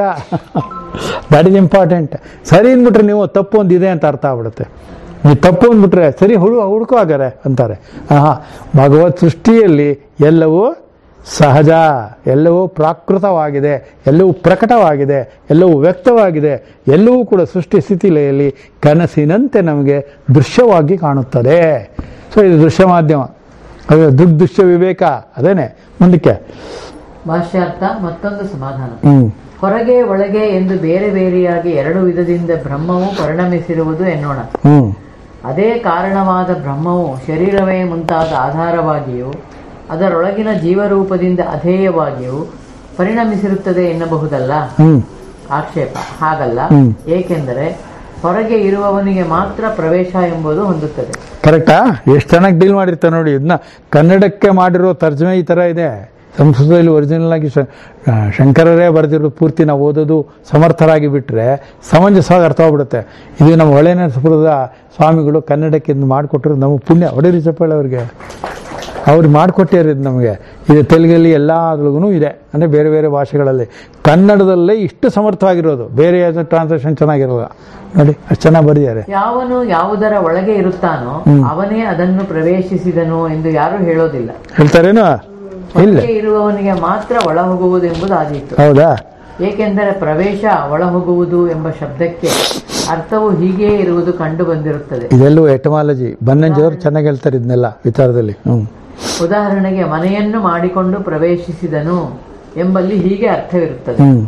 ದಟ್ ಇಸ್ ಇಂಪಾರ್ಟೆಂಟ್ ಸರಿ ಅಂದ್ಬಿಟ್ರೆ ನೀವು ತಪ್ಪು ಒಂದು ಇದೆ ಅಂತ ಅರ್ಥ ಆಗ್ಬಿಡುತ್ತೆ ನೀವು ತಪ್ಪು ಅಂದ್ಬಿಟ್ರೆ ಸರಿ ಹುಡು ಹುಡುಕೋ ಹಾಗಾರೆ ಅಂತಾರೆ ಆಹಾ ಭಗವತ್ ಸೃಷ್ಟಿಯಲ್ಲಿ ಎಲ್ಲವೂ ಸಹಜ ಎಲ್ಲವೂ ಪ್ರಾಕೃತವಾಗಿದೆ ಎಲ್ಲವೂ ಪ್ರಕಟವಾಗಿದೆ ಎಲ್ಲವೂ ವ್ಯಕ್ತವಾಗಿದೆ ಎಲ್ಲವೂ ಕೂಡ ಸೃಷ್ಟಿ ಸ್ಥಿತಿಲೆಯಲ್ಲಿ ಕನಸಿನಂತೆ ನಮಗೆ ದೃಶ್ಯವಾಗಿ ಕಾಣುತ್ತದೆ ಸೊ ಇದು ದೃಶ್ಯ ಮಾಧ್ಯಮ ಅದು ದೃಗ್ದೃಶ್ಯ ವಿವೇಕ ಅದೇನೆ ಮುಂದಕ್ಕೆ ಭಾಷ್ಯಾರ್ಥ ಮತ್ತೊಂದು ಸಮಾಧಾನ ಹ್ಮ್ ಹೊರಗೆ ಒಳಗೆ ಎಂದು ಬೇರೆ ಬೇರೆಯಾಗಿ ಎರಡು ವಿಧದಿಂದ ಬ್ರಹ್ಮವು ಪರಿಣಮಿಸಿರುವುದು ಎನ್ನೋಣ ಹ್ಮ್ ಅದೇ ಕಾರಣವಾದ ಬ್ರಹ್ಮವು ಶರೀರವೇ ಮುಂತಾದ ಆಧಾರವಾಗಿಯೂ ಅದರೊಳಗಿನ ಜೀವರೂಪದಿಂದ ಅಧೇಯವಾಗಿಯೂ ಪರಿಣಮಿಸಿರುತ್ತದೆ ಎನ್ನಬಹುದಲ್ಲ ಹ್ಮ್ ಆಕ್ಷೇಪ ಹಾಗಲ್ಲ ಹ್ಮ್. ಏಕೆಂದರೆ ಹೊರಗೆ ಇರುವವನಿಗೆ ಮಾತ್ರ ಪ್ರವೇಶ ಎಂಬುದು ಹೊಂದುತ್ತದೆ ಕರೆಕ್ಟಾ ಎಷ್ಟು ಚೆನ್ನಾಗಿ ಡೀಲ್ ಮಾಡಿರ್ತಾರೆ ನೋಡಿ ಇದನ್ನ ಕನ್ನಡಕ್ಕೆ ಮಾಡಿರೋ ತರ್ಜಮೆ ಈ ತರ ಇದೆ ಸಂಸ್ಕೃತದಲ್ಲಿ ಒರಿಜಿನಲ್ ಆಗಿ ಶ- ಆ, ಶಂಕರರೇ ಬರೆದಿರೋದು ಪೂರ್ತಿ ನಾವು ಓದೋದು ಸಮರ್ಥರಾಗಿ ಬಿಟ್ರೆ ಸಮಂಜಸವಾಗಿ ಅರ್ಥ ಆಗ್ಬಿಡುತ್ತೆ ಇದು ನಮ್ಮ ಹೊಳೆನರಸಪುರದ ಸ್ವಾಮಿಗಳು ಕನ್ನಡಕ್ಕೆ ಇದನ್ನ ಮಾಡಿಕೊಟ್ರು ನಮಗೆ ಪುಣ್ಯ ಹೊಡೆರಿ ಚಪ್ಪಾಳೆ ಅವ್ರಿಗೆ ಅವ್ರು ಮಾಡಿಕೊಟ್ಟಿದ್ದಾರೆ ಇದು ನಮಗೆ ಇದು ತೆಲುಗಲ್ಲಿ ಎಲ್ಲದ್ರೊಳಗೂ ಇದೆ ಅಂದರೆ ಬೇರೆ ಬೇರೆ ಭಾಷೆಗಳಲ್ಲಿ ಕನ್ನಡದಲ್ಲೇ ಇಷ್ಟು ಸಮರ್ಥವಾಗಿರೋದು ಬೇರೆ ಟ್ರಾನ್ಸ್ಲೇಷನ್ ಚೆನ್ನಾಗಿರೋಲ್ಲ ನೋಡಿ ಅಷ್ಟು ಚೆನ್ನಾಗಿ ಬರೆದಿದ್ದಾರೆ ಯಾವನು ಯಾವುದರ ಒಳಗೆ ಇರುತ್ತಾನೋ ಅವನೇ ಅದನ್ನು ಪ್ರವೇಶಿಸಿದನು ಎಂದು ಯಾರು ಹೇಳೋದಿಲ್ಲ ಹೇಳ್ತಾರೇನು ಇಲ್ಲ ಹೊರಗೆ ಇರುವವನಿಗೆ ಮಾತ್ರ ಒಳ ಹೋಗುವುದೆಂಬುದು ಆದೀತು ಹೌದಾ ಏಕೆಂದರೆ ಪ್ರವೇಶ ಒಳ ಹೋಗುವುದು ಎಂಬ ಶಬ್ದಕ್ಕೆ ಅರ್ಥವು ಹೀಗೆಯೇ ಇರುವುದು ಕಂಡು ಬಂದಿರುತ್ತದೆ ಇದೆಲ್ಲೂ ಎಟಮಾಲಜಿ ಬನ್ನಂಜವರು ಚೆನ್ನಾಗಿ ಹೇಳ್ತಾರೆ ಇದನ್ನೆಲ್ಲ ವಿಚಾರದಲ್ಲಿ ಹ್ಮ್ ಉದಾಹರಣೆಗೆ ಮನೆಯನ್ನು ಮಾಡಿಕೊಂಡು ಪ್ರವೇಶಿಸಿದನು ಎಂಬಲ್ಲಿ ಹೀಗೆ ಅರ್ಥವಿರುತ್ತದೆ ಹ್ಮ್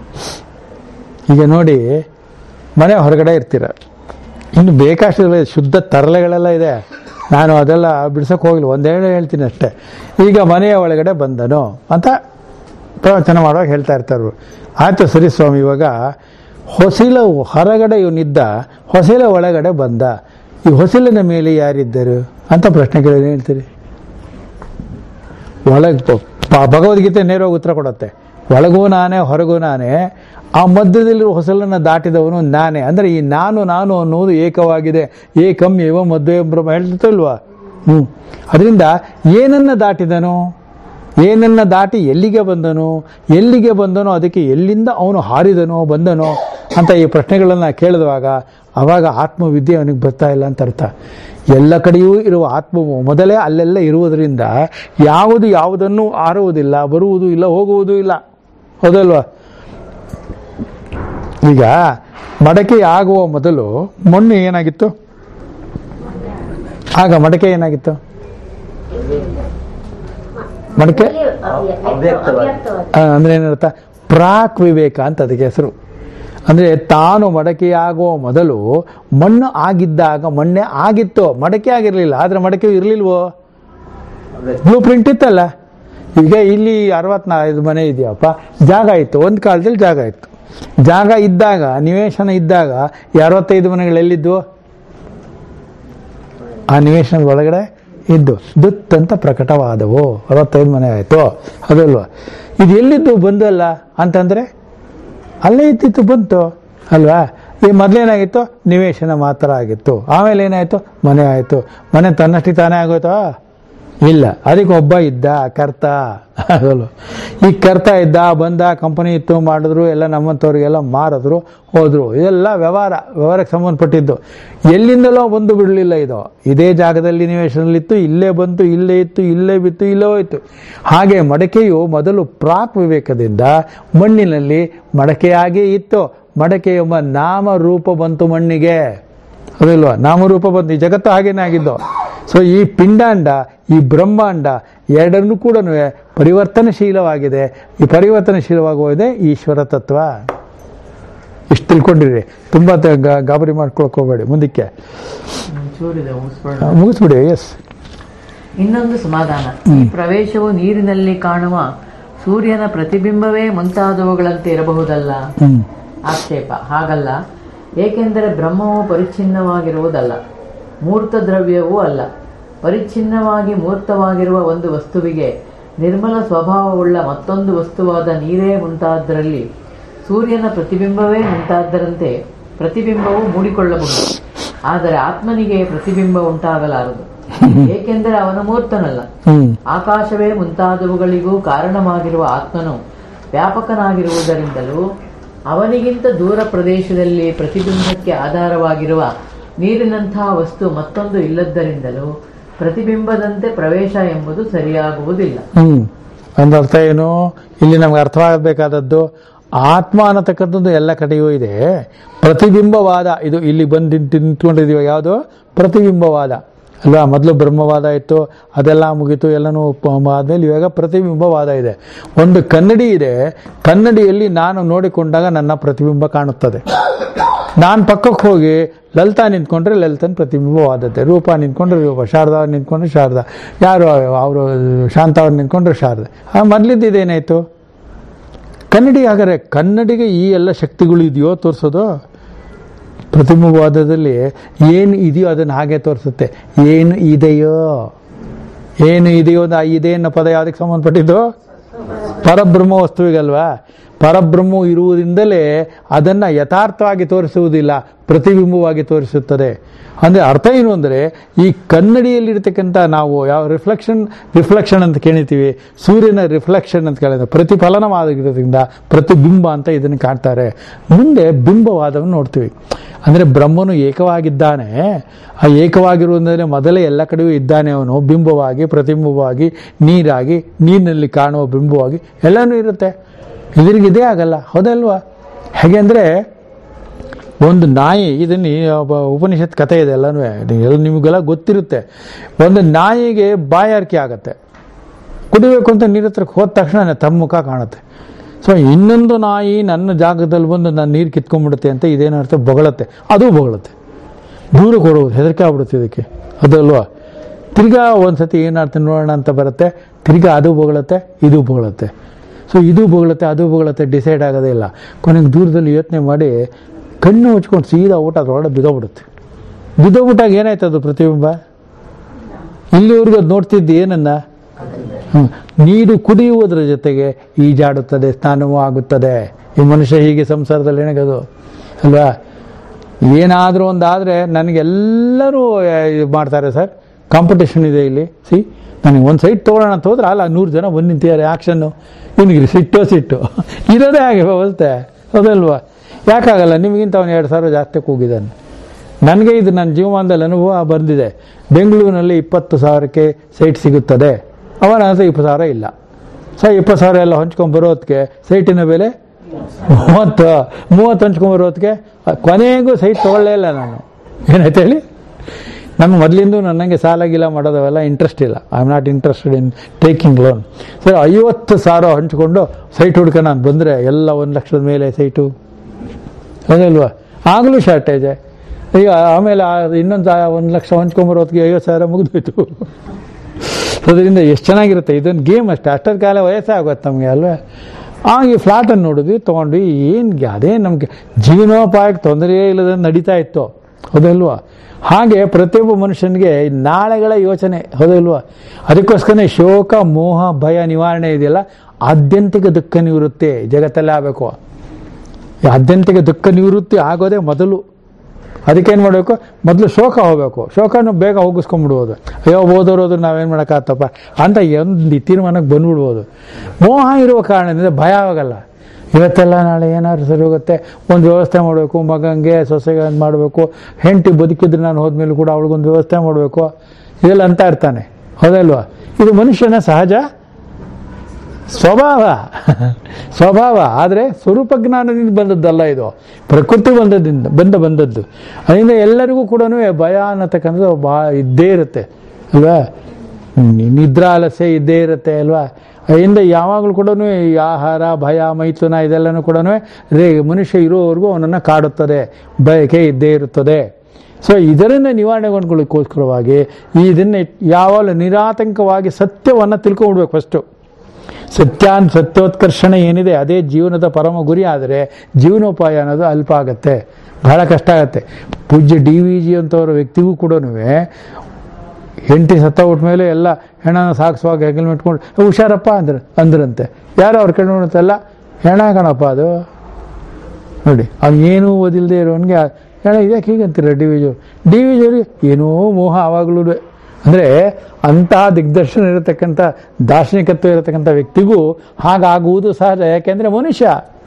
ಈಗ ನೋಡಿ ಮನೆ ಹೊರಗಡೆ ಇರ್ತೀರ ಇನ್ನು ಬೇಕಷ್ಟು ಶುದ್ಧ ತರಲೆಗಳೆಲ್ಲ ಇದೆ ನಾನು ಅದೆಲ್ಲ ಬಿಡ್ಸಕ್ಕೆ ಹೋಗಿಲ್ಲ ಒಂದೇಳು ಹೇಳ್ತೀನಿ ಅಷ್ಟೇ ಈಗ ಮನೆಯ ಒಳಗಡೆ ಬಂದನು ಅಂತ ಪ್ರವಚನ ಮಾಡುವಾಗ ಹೇಳ್ತಾ ಇರ್ತಾರೆ ಆಯ್ತು ಸರಿ ಸ್ವಾಮಿ ಇವಾಗ ಹೊಸಿಲ ಹೊರಗಡೆ ಇವನಿದ್ದ ಹೊಸಿಲ ಒಳಗಡೆ ಬಂದ ಈ ಹೊಸಿಲಿನ ಮೇಲೆ ಯಾರಿದ್ದರು ಅಂತ ಪ್ರಶ್ನೆ ಕೇಳಿದ್ರೆ ಹೇಳ್ತೀರಿ ಒಳಗೆ ಪ- ಭಗವದ್ಗೀತೆ ನೇರವಾಗಿ ಉತ್ತರ ಕೊಡುತ್ತೆ ಒಳಗೂ ನಾನೇ ಹೊರಗೂ ನಾನೇ ಆ ಮಧ್ಯದಲ್ಲಿರುವ ಹೊಸಲನ್ನು ದಾಟಿದವನು ನಾನೇ ಅಂದರೆ ಈ ನಾನು ನಾನು ಅನ್ನುವುದು ಏಕವಾಗಿದೆ ಏಕಂ ಏವ ಮಧ್ಯ ಬ್ರಹ್ಮ ಹೇಳ್ತಿಲ್ವಾ ಹ್ಞೂ ಅದರಿಂದ ಏನನ್ನ ದಾಟಿದನು ಏನನ್ನ ದಾಟಿ ಎಲ್ಲಿಗೆ ಬಂದನು ಎಲ್ಲಿಗೆ ಬಂದನೋ ಅದಕ್ಕೆ ಎಲ್ಲಿಂದ ಅವನು ಹಾರಿದನೋ ಬಂದನೋ ಅಂತ ಈ ಪ್ರಶ್ನೆಗಳನ್ನು ಕೇಳಿದಾಗ ಅವಾಗ ಆತ್ಮವಿದ್ಯೆ ಅವನಿಗೆ ಬರ್ತಾ ಇಲ್ಲ ಅಂತ ಅರ್ಥ ಎಲ್ಲ ಕಡೆಯೂ ಇರುವ ಆತ್ಮವು ಮೊದಲೇ ಅಲ್ಲೆಲ್ಲ ಇರುವುದರಿಂದ ಯಾವುದು ಯಾವುದನ್ನು ಆರುವುದಿಲ್ಲ ಬರುವುದು ಇಲ್ಲ ಹೋಗುವುದೂ ಇಲ್ಲ ಹೌದಲ್ವಾ ಈಗ ಮಡಕೆ ಆಗುವ ಮೊದಲು ಮಣ್ಣು ಏನಾಗಿತ್ತು ಆಗ ಮಡಕೆ ಏನಾಗಿತ್ತು ಮಡಕೆ ಅವ್ಯಕ್ತವಾದ. ಅವ್ಯಕ್ತವಾದ ಆ, ಅಂದ್ರೆ ಏನರ್ಥ ಪ್ರಾಕ್ ವಿವೇಕ ಅಂತ ಅದಕ್ಕೆ ಹೆಸರು ಅಂದ್ರೆ ತಾನು ಮಡಕೆಯಾಗುವ ಮೊದಲು ಮಣ್ಣು ಆಗಿದ್ದಾಗ ಮಣ್ಣೆ ಆಗಿತ್ತು ಮಡಕೆ ಆಗಿರ್ಲಿಲ್ಲ ಆದ್ರೆ ಮಡಕೆ ಇರ್ಲಿಲ್ವೋ ಬ್ಲೂ ಪ್ರಿಂಟ್ ಇತ್ತಲ್ಲ ಈಗ ಇಲ್ಲಿ ಅರವತ್ನಾಲ್ಕು ಮನೆ ಇದೆಯಪ್ಪ ಜಾಗ ಇತ್ತು ಒಂದು ಕಾಲದಲ್ಲಿ ಜಾಗ ಇತ್ತು ಜಾಗ ಇದ್ದಾಗ ನಿವೇಶನ ಇದ್ದಾಗ ಈ ಅರವತ್ತೈದು ಮನೆಗಳು ಎಲ್ಲಿದ್ವು ಆ ನಿವೇಶನದ ಒಳಗಡೆ ಇದ್ದು ದುತ್ ಅಂತ ಪ್ರಕಟವಾದವು ಅರವತ್ತೈದು ಮನೆ ಆಯಿತು ಅದಲ್ವಾ ಇದು ಎಲ್ಲಿದ್ದು ಬಂದಲ್ಲ ಅಂತಂದ್ರೆ ಅಲ್ಲೇ ಇದ್ದಿತ್ತು ಬಂತು ಅಲ್ವಾ ಈ ಮೊದಲೇನಾಗಿತ್ತು ನಿವೇಶನ ಮಾತ್ರ ಆಗಿತ್ತು ಆಮೇಲೆ ಏನಾಯ್ತು ಮನೆ ಆಯಿತು ಮನೆ ತನ್ನಷ್ಟಿಗೆ ತಾನೇ ಆಗೋಯ್ತಾ ಇಲ್ಲ ಅದಕ್ಕೆ ಒಬ್ಬ ಇದ್ದ ಕರ್ತ ಅದಲ್ವ ಈ ಕರ್ತ ಇದ್ದ ಬಂದ ಕಂಪನಿ ಇತ್ತು ಮಾಡಿದ್ರು ಎಲ್ಲ ನಮ್ಮಂಥವ್ರಿಗೆಲ್ಲ ಮಾರಿದ್ರು ಹೋದ್ರು ಇದೆಲ್ಲ ವ್ಯವಹಾರ ವ್ಯವಹಾರಕ್ಕೆ ಸಂಬಂಧಪಟ್ಟಿದ್ದು ಎಲ್ಲಿಂದಲೋ ಬಂದು ಬಿಡಲಿಲ್ಲ ಇದು ಇದೇ ಜಾಗದಲ್ಲಿ ನಿವೇಶನದಲ್ಲಿತ್ತು ಇಲ್ಲೇ ಬಂತು ಇಲ್ಲೇ ಇತ್ತು ಇಲ್ಲೇ ಬಿತ್ತು ಇಲ್ಲೇ ಹೋಯ್ತು ಹಾಗೆ ಮಡಕೆಯು ಮೊದಲು ಪ್ರಾಕ್ ವಿವೇಕದಿಂದ ಮಣ್ಣಿನಲ್ಲಿ ಮಡಕೆಯಾಗೇ ಇತ್ತು ಮಡಕೆ ಎಂಬ ನಾಮರೂಪ ಬಂತು ಮಣ್ಣಿಗೆ ಅದಿಲ್ವಾ ನಾಮರೂಪ ಬಂತು ಈ ಜಗತ್ತು ಹಾಗೇನೆ ಆಗಿದ್ದು ಸೊ ಈ ಪಿಂಡಾಂಡ ಈ ಬ್ರಹ್ಮಾಂಡ ಎರಡನ್ನೂ ಕೂಡ ಪರಿವರ್ತನಶೀಲವಾಗಿದೆ ಈ ಪರಿವರ್ತನಶೀಲವಾಗುವುದೇ ಈಶ್ವರ ತತ್ವ ಇಷ್ಟು ತಿಳ್ಕೊಂಡಿರಿ ತುಂಬಾ ತ- ಗಾ- ಗಾಬರಿ ಮಾಡ್ಕೊಳಕ್ ಹೋಗಬೇಡಿ ಮುಂದಕ್ಕೆ ಒಂಚೂರಿದೆ ಮುಗಿಸ್ಬೇಡ ಆ, ಮುಗಿಸ್ಬಿಡಿ ಎಸ್ ಇನ್ನೊಂದು ಸಮಾಧಾನ ಈ ಪ್ರವೇಶವು ನೀರಿನಲ್ಲಿ ಕಾಣುವ ಸೂರ್ಯನ ಪ್ರತಿಬಿಂಬವೇ ಮುಂತಾದವುಗಳಂತೆ ಇರಬಹುದಲ್ಲ ಹ್ಮ್ ಆಕ್ಷೇಪ ಹಾಗಲ್ಲ ಏಕೆಂದರೆ ಬ್ರಹ್ಮವು ಪರಿಚ್ಛಿನ್ನವಾಗಿರುವುದಲ್ಲ ಮೂರ್ತ ದ್ರವ್ಯವೂ ಅಲ್ಲ ಪರಿಚ್ಛಿನ್ನವಾಗಿ ಮೂರ್ತವಾಗಿರುವ ಒಂದು ವಸ್ತುವಿಗೆ ನಿರ್ಮಲ ಸ್ವಭಾವವುಳ್ಳ ಮತ್ತೊಂದು ವಸ್ತುವಾದ ನೀರೇ ಮುಂತಾದರಲ್ಲಿ ಸೂರ್ಯನ ಪ್ರತಿಬಿಂಬವೇ ಮುಂತಾದ್ದರಂತೆ ಪ್ರತಿಬಿಂಬವು ಮೂಡಿಕೊಳ್ಳಬಹುದು ಆದರೆ ಆತ್ಮನಿಗೆ ಪ್ರತಿಬಿಂಬ ಉಂಟಾಗಲಾರದು ಏಕೆಂದರೆ ಅವನು ಮೂರ್ತನಲ್ಲ ಹ್ಮ್ ಆಕಾಶವೇ ಮುಂತಾದವುಗಳಿಗೂ ಕಾರಣವಾಗಿರುವ ಆತ್ಮನು ವ್ಯಾಪಕನಾಗಿರುವುದರಿಂದಲೂ ಅವನಿಗಿಂತ ದೂರ ಪ್ರದೇಶದಲ್ಲಿ ಪ್ರತಿಬಿಂಬಕ್ಕೆ ಆಧಾರವಾಗಿರುವ ನೀರಿನಂತಹ ವಸ್ತು ಮತ್ತೊಂದು ಇಲ್ಲದ್ದರಿಂದಲೂ ಪ್ರತಿಬಿಂಬದಂತೆ ಪ್ರವೇಶ ಎಂಬುದು ಸರಿಯಾಗುವುದಿಲ್ಲ ಹ್ಮ್ ಒಂದು ಅರ್ಥ ಏನು ಇಲ್ಲಿ ನಮ್ಗೆ ಅರ್ಥವಾಗಬೇಕಾದದ್ದು ಆತ್ಮ ಅನ್ನತಕ್ಕಂಥದ್ದು ಎಲ್ಲ ಕಡೆಯೂ ಇದೆ ಪ್ರತಿಬಿಂಬವಾದ ಇದು ಇಲ್ಲಿ ಬಂದು ನಿಂತ್ಕೊಂಡಿದೀವ ಯಾವುದು ಪ್ರತಿಬಿಂಬವಾದ ಅಲ್ವಾ ಮೊದಲು ಬ್ರಹ್ಮವಾದ ಇತ್ತು ಅದೆಲ್ಲ ಮುಗೀತು ಎಲ್ಲನೂ ಪ- ಆದ್ಮೇಲೆ ಇವಾಗ ಪ್ರತಿಬಿಂಬವಾದ ಇದೆ ಒಂದು ಕನ್ನಡಿ ಇದೆ ಕನ್ನಡಿಯಲ್ಲಿ ನಾನು ನೋಡಿಕೊಂಡಾಗ ನನ್ನ ಪ್ರತಿಬಿಂಬ ಕಾಣುತ್ತದೆ ನಾನು ಪಕ್ಕಕ್ಕೆ ಹೋಗಿ ಲಲಿತಾ ನಿಂತ್ಕೊಂಡ್ರೆ ಲಲಿತನ ಪ್ರತಿಬಿಂಬವಾದದ್ದೆ ರೂಪ ನಿಂತ್ಕೊಂಡ್ರೆ ರೂಪ ಶಾರದಾ ಅವ್ರು ನಿಂತ್ಕೊಂಡ್ರೆ ಶಾರದಾ ಯಾರು ಅವರು ಶಾಂತ ಅವ್ರು ನಿಂತ್ಕೊಂಡ್ರೆ ಶಾರದಾ ಆ ಮೊದಲಿದ್ದು ಇದೇನಾಯ್ತು ಕನ್ನಡಿ ಹಾಗಾದ್ರೆ ಕನ್ನಡಿಗೆ ಈ ಎಲ್ಲ ಶಕ್ತಿಗಳು ಇದೆಯೋ ತೋರಿಸೋದು ಪ್ರತಿಬಿಂಬವಾದದಲ್ಲಿ ಏನು ಇದೆಯೋ ಅದನ್ನು ಹಾಗೆ ತೋರಿಸುತ್ತೆ ಏನು ಇದೆಯೋ ಏನು ಇದೆಯೋ ಅದು ಆ ಇದೆ ಅನ್ನೋ ಪದ ಯಾವುದಕ್ಕೆ ಸಂಬಂಧಪಟ್ಟಿದ್ದು ಪರಬ್ರಹ್ಮ ವಸ್ತುವಿಗಲ್ವಾ ಪರಬ್ರಹ್ಮ ಇರುವುದರಿಂದಲೇ ಅದನ್ನ ಯಥಾರ್ಥವಾಗಿ ತೋರಿಸುವುದಿಲ್ಲ ಪ್ರತಿಬಿಂಬವಾಗಿ ತೋರಿಸುತ್ತದೆ ಅಂದ್ರೆ ಅರ್ಥ ಏನು ಅಂದ್ರೆ ಈ ಕನ್ನಡಿಯಲ್ಲಿರ್ತಕ್ಕಂಥ ನಾವು ಯಾವ ರಿಫ್ಲೆಕ್ಷನ್ ರಿಫ್ಲೆಕ್ಷನ್ ಅಂತ ಕೇಳಿತೀವಿ ಸೂರ್ಯನ ರಿಫ್ಲೆಕ್ಷನ್ ಅಂತ ಕೇಳಿದ್ರೆ ಪ್ರತಿಫಲನವಾಗಿರೋದ್ರಿಂದ ಪ್ರತಿಬಿಂಬ ಅಂತ ಇದನ್ನು ಕಾಣ್ತಾರೆ ಮುಂದೆ ಬಿಂಬವಾದವನ್ನು ನೋಡ್ತೀವಿ ಅಂದ್ರೆ ಬ್ರಹ್ಮನು ಏಕವಾಗಿದ್ದಾನೆ ಆ ಏಕವಾಗಿರುವುದರಲ್ಲಿ ಮೊದಲೇ ಎಲ್ಲ ಕಡೆಯೂ ಇದ್ದಾನೆ ಅವನು ಬಿಂಬವಾಗಿ ಪ್ರತಿಬಿಂಬವಾಗಿ ನೀರಾಗಿ ನೀರಿನಲ್ಲಿ ಕಾಣುವ ಬಿಂಬವಾಗಿ ಎಲ್ಲನೂ ಇರುತ್ತೆ ಇದ್ರಿಗೆ ಇದೇ ಆಗಲ್ಲ ಹೌದಲ್ವಾ ಹೇಗೆ ಅಂದ್ರೆ ಒಂದು ನಾಯಿ ಇದನ್ನ ಈ ಒಬ್ಬ ಉಪನಿಷತ್ ಕಥೆ ಇದೆ ಎಲ್ಲನೂ ಎಲ್ಲ ನಿಮಗೆಲ್ಲ ಗೊತ್ತಿರುತ್ತೆ ಒಂದು ನಾಯಿಗೆ ಬಾಯಾರಿಕೆ ಆಗತ್ತೆ ಕುಡಿಬೇಕು ಅಂತ ನೀರ ಹತ್ರಕ್ಕೆ ಹೋದ ತಕ್ಷಣ ತಮ್ಮ ಮುಖ ಕಾಣುತ್ತೆ ಸೊ ಇನ್ನೊಂದು ನಾಯಿ ನನ್ನ ಜಾಗದಲ್ಲಿ ಬಂದು ನಾನು ನೀರು ಕಿತ್ಕೊಂಡ್ಬಿಡುತ್ತೆ ಅಂತ ಇದೇನರ್ಥ ಬೊಗಳತ್ತೆ ಅದು ಬೊಗಳುತ್ತೆ ದೂರ ಕೊಡುವುದು ಹೆದರಿಕೆ ಆಗ್ಬಿಡುತ್ತೆ ಇದಕ್ಕೆ ಅದಲ್ವಾ ತಿರ್ಗಾ ಒಂದ್ಸತಿ ಏನಾರ್ಥ ನೋಡೋಣ ಅಂತ ಬರುತ್ತೆ ತಿರ್ಗಾ ಅದು ಬೊಗಳುತ್ತೆ ಇದು ಬೊಗಳುತ್ತೆ ಸೊ ಇದು ಬೊಗಳುತ್ತೆ ಅದು ಬೊಗಳುತ್ತೆ ಡಿಸೈಡ್ ಆಗೋದೇ ಇಲ್ಲ ಕೊನೆಗೆ ದೂರದಲ್ಲಿ ಯೋಚನೆ ಮಾಡಿ ಕಣ್ಣು ಮುಚ್ಕೊಂಡು ಸೀದಾ ಊಟ ಅದರೊಳಗೆ ಬಿದ್ದೋಗ್ಬಿಡುತ್ತೆ ಬಿದ್ದೋಗ್ಬಿಟ್ಟಾಗ ಏನಾಯ್ತು ಅದು ಪ್ರತಿಬಿಂಬ ಇಲ್ಲಿವರೆಗೂ ಅದು ನೋಡ್ತಿದ್ದು ಏನನ್ನ ಹ್ಮ್. ನೀರು ಕುಡಿಯುವುದರ ಜೊತೆಗೆ ಈಜಾಡುತ್ತದೆ ಸ್ನಾನವೂ ಆಗುತ್ತದೆ ಈ ಮನುಷ್ಯ ಹೀಗೆ ಸಂಸಾರದಲ್ಲಿ ಏನಾಗದು ಅಲ್ವಾ ಏನಾದರೂ ಒಂದಾದರೆ ನನಗೆಲ್ಲರೂ ಆ, ಇದು ಮಾಡ್ತಾರೆ ಸರ್ ಕಾಂಪಿಟೇಷನ್ ಇದೆ ಇಲ್ಲಿ ಸಿ ನನಗೆ ಒಂದು ಸೈಟ್ ತೊಗೊಳ್ಳೋಣ ಅಂತ ಹೋದ್ರೆ ಅಲ್ಲ ನೂರು ಜನ ಬಂದು ನಿಂತಿದ್ದಾರೆ ಆಕ್ಷನ್ನು ಇವನಿಗೆ ಸಿಟ್ಟೋ ಸಿಟ್ಟು ಇರೋದೇ ಹಾಗೆ ವ್ಯವಸ್ಥೆ ಹೌದಲ್ವಾ ಯಾಕಾಗಲ್ಲ ನಿಮಗಿಂತ ಅವನು ಎರಡು ಸಾವಿರ ಜಾಸ್ತಿ ಕೂಗಿದ್ದಾನೆ ನನಗೆ ಇದು ನನ್ನ ಜೀವಮಾನದಲ್ಲಿ ಅನುಭವ ಬಂದಿದೆ ಬೆಂಗಳೂರಿನಲ್ಲಿ ಇಪ್ಪತ್ತು ಸಾವಿರಕ್ಕೆ ಸೈಟ್ ಸಿಗುತ್ತದೆ ಅವನ ಹತ್ರ ಇಪ್ಪತ್ತು ಸಾವಿರ ಇಲ್ಲ ಸೊ ಇಪ್ಪತ್ತು ಸಾವಿರ ಎಲ್ಲ ಹೊಂಚ್ಕೊಂಡು ಬರೋದಕ್ಕೆ ಸೈಟಿನ ಬೆಲೆ ಮೂವತ್ತು ಮೂವತ್ತು ಹಂಚ್ಕೊಂಡು ಬರೋದಕ್ಕೆ ಕೊನೆಗೂ ಸೈಟ್ ತೊಗೊಳ್ಳೇ ಇಲ್ಲ ನಾನು ಏನಾಯ್ತು ಹೇಳಿ ನನ್ನ ಮೊದಲಿಂದ ನನಗೆ ಸಾಲ ಗೀಲ ಮಾಡೋದವೆಲ್ಲ ಇಂಟ್ರೆಸ್ಟ್ ಇಲ್ಲ I am not interested in taking loan sir ಐವತ್ತು ಸಾವಿರ ಹಂಚ್ಕೊಂಡು ಸೈಟ್ ಹುಡ್ಕ ನಾನು ಬಂದರೆ ಎಲ್ಲ ಒಂದು ಲಕ್ಷದ ಮೇಲೆ ಸೈಟು ಹೌದಲ್ವಾ ಆಗಲೂ ಶಾರ್ಟೇಜೆ ಈಗ ಆಮೇಲೆ ಇನ್ನೊಂದು ಒಂದು ಲಕ್ಷ ಹೊಂಚ್ಕೊಂಬರೋದಕ್ಕೆ ಐವತ್ತು ಸಾವಿರ ಮುಗಿದೋಯ್ತು ಅದರಿಂದ ಎಷ್ಟು ಚೆನ್ನಾಗಿರುತ್ತೆ ಇದೊಂದು ಗೇಮ್ ಅಷ್ಟೇ ಅಷ್ಟೊತ್ತು ಕಾಲ ವಯಸ್ಸೇ ಆಗುತ್ತೆ ನಮಗೆ ಅಲ್ವೇ ಆಗ ಈ ಫ್ಲಾಟನ್ನು ನೋಡಿದ್ವಿ ತೊಗೊಂಡ್ವಿ ಏನು ಅದೇ ನಮಗೆ ಜೀವನೋಪಾಯಕ್ಕೆ ತೊಂದರೆ ಇಲ್ಲದ ನಡೀತಾ ಇತ್ತು ಹೌದಲ್ವಾ ಹಾಗೆ ಪ್ರತಿಯೊಬ್ಬ ಮನುಷ್ಯನಿಗೆ ನಾಳೆಗಳ ಯೋಚನೆ ಹೌದಲ್ವಾ ಅದಕ್ಕೋಸ್ಕರನೇ ಶೋಕ ಮೋಹ ಭಯ ನಿವಾರಣೆ ಇದೆಯಲ್ಲ ಆದ್ಯಂತಿಕ ದುಃಖ ನಿವೃತ್ತಿ ಜಗತ್ತಲ್ಲೇ ಆಗಬೇಕು ಆದ್ಯಂತಿಕ ದುಃಖ ನಿವೃತ್ತಿ ಆಗೋದೇ ಮೊದಲು ಅದಕ್ಕೇನು ಮಾಡಬೇಕು ಮೊದಲು ಶೋಕ ಹೋಗಬೇಕು ಶೋಕನ ಬೇಗ ಹೋಗಿಸ್ಕೊಂಡ್ಬಿಡ್ಬೋದು ಅಯ್ಯೋ ಓದೋರೋದು ನಾವೇನು ಮಾಡೋಕ್ಕಾಗತ್ತಪ್ಪ ಅಂತ ಒಂದು ತೀರ್ಮಾನಕ್ಕೆ ಬಂದ್ಬಿಡ್ಬೋದು ಮೋಹ ಇರುವ ಕಾರಣದಿಂದ ಭಯ ಆಗಲ್ಲ ಇವತ್ತೆಲ್ಲ ನಾಳೆ ಏನಾದ್ರು ಸರಿ ಹೋಗುತ್ತೆ ಒಂದು ವ್ಯವಸ್ಥೆ ಮಾಡಬೇಕು ಮಗಂಗೆ ಸೊಸೆಗೆ ಅಂತ ಮಾಡಬೇಕು ಹೆಂಡತಿ ಬದುಕಿದ್ರೆ ನಾನು ಹೋದ್ಮೇಲೆ ಕೂಡ ಅವಳಿಗೊಂದು ವ್ಯವಸ್ಥೆ ಮಾಡಬೇಕು ಇದೆಲ್ಲ ಅಂತ ಇರ್ತಾನೆ ಹೌದಲ್ವಾ ಇದು ಮನುಷ್ಯನ ಸಹಜ ಸ್ವಭಾವ ಸ್ವಭಾವ ಆದರೆ ಸ್ವರೂಪ ಜ್ಞಾನದಿಂದ ಬಂದದ್ದಲ್ಲ ಇದು ಪ್ರಕೃತಿ ಬಂದದಿಂದ ಬಂದ ಬಂದದ್ದು ಅದರಿಂದ ಎಲ್ಲರಿಗೂ ಕೂಡ ಭಯ ಅನ್ನತಕ್ಕಂಥದ್ದು ಭಾಳ ಇದ್ದೇ ಇರುತ್ತೆ ಅಲ್ವಾ ನಿ- ನಿದ್ರಾಲಸ್ಯ ಇದ್ದೇ ಇರುತ್ತೆ ಅಲ್ವಾ ಅದರಿಂದ ಯಾವಾಗಲೂ ಕೂಡ ಈ ಆಹಾರ ಭಯ ಮೈಥುನ ಇದೆಲ್ಲನೂ ಕೂಡ ರೇ ಮನುಷ್ಯ ಇರೋವರೆಗೂ ಅವನನ್ನು ಕಾಡುತ್ತದೆ ಬಯಕೆ ಇದ್ದೇ ಇರುತ್ತದೆ ಸೊ ಇದರಿಂದ ನಿವಾರಣೆಗೊಂಡ್ಕೊಳ್ಳೋಕ್ಕೋಸ್ಕರವಾಗಿ ಇದನ್ನು ಯಾವಾಗಲೂ ನಿರಾತಂಕವಾಗಿ ಸತ್ಯವನ್ನು ತಿಳ್ಕೊಂಡ್ಬಿಡ್ಬೇಕು ಫಸ್ಟು ಸತ್ಯಾನ್ ಸತ್ಯೋತ್ಕರ್ಷಣೆ ಏನಿದೆ ಅದೇ ಜೀವನದ ಪರಮ ಗುರಿ ಆದರೆ ಜೀವನೋಪಾಯ ಅನ್ನೋದು ಅಲ್ಪ ಆಗತ್ತೆ ಬಹಳ ಕಷ್ಟ ಆಗತ್ತೆ ಪೂಜ್ಯ ಡಿ ವಿ ಜಿ ಅಂತವರ ವ್ಯಕ್ತಿಗೂ ಕೂಡ ಹೆಂಡತಿ ಸತ್ತ ಮೇಲೆ ಎಲ್ಲ ಹೆಣನ ಸಾಗಿಸುವಾಗ ಹೆಗಲ್ ಇಟ್ಕೊಂಡು ಹುಷಾರಪ್ಪ ಅಂದ್ರೆ ಅಂದ್ರಂತೆ ಯಾರು ಅವ್ರ ಕಡೆ ನೋಡುತ್ತಲ್ಲ ಹೆಣ ಕಣಪ್ಪ ಅದು ನೋಡಿ ಅವ್ನು ಏನೂ ಓದಿಲ್ಲದೆ ಇರೋನಿಗೆ ಹೇಳ ಇದಕ್ಕೆ ಹೀಗಂತೀರ D V G D V G ಏನೋ ಮೋಹ ಆವಾಗಲೂ ಅಂದರೆ ಅಂತಹ ದಿಗ್ದರ್ಶನ ಇರತಕ್ಕಂಥ ದಾರ್ಶನಿಕತ್ವ ಇರತಕ್ಕಂಥ ವ್ಯಕ್ತಿಗೂ ಹಾಗಾಗುವುದು ಸಹಜ ಯಾಕೆಂದರೆ ಮನುಷ್ಯ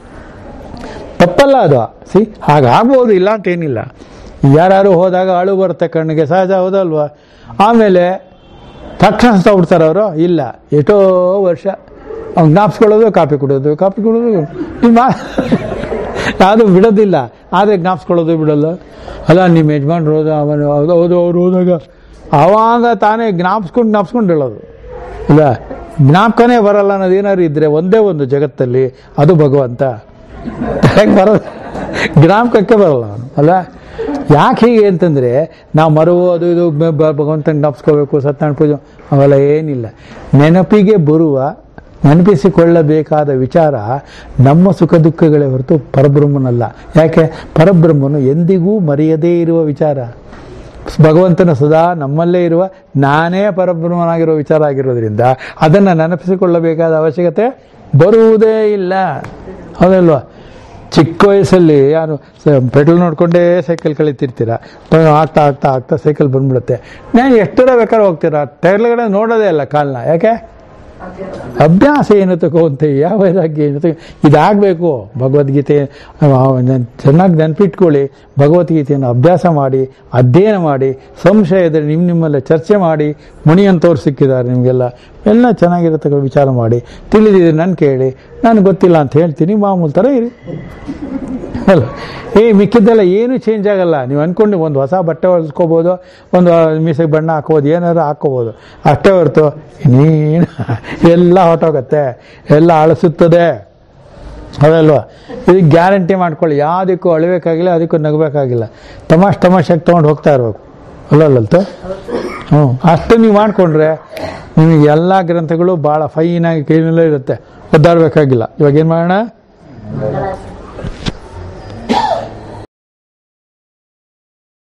ತಪ್ಪಲ್ಲ ಅದು ಸಿ ಹಾಗಾಗ್ಬೋದು ಇಲ್ಲ ಅಂತ ಏನಿಲ್ಲ ಯಾರು ಹೋದಾಗ ಅಳು ಬರುತ್ತೆ ಕಣ್ಣಿಗೆ ಸಹಜ ಹೌದಲ್ವಾ ಆಮೇಲೆ ತಕ್ಷಣ ಬಿಡ್ತಾರೆ ಅವರು ಇಲ್ಲ ಎಷ್ಟೋ ವರ್ಷ ಅವ್ನು ಜ್ಞಾಪಿಸ್ಕೊಳ್ಳೋದು ಕಾಪಿ ಕುಡೋದು ಕಾಪಿ ಕುಡೋದು ನಿಮ್ಮ ಯಾವುದು ಬಿಡೋದಿಲ್ಲ ಆದರೆ ಜ್ಞಾಪಿಸ್ಕೊಳ್ಳೋದು ಬಿಡಲ್ಲ ಅಲ್ಲ ನಿಮ್ಮ ಯಜಮಾನ್ರು ಹೋದ ಅವನು ಹೌದು ಹೌದು ಅವ್ರು ಹೋದಾಗ ಆವಾಗ ತಾನೇ ಜ್ಞಾಪಿಸ್ಕೊಂಡು ಜ್ಞಾಪಿಸ್ಕೊಂಡು ಹೇಳೋದು ಇಲ್ಲ ಜ್ಞಾಪಕನೇ ಬರಲ್ಲ ಅನ್ನೋದು ಏನಾದ್ರು ಇದ್ರೆ ಒಂದೇ ಒಂದು ಜಗತ್ತಲ್ಲಿ ಅದು ಭಗವಂತ ಹೇಗೆ ಬರೋದು ಜ್ಞಾಪಕಕ್ಕೆ ಬರಲ್ಲ ಅವನು ಅಲ್ಲ ಯಾಕೆ ಹೀಗೆ ಅಂತಂದರೆ ನಾವು ಮರವು ಅದು ಇದು ಬ- ಬ- ಭಗವಂತನ ಜ್ಞಾಪಿಸ್ಕೋಬೇಕು ಸತ್ಯನಾರಾಯಣ ಪೂಜೆ ಅವೆಲ್ಲ ಏನಿಲ್ಲ ನೆನಪಿಗೆ ಬರುವ ನೆನಪಿಸಿಕೊಳ್ಳಬೇಕಾದ ವಿಚಾರ ನಮ್ಮ ಸುಖ ದುಃಖಗಳೇ ಹೊರತು ಪರಬ್ರಹ್ಮನಲ್ಲ ಯಾಕೆ ಪರಬ್ರಹ್ಮನು ಎಂದಿಗೂ ಮರೆಯದೇ ಇರುವ ವಿಚಾರ ಭಗವಂತನ ಸದಾ ನಮ್ಮಲ್ಲೇ ಇರುವ ನಾನೇ ಪರಬ್ರಹ್ಮನಾಗಿರೋ ವಿಚಾರ ಆಗಿರೋದ್ರಿಂದ ಅದನ್ನು ನೆನಪಿಸಿಕೊಳ್ಳಬೇಕಾದ ಅವಶ್ಯಕತೆ ಬರುವುದೇ ಇಲ್ಲ ಹೌದಲ್ವಾ ಚಿಕ್ಕ ವಯಸ್ಸಲ್ಲಿ ಯಾರು ಪೆಟ್ರೋಲ್ ನೋಡ್ಕೊಂಡೇ ಸೈಕಲ್ ಕಳಿತಿರ್ತೀರ ಆಗ್ತಾ ಆಗ್ತಾ ಆಗ್ತಾ ಸೈಕಲ್ ಬಂದ್ಬಿಡುತ್ತೆ ನಾನು ಎಷ್ಟರ ಬೇಕಾದ್ರೆ ಹೋಗ್ತೀರಾ ಟೈರ್ಗಡೆ ನೋಡೋದೇ ಇಲ್ಲ ಕಾಲ್ನ ಯಾಕೆ ಅಭ್ಯಾಸ ಏನು ತಗೋಂತೆ ಯಾವ ವೈರಾಗ್ಯ ಏನು ತಗೋ ಇದಾಗಬೇಕು ಭಗವದ್ಗೀತೆ ಚೆನ್ನಾಗಿ ನೆನಪಿಟ್ಕೊಳ್ಳಿ ಭಗವದ್ಗೀತೆಯನ್ನು ಅಭ್ಯಾಸ ಮಾಡಿ ಅಧ್ಯಯನ ಮಾಡಿ ಸಂಶಯ ಇದ್ದರೆ ನಿಮ್ಮ ನಿಮ್ಮಲ್ಲೇ ಚರ್ಚೆ ಮಾಡಿ ಮುನಿಯಂಥವ್ರು ಸಿಕ್ಕಿದ್ದಾರೆ ನಿಮಗೆಲ್ಲ ಎಲ್ಲ ಚೆನ್ನಾಗಿರತಕ್ಕ ವಿಚಾರ ಮಾಡಿ ತಿಳಿದಿದೆ ನಾನು ಕೇಳಿ ನಾನು ಗೊತ್ತಿಲ್ಲ ಅಂತ ಹೇಳ್ತೀನಿ ಮಾಮೂಲು ಥರ ಇರಿ ಅಲ್ಲ ಏ ಮಿಕ್ಕಿದ್ದೆಲ್ಲ ಏನು ಚೇಂಜ್ ಆಗಲ್ಲ ನೀವು ಅನ್ಕೊಂಡು ಒಂದು ಹೊಸ ಬಟ್ಟೆ ಹೊಲಿಸ್ಕೋಬೋದು ಒಂದು ಮೀಸೆಗೆ ಬಣ್ಣ ಹಾಕೋಬೋದು ಏನಾರು ಹಾಕೋಬೋದು ಅಷ್ಟೇ ಹೊರತು ಇನ್ನೇನು ಎಲ್ಲ ಹೊಟ್ಟೋಗತ್ತೆ ಎಲ್ಲ ಅಳಿಸುತ್ತದೆ ಹೌದಲ್ವಾ ಇದಕ್ಕೆ ಗ್ಯಾರಂಟಿ ಮಾಡ್ಕೊಳ್ಳಿ ಯಾವುದಕ್ಕೂ ಅಳಬೇಕಾಗಿಲ್ಲ ಅದಕ್ಕೂ ನಗಬೇಕಾಗಿಲ್ಲ ತಮಾಷ್ ತಮಾಷೆಗೆ ತೊಗೊಂಡು ಹೋಗ್ತಾ ಇರ್ಬೇಕು ಅಲ್ಲಲ್ಲಂತ ಹ್ಞೂ ಅಷ್ಟು ನೀವು ಮಾಡಿಕೊಂಡ್ರೆ ನಿಮಗೆ ಎಲ್ಲ ಗ್ರಂಥಗಳು ಭಾಳ ಫೈನಾಗಿ ಕೈನಲ್ಲೇ ಇರುತ್ತೆ ಒದ್ದಾಡಬೇಕಾಗಿಲ್ಲ ಇವಾಗ ಏನು ಮಾಡೋಣ ಮಂಗಳ